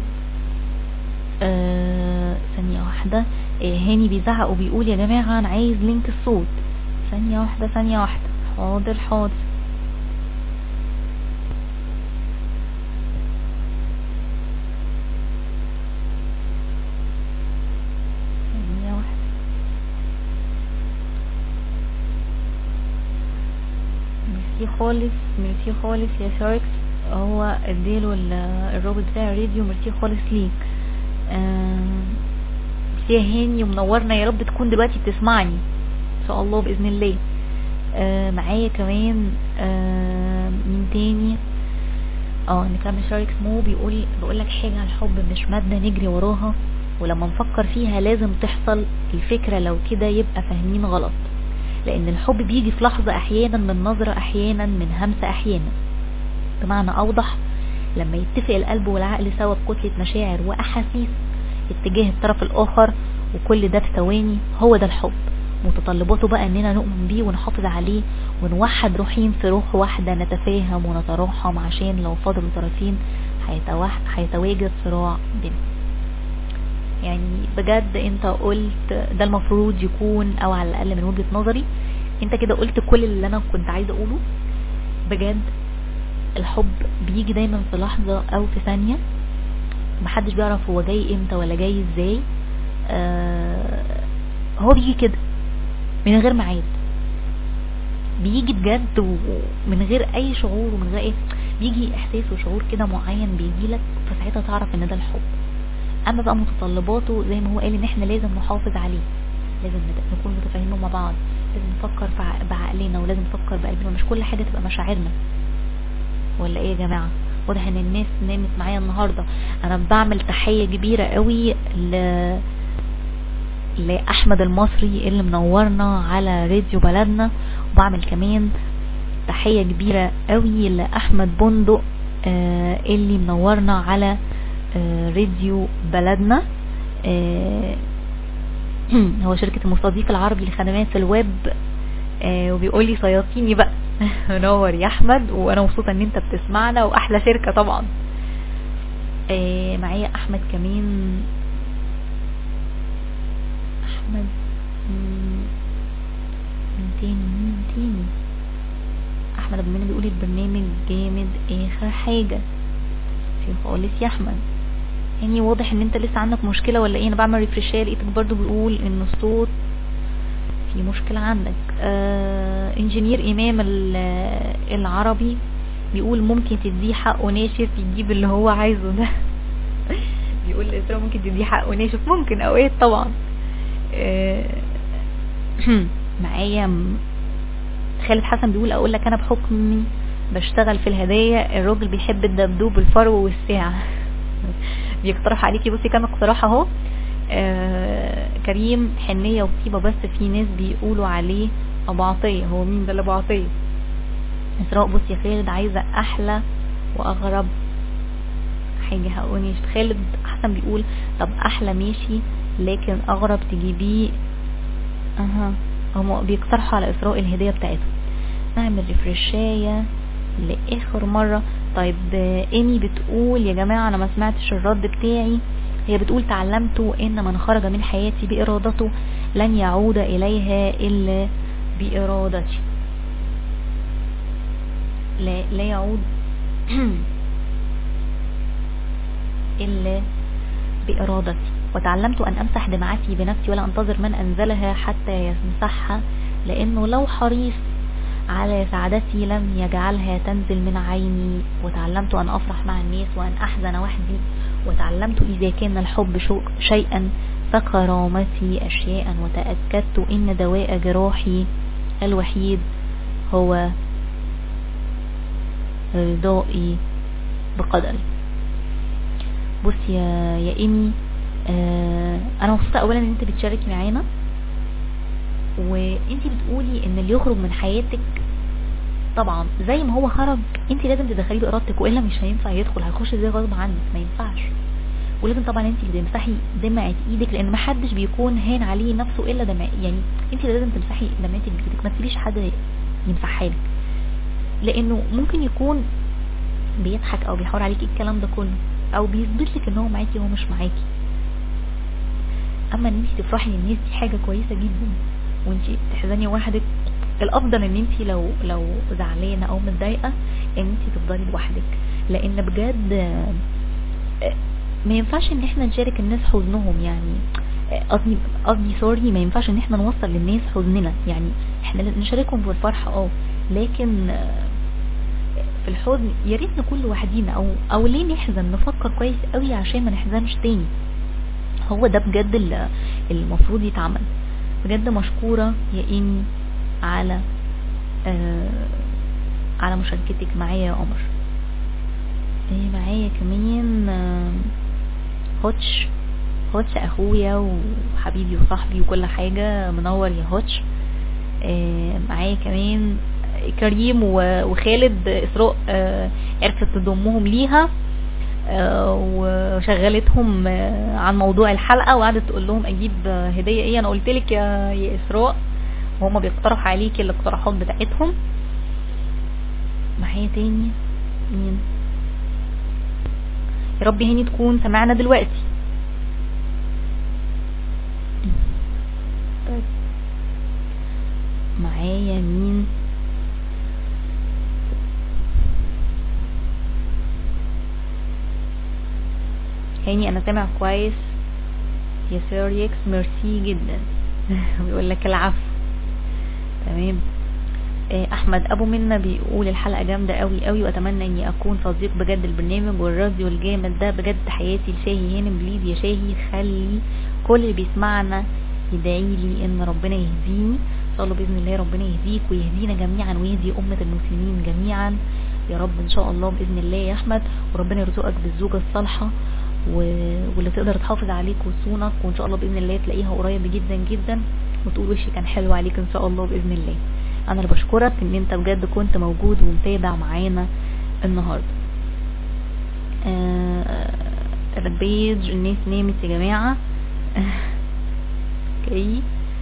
آه ثانية واحدة آه هاني بيزعق وبيقول يا جماعة انا عايز لينك الصوت ثانية واحدة ثانية واحدة حاضر حاضر ثانية واحدة ميرسي خالص ميرسي خالص يا شاركس هو اديله ال- الرابط بتاع الراديو ميرسي خالص ليك آم، ميرسي يا هاني ومنورنا يا رب تكون دلوقتي بتسمعني ان شاء الله باذن الله آه معايا كمان آه مين تاني اه نكمل شارك سمو بيقول بقول لك حاجه على الحب مش ماده نجري وراها ولما نفكر فيها لازم تحصل الفكره لو كده يبقى فاهمين غلط لان الحب بيجي في لحظه احيانا من نظره احيانا من همسه احيانا بمعنى اوضح لما يتفق القلب والعقل سوا بكتله مشاعر واحاسيس اتجاه الطرف الاخر وكل ده في ثواني هو ده الحب متطلباته بقى اننا نؤمن بيه ونحافظ عليه ونوحد روحين في روح واحدة نتفاهم ونتراحم عشان لو فضلوا طرفين هيتوح... هيتواجد صراع بينهم يعني بجد انت قلت ده المفروض يكون او على الاقل من وجهة نظري انت كده قلت كل اللي انا كنت عايزه اقوله بجد الحب بيجي دايما في لحظة او في ثانية محدش بيعرف هو جاي امتى ولا جاي ازاي آه هو بيجي كده من غير ميعاد بيجي بجد ومن غير اي شعور ومن غير ايه بيجي احساس وشعور كده معين بيجي لك فساعتها تعرف ان ده الحب اما بقى متطلباته زي ما هو قال ان احنا لازم نحافظ عليه لازم ند- نكون متفاهمين مع بعض لازم نفكر في بعقلنا ولازم نفكر بقلبنا مش كل حاجة تبقى مشاعرنا ولا ايه يا جماعة واضح ان الناس نامت معايا النهاردة انا بعمل تحية كبيرة قوي ل لأحمد المصري اللي منورنا على راديو بلدنا وبعمل كمان تحية كبيرة قوي لأحمد بندق آه اللي منورنا على آه راديو بلدنا آه هو شركة المستضيف العربي لخدمات الويب آه وبيقول لي صياطيني بقى منور يا احمد وانا مبسوطه ان انت بتسمعنا واحلى شركه طبعا آه معايا احمد كمان احمد مم، مين تاني مين تاني احمد ابو منى بيقول البرنامج جامد اخر حاجه في خالص يا احمد يعني واضح ان انت لسه عندك مشكله ولا ايه انا بعمل ريفرشيه لقيتك برضو بيقول ان الصوت في مشكلة عندك آه انجينير امام ال- العربي بيقول ممكن تديه حقه ناشف يجيب اللي هو عايزه ده بيقول الاسراء ممكن تديه حقه ناشف ممكن اوقات طبعا آه معايا م- خالد حسن بيقول اقول لك انا بحكمي بشتغل في الهدايا الراجل بيحب الدبدوب الفرو والساعة بيقترح عليكي بصي كام اقتراح اهو آه كريم حنية وطيبة بس في ناس بيقولوا عليه ابو عطية هو مين ده اللي ابو عطية اسراء بصي يا خالد عايزة احلى واغرب حاجة هقولي خالد حسن بيقول طب احلى ماشي لكن اغرب تجيبيه اها هم بيقترحوا على اسراء الهدية بتاعتهم نعمل ريفرشاية لاخر مرة طيب آه، ايمي بتقول يا جماعة انا ما سمعتش الرد بتاعي هي بتقول تعلمت ان من خرج من حياتي بارادته لن يعود اليها الا بارادتي لا, لا يعود الا بارادتي وتعلمت ان امسح دمعتي بنفسي ولا انتظر من انزلها حتى يمسحها لانه لو حريص على سعادتي لم يجعلها تنزل من عيني وتعلمت أن أفرح مع الناس وأن أحزن وحدي وتعلمت إذا كان الحب شو- شيئا فكرامتي أشياء وتأكدت إن دواء جراحي الوحيد هو رضائي بقدري بص يا يا إيمي آه أنا مبسوطة أولا إن أنت بتشاركي معانا وانت بتقولي ان اللي يخرج من حياتك طبعا زي ما هو خرج انت لازم تدخليه بارادتك والا مش هينفع يدخل هيخش ازاي غصب عنك ما ينفعش ولازم طبعا انت اللي تمسحي دمعة ايدك لان ما حدش بيكون هان عليه نفسه الا دمع يعني انت اللي لازم تمسحي دمعتك بايدك ما تسيبيش حد يمسحها لك لانه ممكن يكون بيضحك او بيحاور عليكي الكلام ده كله او بيثبت لك ان هو معاكي وهو مش معاكي اما ان انت تفرحي للناس دي حاجه كويسه جدا وانت تحزني وحدك الافضل ان انت لو لو زعلانه او متضايقه ان انت تفضلي لوحدك لان بجد آه، ما ينفعش ان احنا نشارك الناس حزنهم يعني آه، قصدي قصدي سوري ما ينفعش ان احنا نوصل للناس حزننا يعني احنا نشاركهم في الفرحه اه لكن آه، في الحزن يا ريت نكون لوحدينا او او ليه نحزن نفكر كويس قوي عشان ما نحزنش تاني هو ده بجد اللي اللي المفروض يتعمل بجد مشكورة يا إيمي على آه على مشاركتك معايا يا قمر إيه معايا كمان آه هوتش هوتش اخويا وحبيبي وصاحبي وكل حاجة منور يا هوتش آه معايا كمان كريم و- وخالد اسراء آه عرفت تضمهم ليها آه، وشغلتهم آه، عن موضوع الحلقة وقعدت تقول لهم اجيب آه، هدية ايه انا قلت لك يا يا اسراء وهما بيقترحوا عليكي الاقتراحات بتاعتهم معايا تاني مين يا رب هاني تكون سمعنا دلوقتي طيب معايا مين هاني انا سامع كويس يا سيريكس ميرسي جدا بيقول لك العفو تمام آه، احمد ابو منا بيقول الحلقه جامده قوي قوي واتمنى اني اكون صديق بجد البرنامج والراديو الجامد ده بجد تحياتي لشاهي هانم بليز يا شاهي خلي كل اللي بيسمعنا يدعي لي ان ربنا يهديني ان شاء الله باذن الله ربنا يهديك ويهدينا جميعا ويهدي امه المسلمين جميعا يا رب ان شاء الله باذن الله يا احمد وربنا يرزقك بالزوجه الصالحه و... واللي تقدر تحافظ عليك وتصونك وان شاء الله باذن الله تلاقيها قريب جدا جدا وتقول وشي كان حلو عليك ان شاء الله باذن الله انا اللي بشكرك ان انت بجد كنت موجود ومتابع معانا النهارده آه البيج الناس نامت يا جماعه اوكي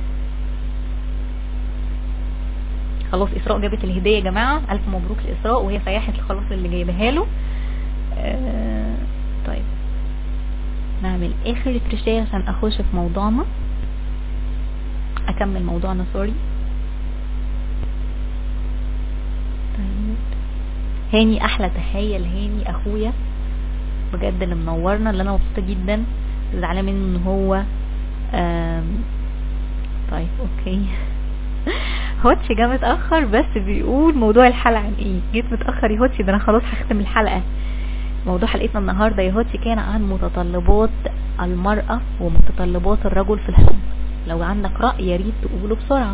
خلاص اسراء جابت الهديه يا جماعه الف مبروك لاسراء وهي سياحه خلاص اللي جايبها له آه طيب نعمل اخر ريفرشية عشان اخش في موضوعنا اكمل موضوعنا سوري طيب هاني احلى تحية لهاني اخويا بجد اللي منورنا اللي انا مبسوطة جدا زعلانة منه ان هو آم، طيب اوكي هوتشي جه متأخر بس بيقول موضوع الحلقة عن ايه جيت متأخر يا هوتشي ده انا خلاص هختم الحلقة موضوع حلقتنا النهاردة يا هوتشي كان عن متطلبات المرأة ومتطلبات الرجل في الحب لو عندك رأي يا ريت تقوله بسرعة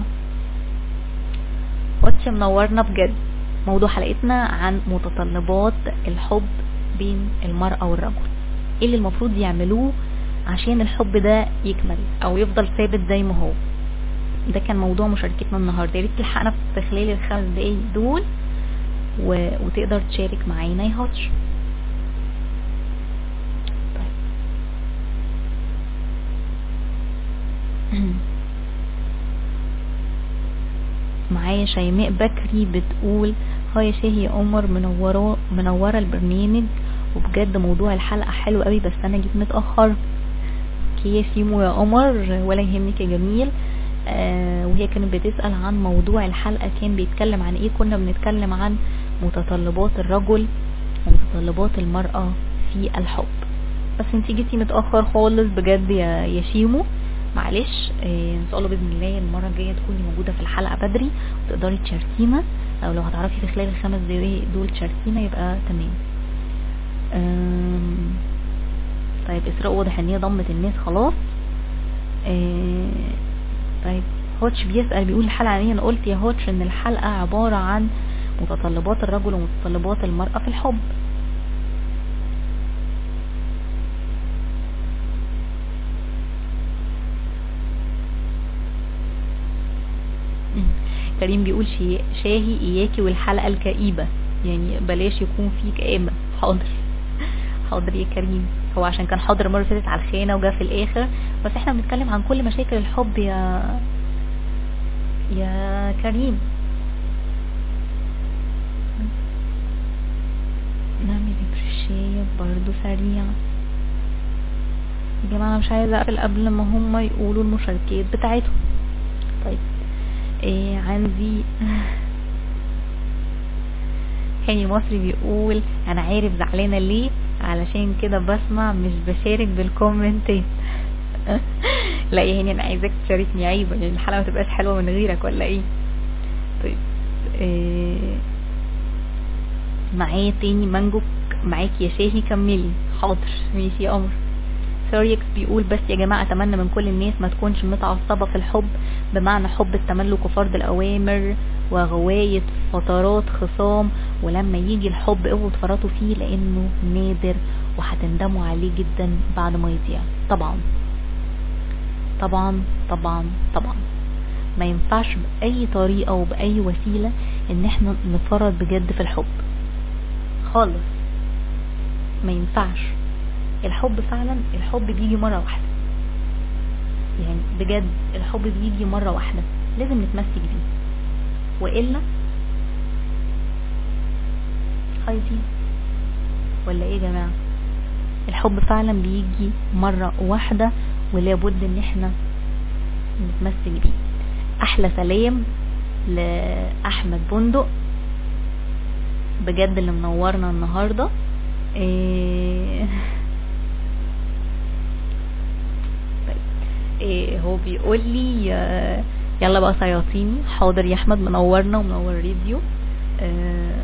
هوتشي منورنا بجد موضوع حلقتنا عن متطلبات الحب بين المرأة والرجل ايه اللي المفروض يعملوه عشان الحب ده يكمل او يفضل ثابت زي ما هو ده كان موضوع مشاركتنا النهارده يا ريت تلحقنا في خلال الخمس دقايق دول و... وتقدر تشارك معانا يا هوتش طيب. معايا شيماء بكري بتقول هاي يا شاهي يا قمر منوره منوره البرنامج وبجد موضوع الحلقه حلو قوي بس انا جيت متاخر اوكي يا سيمو يا قمر ولا يهمك يا جميل آه وهي كانت بتسأل عن موضوع الحلقة كان بيتكلم عن ايه كنا بنتكلم عن متطلبات الرجل ومتطلبات المرأة في الحب بس انتي جيتي متأخر خالص بجد يا, يا شيمو معلش آه ان شاء الله باذن الله المره الجايه تكوني موجوده في الحلقه بدري وتقدري تشاركينا او لو هتعرفي في خلال الخمس دقايق دول تشاركينا يبقى تمام آم، طيب اسراء واضح ان هي ضمت الناس خلاص آه، طيب هوتش بيسأل بيقول الحلقة عن ايه انا قلت يا هوتش ان الحلقة عبارة عن متطلبات الرجل ومتطلبات المرأة في الحب مم. كريم بيقول شي- شاهي اياكي والحلقة الكئيبة يعني بلاش يكون في كآبة حاضر حاضر يا كريم هو عشان كان حاضر المرة اللي فاتت على الخيانة وجا في الاخر بس احنا بنتكلم عن كل مشاكل الحب يا يا كريم نعمل ريفرشية برضو سريع يا جماعة أنا مش عايزة اقفل قبل ما هم يقولوا المشاركات بتاعتهم طيب إيه عندي هاني المصري بيقول انا عارف زعلانة ليه علشان كده بسمع مش بشارك بالكومنتات لا يا هاني انا عايزاك تشاركني عيب يعني الحلقة ما تبقاش حلوة من غيرك ولا ايه طيب إيه معايا تاني مانجو معاكي يا شاهي كملي حاضر ماشي يا قمر سوريكس بيقول بس يا جماعة اتمنى من كل الناس ما تكونش متعصبة في الحب بمعنى حب التملك وفرض الاوامر وغواية فترات خصام ولما يجي الحب اوعوا تفرطوا فيه لانه نادر وهتندموا عليه جدا بعد ما يضيع طبعا طبعا طبعا طبعا ما ينفعش بأي طريقة وبأي وسيلة ان احنا نفرط بجد في الحب خالص ما ينفعش الحب فعلا الحب بيجي مرة واحدة يعني بجد الحب بيجي مرة واحدة لازم نتمسك بيه وإلا هيضيع ولا ايه يا جماعة الحب فعلا بيجي مرة واحدة ولابد ان احنا نتمسك بيه احلى سلام لاحمد بندق بجد اللي منورنا النهارده إيه إيه هو بيقول لي آه، يلا بقى سياطيني حاضر يا احمد منورنا ومنور الراديو آه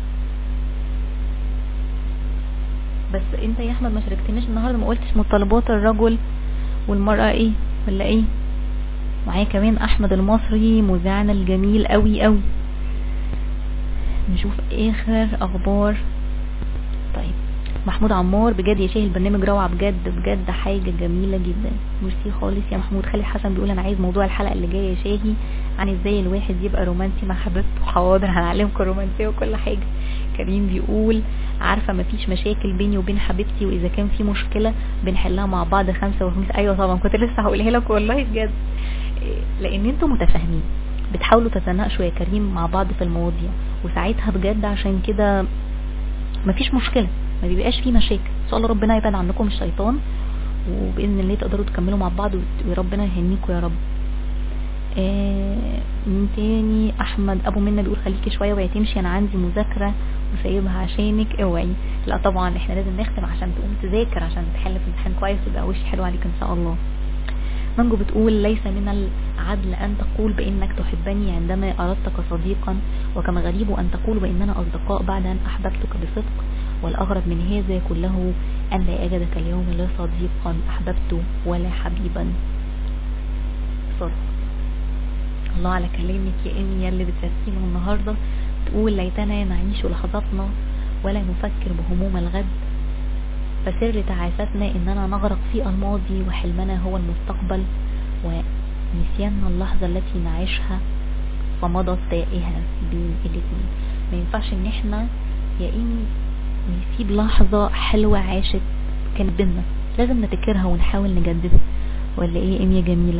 بس انت يا احمد ما شاركتنيش النهارده ما قلتش متطلبات الرجل والمرأة ايه ولا ايه معايا كمان احمد المصري مذيعنا الجميل قوي قوي نشوف اخر اخبار طيب محمود عمار بجد يا شاهي البرنامج روعة بجد بجد حاجة جميلة جدا ميرسي خالص يا محمود خالد حسن بيقول انا عايز موضوع الحلقة اللي جاية يا شاهي عن ازاي الواحد يبقى رومانسي مع حبيبته حاضر هنعلمكم رومانسية وكل حاجة كريم بيقول عارفة مفيش مشاكل بيني وبين حبيبتي واذا كان في مشكلة بنحلها مع بعض خمسة وخميس ايوه طبعا كنت لسه هقولها لك والله بجد لان انتوا متفاهمين بتحاولوا تتناقشوا يا كريم مع بعض في المواضيع وساعتها بجد عشان كده مفيش مشكلة ما بيبقاش فيه مشاكل ان شاء الله ربنا يبعد عنكم الشيطان وباذن الله تقدروا تكملوا مع بعض وربنا يهنيكم يا رب آه مين تاني احمد ابو منى بيقول خليكي شويه وهي تمشي انا عندي مذاكره وسايبها عشانك اوعي لا طبعا احنا لازم نختم عشان تقوم تذاكر عشان تحل في امتحان كويس ويبقى وشي حلو عليك ان شاء الله مانجو بتقول ليس من العدل أن تقول بأنك تحبني عندما أردتك صديقا وكما غريب أن تقول بأننا أصدقاء بعد أن أحببتك بصدق والأغرب من هذا كله أن لا أجدك اليوم لا صديقا أحببته ولا حبيبا صدق الله على كلامك يا إيمي اللي بترسينه النهاردة تقول ليتنا نعيش لحظاتنا ولا نفكر بهموم الغد فسر تعاستنا اننا نغرق في الماضي وحلمنا هو المستقبل ونسياننا اللحظة التي نعيشها فمضت تائهة بين الاتنين ما ينفعش ان احنا يا ايمي نسيب لحظة حلوة عاشت كانت بينا لازم نتكرها ونحاول نجددها ولا ايه ايمي جميلة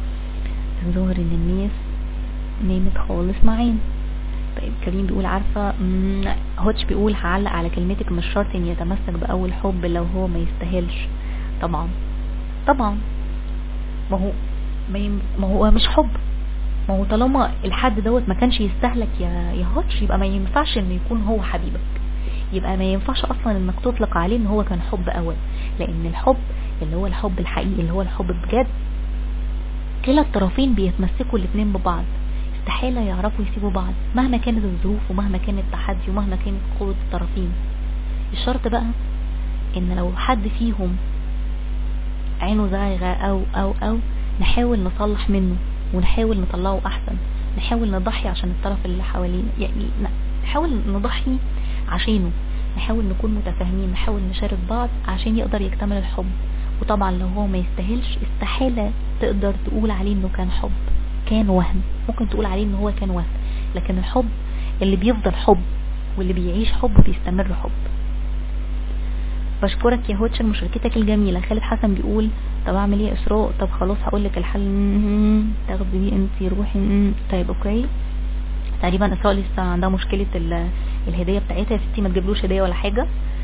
ظهر ان الناس نامت خالص معانا طيب كريم بيقول عارفة هوتش بيقول هعلق على كلمتك مش شرط ان يتمسك بأول حب لو هو ما يستاهلش طبعا طبعا ما هو ما, يم... ما هو مش حب ما هو طالما الحد دوت ما كانش يستهلك يا يا هوتش يبقى ما ينفعش انه يكون هو حبيبك يبقى ما ينفعش اصلا انك تطلق عليه ان هو كان حب اول لان الحب اللي هو الحب الحقيقي اللي هو الحب بجد كلا الطرفين بيتمسكوا الاتنين ببعض استحالة يعرفوا يسيبوا بعض مهما كانت الظروف ومهما كان التحدي ومهما كانت قوة الطرفين الشرط بقى ان لو حد فيهم عينه زايغة او او او نحاول نصلح منه ونحاول نطلعه احسن نحاول نضحي عشان الطرف اللي حوالينا يعني نحاول نضحي عشانه نحاول نكون متفاهمين نحاول نشارك بعض عشان يقدر يكتمل الحب وطبعا لو هو ما يستاهلش استحالة تقدر تقول عليه انه كان حب كان وهم ممكن تقول عليه ان هو كان وهم لكن الحب اللي بيفضل حب واللي بيعيش حب بيستمر حب بشكرك يا هوتشر مشاركتك الجميلة خالد حسن بيقول طب اعمل ايه اسراء طب خلاص هقول لك الحل تاخدي بيه انت روحي طيب اوكي تقريبا اسراء لسه عندها مشكلة الهدية بتاعتها يا ستي ما تجيبلوش هدية ولا حاجة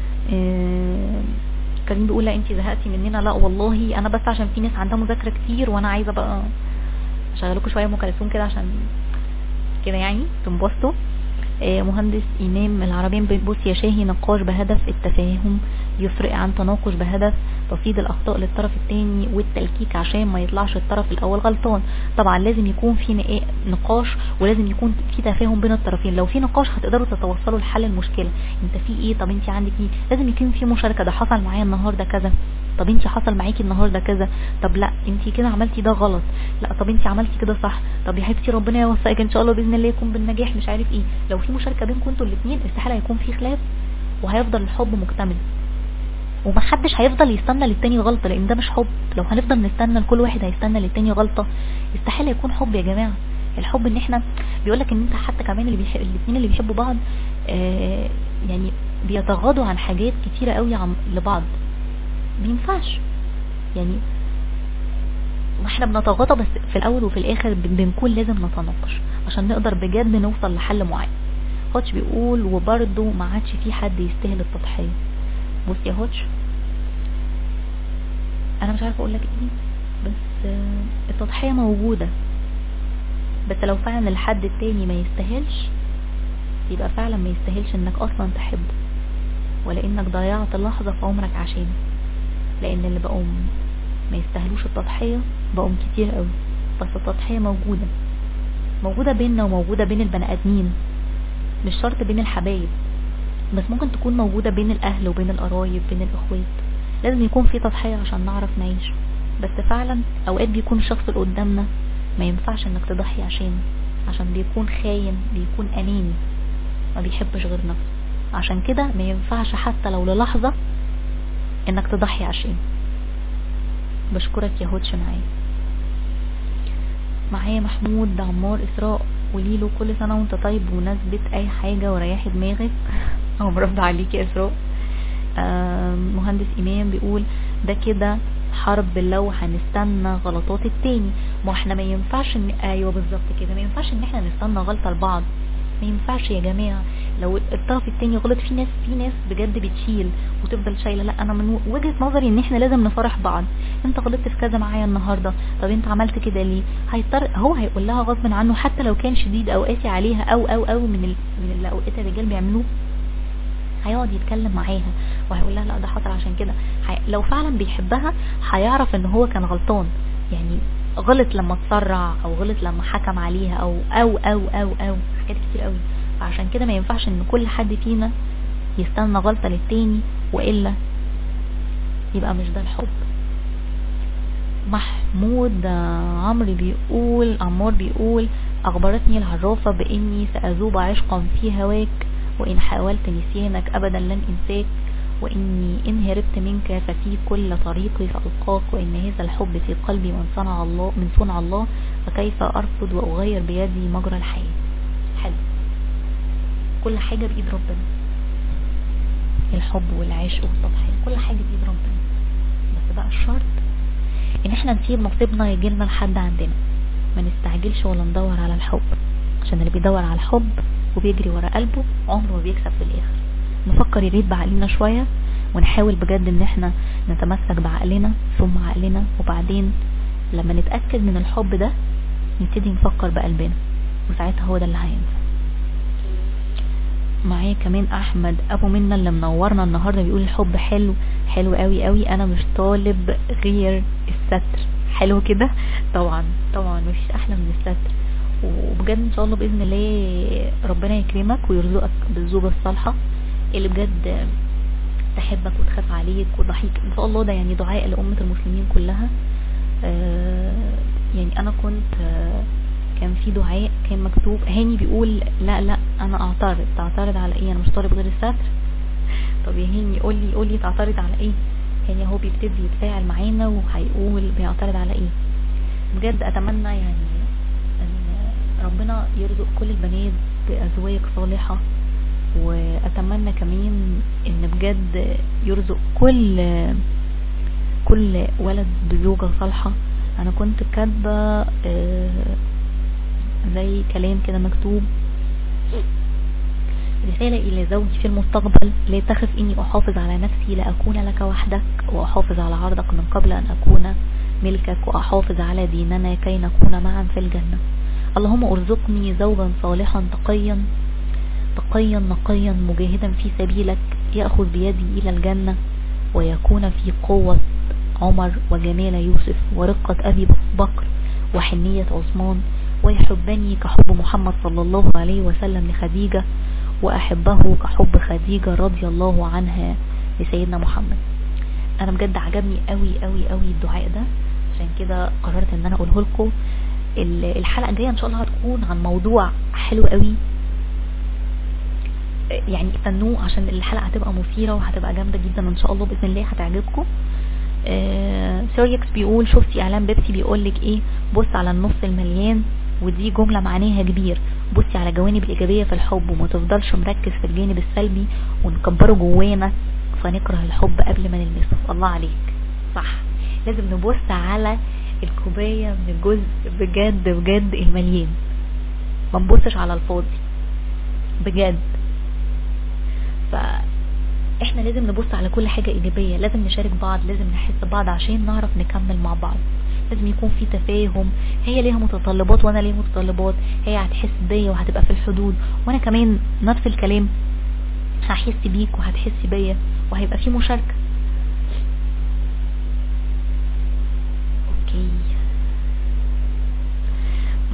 إيه كريم بيقول لا انت زهقتي مننا لا والله انا بس عشان في ناس عندها مذاكرة كتير وانا عايزة بقى اشغلكوا شوية ام كلثوم كده عشان كده يعني تنبسطوا آه مهندس امام العربين بص يا شاهي نقاش بهدف التفاهم يفرق عن تناقش بهدف تفيض الاخطاء للطرف الثاني والتلكيك عشان ما يطلعش الطرف الاول غلطان طبعا لازم يكون في نقاش ولازم يكون في تفاهم بين الطرفين لو في نقاش هتقدروا تتوصلوا لحل المشكله انت في ايه طب انت عندك ايه لازم يكون في مشاركه ده حصل معايا النهارده كذا طب انت حصل معاكي النهارده كذا طب لا انت كده عملتي ده غلط لا طب انت عملتي كده صح طب يا حبيبتي ربنا يوفقك ان شاء الله باذن الله يكون بالنجاح مش عارف ايه لو في مشاركه بينكم انتوا الاثنين استحاله يكون في خلاف وهيفضل الحب مكتمل ومحدش هيفضل يستنى للتاني غلطة لان ده مش حب لو هنفضل نستنى لكل واحد هيستنى للتاني غلطة استحالة يكون حب يا جماعة الحب ان احنا بيقولك ان انت حتى كمان اللي بيحب الاثنين اللي بيحبوا بعض آه يعني بيتغاضوا عن حاجات كتيرة قوي عن لبعض بينفعش يعني احنا بنتغاضى بس في الاول وفي الاخر بنكون لازم نتناقش عشان نقدر بجد نوصل لحل معين هوتش بيقول وبرده ما عادش في حد يستاهل التضحية بص يا هوتش انا مش عارفه اقول لك ايه بس التضحية موجودة بس لو فعلا الحد التاني ما يستاهلش يبقى فعلا ما يستاهلش انك اصلا تحبه ولا انك ضيعت لحظة في عمرك عشانه لان اللي بقوا ما يستاهلوش التضحية بقوا كتير قوي بس التضحية موجودة موجودة بيننا وموجودة بين البني ادمين مش شرط بين الحبايب بس ممكن تكون موجودة بين الاهل وبين القرايب بين الاخوات لازم يكون في تضحية عشان نعرف نعيش بس فعلا اوقات بيكون الشخص اللي قدامنا ما ينفعش انك تضحي عشانه عشان بيكون خاين بيكون اناني ما بيحبش غير نفسه عشان كده ما ينفعش حتى لو للحظة انك تضحي عشانه بشكرك يا هوتش معايا معايا محمود عمار اسراء قوليله كل سنة وانت طيب بمناسبة اي حاجة وريحي دماغك او مرضى عليك يا اسراء مهندس امام بيقول ده كده حرب لو هنستنى غلطات التاني ما احنا ما ينفعش ان ايوه بالظبط كده ما ينفعش ان احنا نستنى غلطة لبعض ما ينفعش يا جماعة لو الطرف التاني غلط في ناس في ناس بجد بتشيل وتفضل شايله لا انا من وجهة نظري ان احنا لازم نفرح بعض انت غلطت في كذا معايا النهارده طب انت عملت كده ليه هيضطر هو هيقول لها غصب عنه حتى لو كان شديد او قاسي عليها او او او من ال... من اللي اوقات الرجال بيعملوه هيقعد يتكلم معاها وهيقول لها لا ده حصل عشان كده هي... لو فعلا بيحبها هيعرف ان هو كان غلطان يعني غلط لما اتسرع او غلط لما حكم عليها او او او او او حاجات كتير قوي فعشان كده ما ينفعش ان كل حد فينا يستنى غلطة للتاني والا يبقى مش ده الحب محمود عمرو بيقول عمار بيقول اخبرتني العرافة باني ساذوب عشقا في هواك وان حاولت نسيانك ابدا لن انساك واني ان هربت منك ففي كل طريقي فالقاك وان هذا الحب في قلبي من صنع الله من صنع الله فكيف ارفض واغير بيدي مجرى الحياة حلو كل حاجة بايد ربنا الحب والعشق والتضحية كل حاجة بايد ربنا بس بقى الشرط ان احنا نسيب نصيبنا يجيلنا لحد عندنا ما نستعجلش ولا ندور على الحب عشان اللي بيدور على الحب وبيجري ورا قلبه عمره ما بيكسب في الاخر نفكر يا ريت بعقلنا شوية ونحاول بجد ان احنا نتمسك بعقلنا ثم عقلنا وبعدين لما نتأكد من الحب ده نبتدي نفكر بقلبنا وساعتها هو ده اللي هينفع معايا كمان احمد ابو منا اللي منورنا النهارده بيقول الحب حلو حلو قوي قوي انا مش طالب غير الستر حلو كده طبعا طبعا مفيش احلى من الستر وبجد ان شاء الله باذن الله ربنا يكرمك ويرزقك بالزوجه الصالحه اللي بجد تحبك وتخاف عليك وضحيك ان شاء الله ده يعني دعاء لأمة المسلمين كلها آه يعني انا كنت آه كان في دعاء كان مكتوب هاني بيقول لا لا انا اعترض تعترض على ايه انا مش طالب غير الستر طب يا هاني قول لي قول لي تعترض على ايه هاني هو بيبتدي يتفاعل معانا وهيقول بيعترض على ايه بجد اتمنى يعني ان ربنا يرزق كل البنات بازواج صالحه واتمنى كمان ان بجد يرزق كل كل ولد بزوجة صالحة انا كنت كاتبة زي كلام كده مكتوب رسالة إلى زوجي في المستقبل لا تخف إني أحافظ على نفسي لأكون لك وحدك وأحافظ على عرضك من قبل أن أكون ملكك وأحافظ على ديننا كي نكون معا في الجنة اللهم ارزقني زوجا صالحا تقيا تقيا نقيا مجاهدا في سبيلك يأخذ بيدي إلى الجنة ويكون في قوة عمر وجمال يوسف ورقة أبي بكر وحنية عثمان ويحبني كحب محمد صلى الله عليه وسلم لخديجة وأحبه كحب خديجة رضي الله عنها لسيدنا محمد أنا بجد عجبني قوي قوي قوي الدعاء ده عشان كده قررت ان انا اقوله لكم الحلقة الجاية ان شاء الله هتكون عن موضوع حلو قوي يعني استنوه عشان الحلقة هتبقى مثيرة وهتبقى جامدة جدا ان شاء الله بإذن الله هتعجبكم آه سيريكس بيقول شفتي اعلان بيبسي بيقول لك ايه بص على النص المليان ودي جملة معناها كبير بصي على جوانب الايجابية في الحب وما تفضلش مركز في الجانب السلبي ونكبره جوانا فنكره الحب قبل ما نلمسه الله عليك صح لازم نبص على الكوباية من الجزء بجد بجد المليان ما نبصش على الفاضي بجد فاحنا لازم نبص على كل حاجة ايجابية لازم نشارك بعض لازم نحس بعض عشان نعرف نكمل مع بعض لازم يكون في تفاهم هي ليها متطلبات وانا ليها متطلبات هي هتحس بيا وهتبقى في الحدود وانا كمان نفس الكلام هحس بيك وهتحس بيا وهيبقى في مشاركة اوكي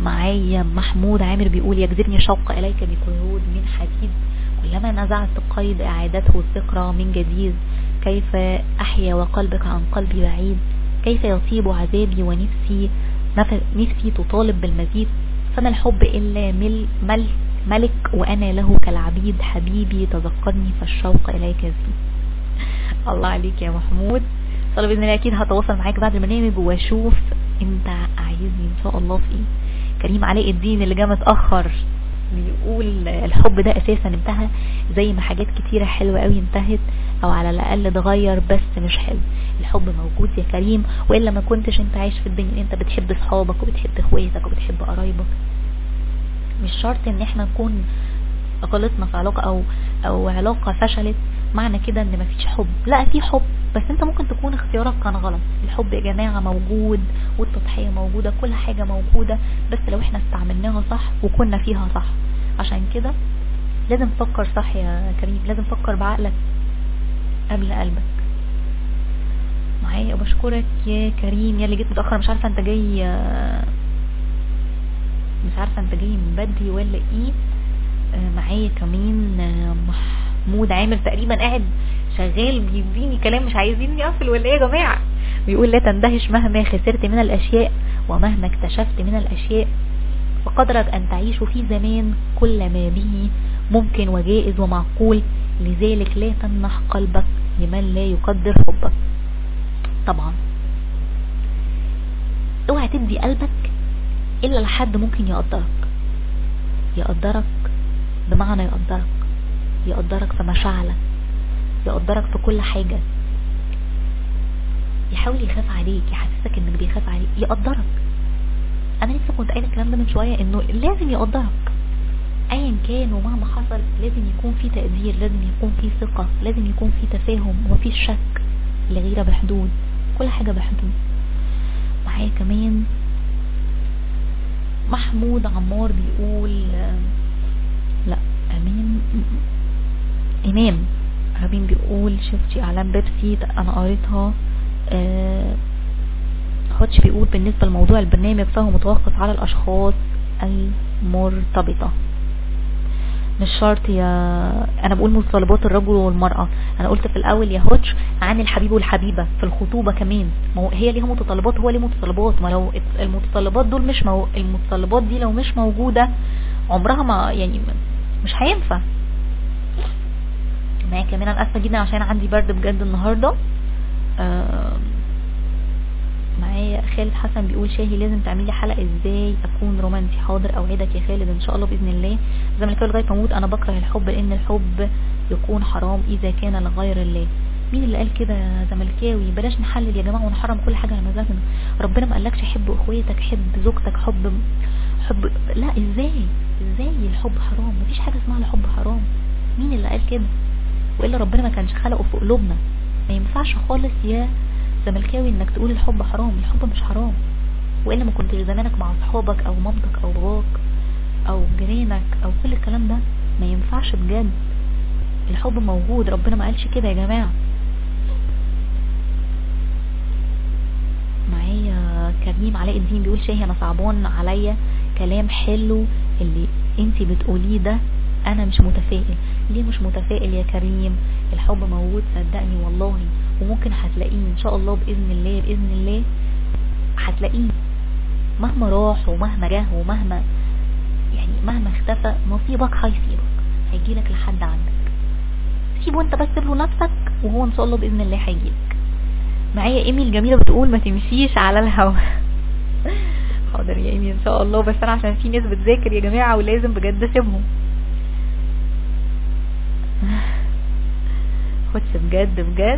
معايا محمود عامر بيقول يجذبني شوق إليك بقيود من حديد كلما نزعت قيد إعادته الذكرى من جديد كيف أحيا وقلبك عن قلبي بعيد كيف يطيب عذابي ونفسي نفسي تطالب بالمزيد فما الحب إلا مل مل ملك وأنا له كالعبيد حبيبي تذكرني فالشوق إليك زيد الله عليك يا محمود طلب بإذن الله أكيد هتواصل معاك بعد البرنامج واشوف انت عايزني ان شاء الله في ايه كريم علاء الدين اللي جه متأخر بيقول الحب ده اساسا انتهى زي ما حاجات كتيرة حلوة قوي انتهت او على الاقل اتغير بس مش حلو الحب موجود يا كريم والا ما كنتش انت عايش في الدنيا انت بتحب اصحابك وبتحب اخواتك وبتحب قرايبك مش شرط ان احنا نكون غلطنا في علاقة او او علاقة فشلت معنى كده ان مفيش حب لا في حب بس انت ممكن تكون اختيارك كان غلط الحب يا جماعة موجود والتضحية موجودة كل حاجة موجودة بس لو احنا استعملناها صح وكنا فيها صح عشان كده لازم تفكر صح يا كريم لازم تفكر بعقلك قبل قلبك معايا بشكرك يا كريم يا اللي جيت متأخر مش عارفة انت جاي مش عارفة انت جاي من بدري ولا ايه معايا كمان محمود عامر تقريبا قاعد شغال بيديني كلام مش عايزيني اقفل ولا ايه يا جماعة بيقول لا تندهش مهما خسرت من الاشياء ومهما اكتشفت من الاشياء وقدرك ان تعيش في زمان كل ما به ممكن وجائز ومعقول لذلك لا تمنح قلبك لمن لا يقدر حبك طبعا اوعى تدي قلبك الا لحد ممكن يقدرك يقدرك بمعنى يقدرك يقدرك في مشاعرك يقدرك في كل حاجة يحاول يخاف عليك يحسسك انك بيخاف عليك يقدرك انا لسه كنت قايله الكلام ده من شوية انه لازم يقدرك ايا كان ومهما حصل لازم يكون في تقدير لازم يكون في ثقة لازم يكون في تفاهم ومفيش شك الغيرة بحدود كل حاجة بحدود معايا كمان محمود عمار بيقول لا امين امام رابين بيقول شفتي اعلان بيبسي انا قريتها أه هوتش بيقول بالنسبة لموضوع البرنامج فهو متوقف على الاشخاص المرتبطة مش شرط يا انا بقول متطلبات الرجل والمرأة انا قلت في الاول يا هوتش عن الحبيب والحبيبة في الخطوبة كمان ما هو هي ليها متطلبات هو ليه متطلبات ما لو المتطلبات دول مش مو... المتطلبات دي لو مش موجودة عمرها ما يعني مش هينفع معايا كمان انا اسفه جدا عشان عندي برد بجد النهارده آه معايا خالد حسن بيقول شاهي لازم تعملي حلقه ازاي اكون رومانسي حاضر اوعدك يا خالد ان شاء الله باذن الله زي ما لغايه ما اموت انا بكره الحب لان الحب يكون حرام اذا كان لغير الله مين اللي قال كده يا زملكاوي بلاش نحلل يا جماعه ونحرم كل حاجه على مزاجنا ربنا ما قالكش حب اخواتك حب زوجتك حب حب لا ازاي ازاي الحب حرام مفيش حاجه اسمها الحب حرام مين اللي قال كده والا ربنا ما كانش خلقه في قلوبنا ما ينفعش خالص يا زملكاوي انك تقول الحب حرام الحب مش حرام والا ما كنتش زمانك مع اصحابك او مامتك او باباك او جيرانك او كل الكلام ده ما ينفعش بجد الحب موجود ربنا ما قالش كده يا جماعه معايا كريم علاء الدين بيقول شاهي انا صعبان عليا كلام حلو اللي انتي بتقوليه ده انا مش متفائل ليه مش متفائل يا كريم الحب موجود صدقني والله وممكن هتلاقيه ان شاء الله باذن الله باذن الله هتلاقيه مهما راح ومهما جه ومهما يعني مهما اختفى نصيبك هيسيبك هيجيلك لحد عندك سيبه انت بس له نفسك وهو ان شاء الله باذن الله هيجيلك معايا ايمي الجميله بتقول ما تمشيش على الهوا حاضر يا ايمي ان شاء الله بس انا عشان في ناس بتذاكر يا جماعه ولازم بجد اسيبهم خدش بجد بجد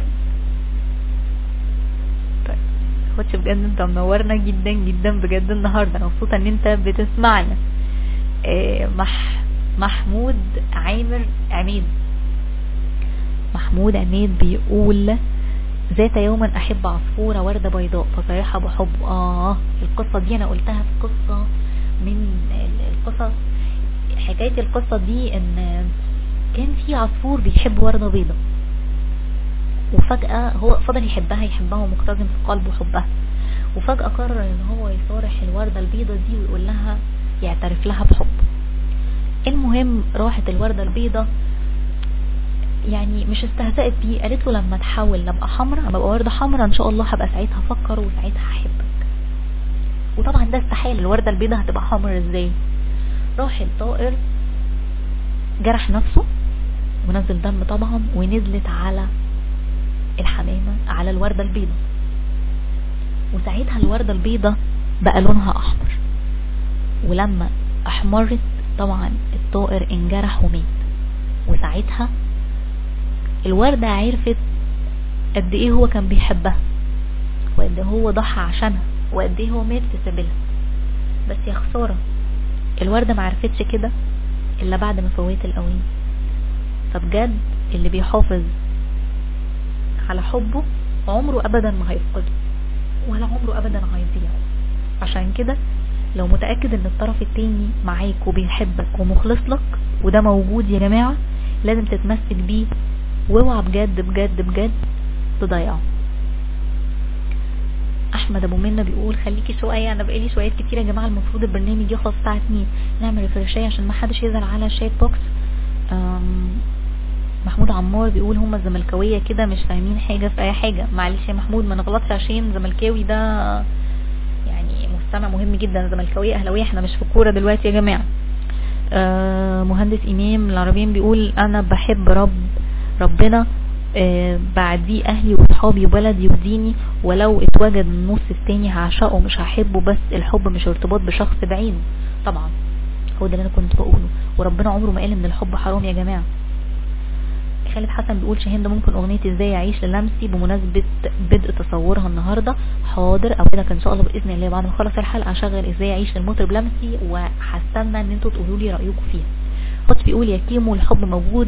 طيب خدش بجد انت منورنا جدا جدا بجد النهارده انا مبسوطه ان انت بتسمعنا اه مح محمود عامر عميد محمود عميد بيقول ذات يوما احب عصفورة وردة بيضاء فصيحة بحب اه القصة دي انا قلتها في قصة من القصص حكاية القصة دي ان كان في عصفور بيحب وردة بيضاء وفجأة هو فضل يحبها يحبها ومقتزم في قلبه حبها وفجأة قرر ان هو يصارح الوردة البيضة دي ويقول لها يعترف لها بحب المهم راحت الوردة البيضة يعني مش استهزأت بيه قالت له لما تحول لابقى حمرا لما ابقى وردة حمرا ان شاء الله هبقى ساعتها افكر وساعتها هحبك وطبعا ده استحيل الوردة البيضة هتبقى حمرا ازاي راح الطائر جرح نفسه ونزل دم طبعا ونزلت على الحمامة على الوردة البيضة وساعتها الوردة البيضة بقى لونها احمر ولما احمرت طبعا الطائر انجرح ومات وساعتها الوردة عرفت قد ايه هو كان بيحبها وقد ايه هو ضحى عشانها وقد ايه هو مات في سبيلها بس يا خسارة الوردة معرفتش كده الا بعد ما فوت الاوان فبجد اللي بيحافظ على حبه عمره ابدا ما هيفقده ولا عمره ابدا هيضيع عشان كده لو متأكد ان الطرف التاني معاك وبيحبك ومخلص لك وده موجود يا جماعة لازم تتمسك بيه واوعى بجد بجد بجد تضيعه احمد ابو منى بيقول خليكي شويه انا بقالي شويات كتير يا جماعه المفروض البرنامج يخلص الساعه 2 نعمل ريفرشيه عشان ما حدش يزعل على الشات بوكس محمود عمار بيقول هما الزملكاويه كده مش فاهمين حاجه في اي حاجه معلش يا محمود ما نغلطش عشان زملكاوي ده يعني مستمع مهم جدا زملكاويه اهلاويه احنا مش في الكوره دلوقتي يا جماعه آه مهندس امام العربيين بيقول انا بحب رب ربنا آه بعديه اهلي واصحابي وبلدي وديني ولو اتوجد النص التاني هعشقه مش هحبه بس الحب مش ارتباط بشخص بعينه طبعا هو ده اللي انا كنت بقوله وربنا عمره ما قال ان الحب حرام يا جماعه خالد حسن بيقول شاهين ده ممكن اغنية ازاي يعيش للمسي بمناسبة بدء تصورها النهاردة حاضر او كده ان شاء الله باذن الله بعد ما اخلص الحلقة اشغل ازاي يعيش للمطرب لمسي وهستنى ان انتوا تقولوا لي رايكم فيها قط بيقول يا كيمو الحب موجود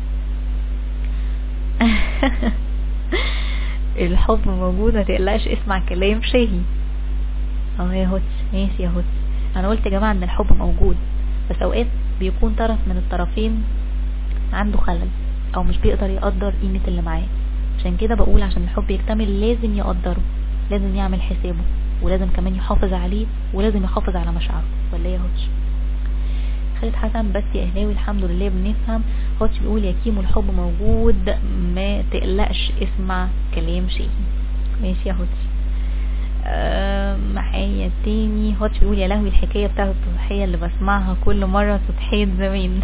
الحب موجود ما تقلقش اسمع كلام شاهي اه يا هوتش ماشي يا هوتش انا قلت يا جماعة ان الحب موجود بس اوقات بيكون طرف من الطرفين عنده خلل او مش بيقدر يقدر قيمة اللي معاه عشان كده بقول عشان الحب يكتمل لازم يقدره لازم يعمل حسابه ولازم كمان يحافظ عليه ولازم يحافظ على مشاعره ولا يا هوتش خالد حسن بس يا اهلاوي الحمد لله بنفهم هوتش بيقول يا كيمو الحب موجود ما تقلقش اسمع كلام شيء ماشي يا هوتش أه معايا تاني هوتش بيقول يا لهوي الحكاية بتاعت التضحية اللي بسمعها كل مرة تضحية زمان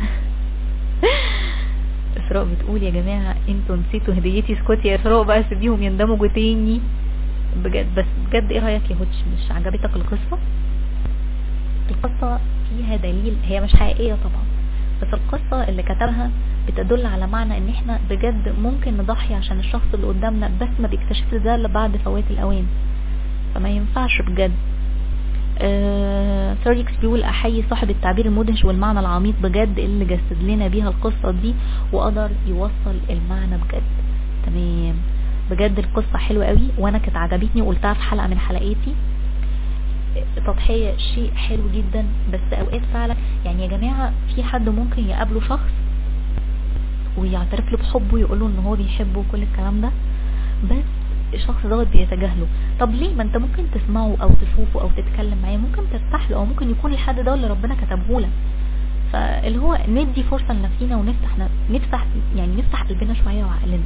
اسراء بتقول يا جماعة انتوا نسيتوا هديتي اسكتي يا اسراء بقى سيبيهم يندمجوا تاني بجد بس بجد ايه رايك يا هوتش مش عجبتك القصة القصة فيها دليل هي مش حقيقية طبعا بس القصة اللي كتبها بتدل على معنى ان احنا بجد ممكن نضحي عشان الشخص اللي قدامنا بس ما بيكتشفش ده الا بعد فوات الاوان فما ينفعش بجد سيرجيكس بيقول احيي صاحب التعبير المدهش والمعنى العميق بجد اللي جسد لنا بيها القصة دي وقدر يوصل المعنى بجد تمام بجد القصة حلوة قوي وانا كانت عجبتني وقلتها في حلقة من حلقاتي تضحية شيء حلو جدا بس اوقات فعلا يعني يا جماعة في حد ممكن يقابله شخص ويعترف له بحبه يقول له ان هو بيحبه وكل الكلام ده بس الشخص دوت بيتجاهله طب ليه ما انت ممكن تسمعه او تشوفه او تتكلم معاه ممكن ترتاح له او ممكن يكون الحد ده اللي ربنا كتبه لك فاللي هو ندي فرصة لنفسينا ونفتح نفتح يعني نفتح قلبنا شوية وعقلنا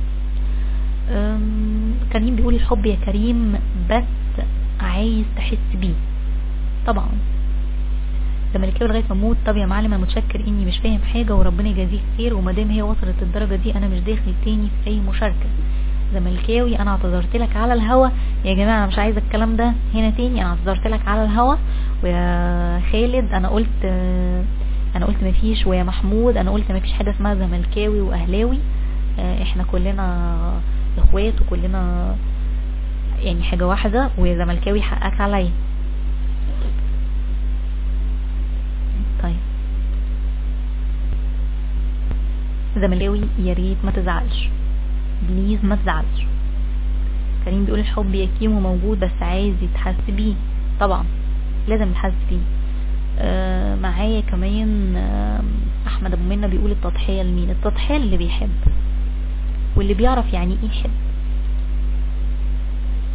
كريم بيقول الحب يا كريم بس عايز تحس بيه طبعا زملكاوي لغايه ما اموت طب يا معلم انا متشكر اني مش فاهم حاجه وربنا يجازيك خير وما دام هي وصلت الدرجه دي انا مش داخل تاني في اي مشاركه زملكاوي انا اعتذرت لك على الهوا يا جماعه انا مش عايزه الكلام ده هنا تاني انا اعتذرت لك على الهوا ويا خالد انا قلت انا قلت مفيش ويا محمود انا قلت مفيش حاجه اسمها زملكاوي واهلاوي احنا كلنا اخوات وكلنا يعني حاجة واحدة ويا زملكاوي حقك عليا طيب زملكاوي يا ريت ما تزعلش بليز ما تزعلش كريم بيقول الحب يا كيمو موجود بس عايز يتحس بيه طبعا لازم يتحس بيه آه معايا كمان آه احمد ابو منى بيقول التضحية لمين التضحية اللي بيحب واللي بيعرف يعني ايه يحب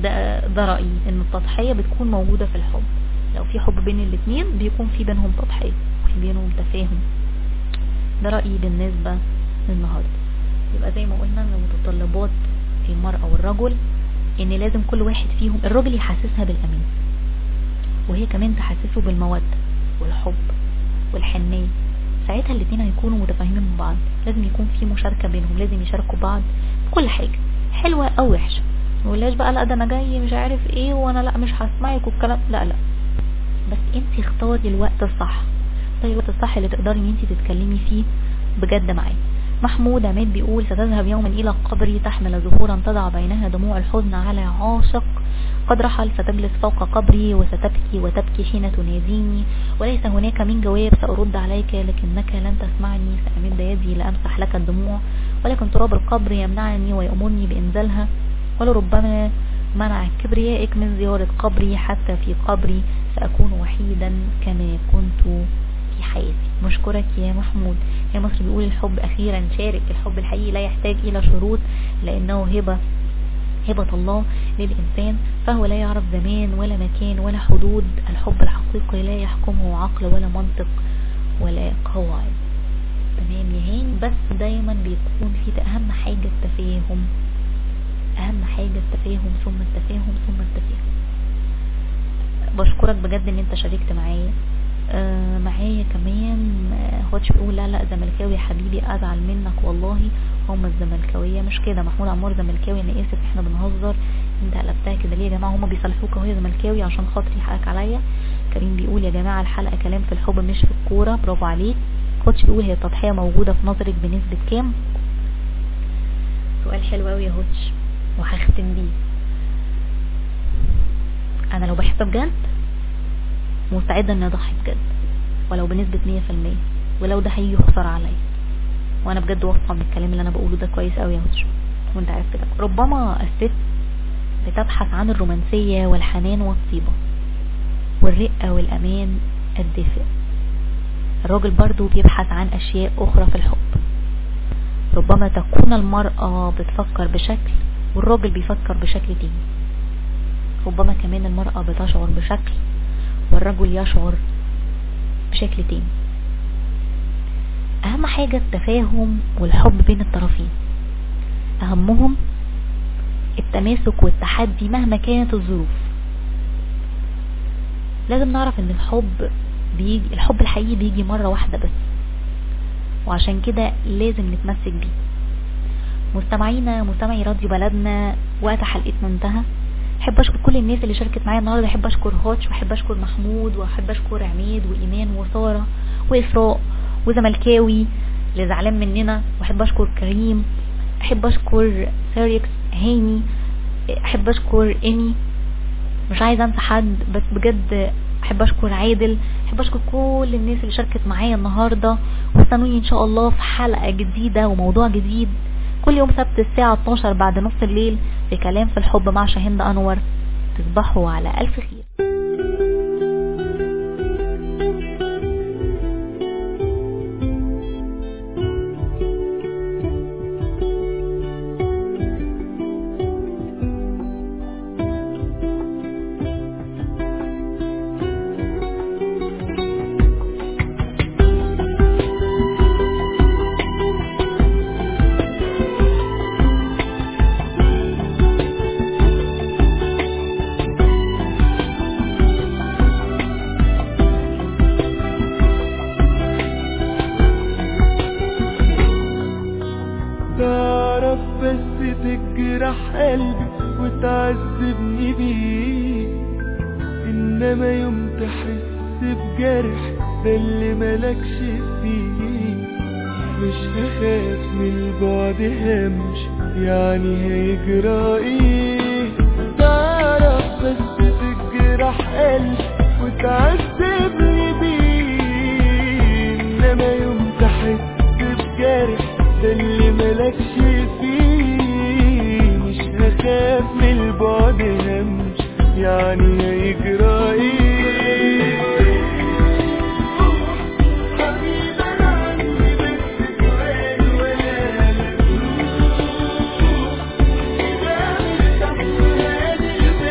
ده ده رأيي ان التضحية بتكون موجودة في الحب لو في حب بين الاتنين بيكون في بينهم تضحية وفي بينهم تفاهم ده رأيي بالنسبة للنهاردة يبقى زي ما قلنا ان متطلبات المرأة والرجل ان لازم كل واحد فيهم الراجل يحسسها بالامان وهي كمان تحسسه بالمودة والحب والحنية ساعتها الاتنين هيكونوا متفاهمين من بعض لازم يكون في مشاركة بينهم لازم يشاركوا بعض في كل حاجة حلوة او وحشة مقولهاش بقى لا ده انا جاي مش عارف ايه وانا لا مش هسمعك والكلام لا لا بس انت اختاري الوقت الصح اختاري الوقت الصح اللي تقدري ان انت تتكلمي فيه بجد معاه محمود عماد بيقول ستذهب يوما الى قبري تحمل زهورا تضع بينها دموع الحزن على عاشق قد رحل ستجلس فوق قبري وستبكي وتبكي حين تناديني وليس هناك من جواب سأرد عليك لكنك لن تسمعني سأمد يدي لأمسح لك الدموع ولكن تراب القبر يمنعني ويأمرني بإنزالها ولربما منع كبريائك من زيارة قبري حتى في قبري سأكون وحيدا كما كنت في حياتي مشكورك يا محمود يا مصر بيقول الحب أخيرا شارك الحب الحقيقي لا يحتاج إلى شروط لأنه هبة هبة الله للإنسان فهو لا يعرف زمان ولا مكان ولا حدود الحب الحقيقي لا يحكمه عقل ولا منطق ولا قواعد تمام يا هاني بس دايما بيكون في أهم حاجة التفاهم أهم حاجة التفاهم ثم التفاهم ثم التفاهم بشكرك بجد ان انت شاركت معايا آه معايا كمان آه هوتش بيقول لا لا زملكاوي يا حبيبي ازعل منك والله هم الزملكاويه مش كده محمود عمار زملكاوي انا اسف احنا بنهزر انت قلبتها كده ليه يا جماعه هم بيصالحوك وهي زملكاوي عشان خاطري حقك عليا كريم بيقول يا جماعه الحلقه كلام في الحب مش في الكوره برافو عليك هوتش بيقول هي التضحيه موجوده في نظرك بنسبه كام سؤال حلو قوي يا هوتش وهختم بيه انا لو بحب بجد مستعدة اني اضحي بجد ولو بنسبة مية في المية ولو ده هيجي خسارة عليا وانا بجد واثقة من الكلام اللي انا بقوله ده كويس قوي يا هوتش وانت عارف كده ربما الست بتبحث عن الرومانسية والحنان والطيبة والرقة والامان الدافئ الراجل برضو بيبحث عن اشياء اخرى في الحب ربما تكون المرأة بتفكر بشكل والراجل بيفكر بشكل تاني ربما كمان المرأة بتشعر بشكل والرجل يشعر بشكل تاني اهم حاجة التفاهم والحب بين الطرفين اهمهم التماسك والتحدي مهما كانت الظروف لازم نعرف ان الحب بيجي الحب الحقيقي بيجي مرة واحدة بس وعشان كده لازم نتمسك بيه مستمعينا مستمعي راديو بلدنا وقت حلقتنا انتهى احب اشكر كل الناس اللي شاركت معايا النهارده احب اشكر هاتش واحب اشكر محمود واحب اشكر عماد وايمان وساره واسراء وزملكاوي اللي زعلان مننا واحب اشكر كريم احب اشكر سيريكس هاني احب اشكر اني مش عايزه انسى حد بس بجد احب اشكر عادل احب اشكر كل الناس اللي شاركت معايا النهارده واستنوني ان شاء الله في حلقه جديده وموضوع جديد كل يوم سبت الساعة 12 بعد نص الليل في كلام في الحب مع شاهند أنور تصبحوا على ألف خير تعرف بس تجرح قلبي وتعذبني بيه انما يوم تحس بجرح ده اللي ملكش فيه مش هخاف من البعد همش يعني هيجرى ايه تعرف بس تجرح قلبي وتعذبني بيه انما يوم تحس بجرح ده اللي ملكش فيه مش هخاف من البعد همش يعني هيجرى ايه حبيبي انا عندي بس سؤال ولا لك إذا مرتاح في هذه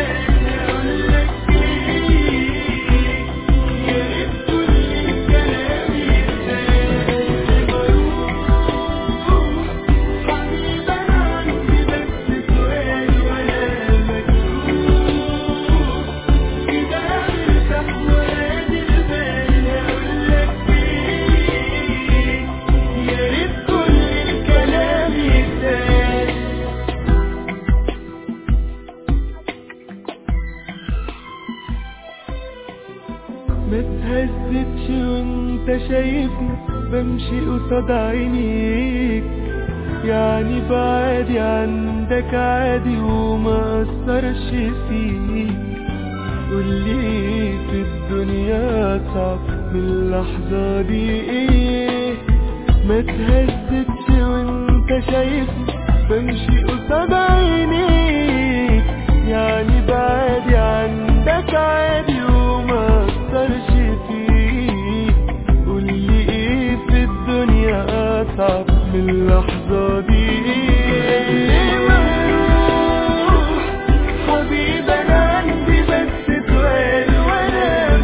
ما تهزتش وانت شايفني بمشي قصاد عينيك يعني بعادي عندك عادي وما اثرش فيك قولي في الدنيا صعب من اللحظة دي ايه ما تهزتش وانت شايفني بمشي قصاد عينيك يعني بعادي عندك عادي وما اثرش فيك قولي ايه في الدنيا اصعب من اللحظة دي ايه ممنوع حبيبي انا عندي بس سؤال وانا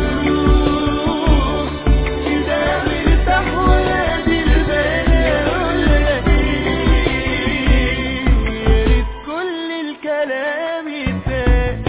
مجروح كده مرتاح وادي البال اقولك ايه يا ريت كل الكلام يتقال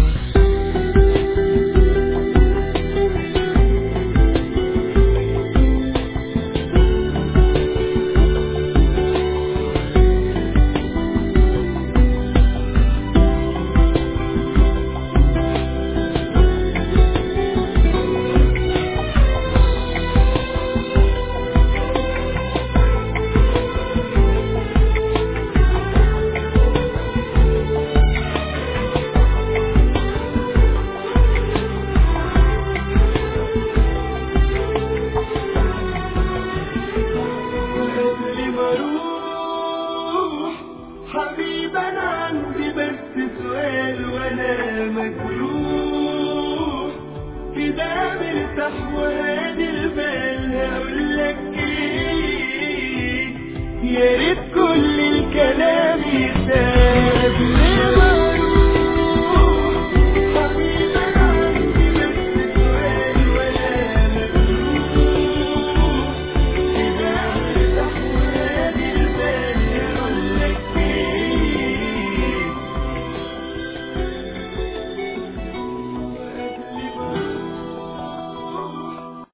قبل ما اروح حبيب انا عندي بس سؤال وانا مجروح كده مرتاح وهادي البال هقولك ايه يا ريت كل الكلام يتقال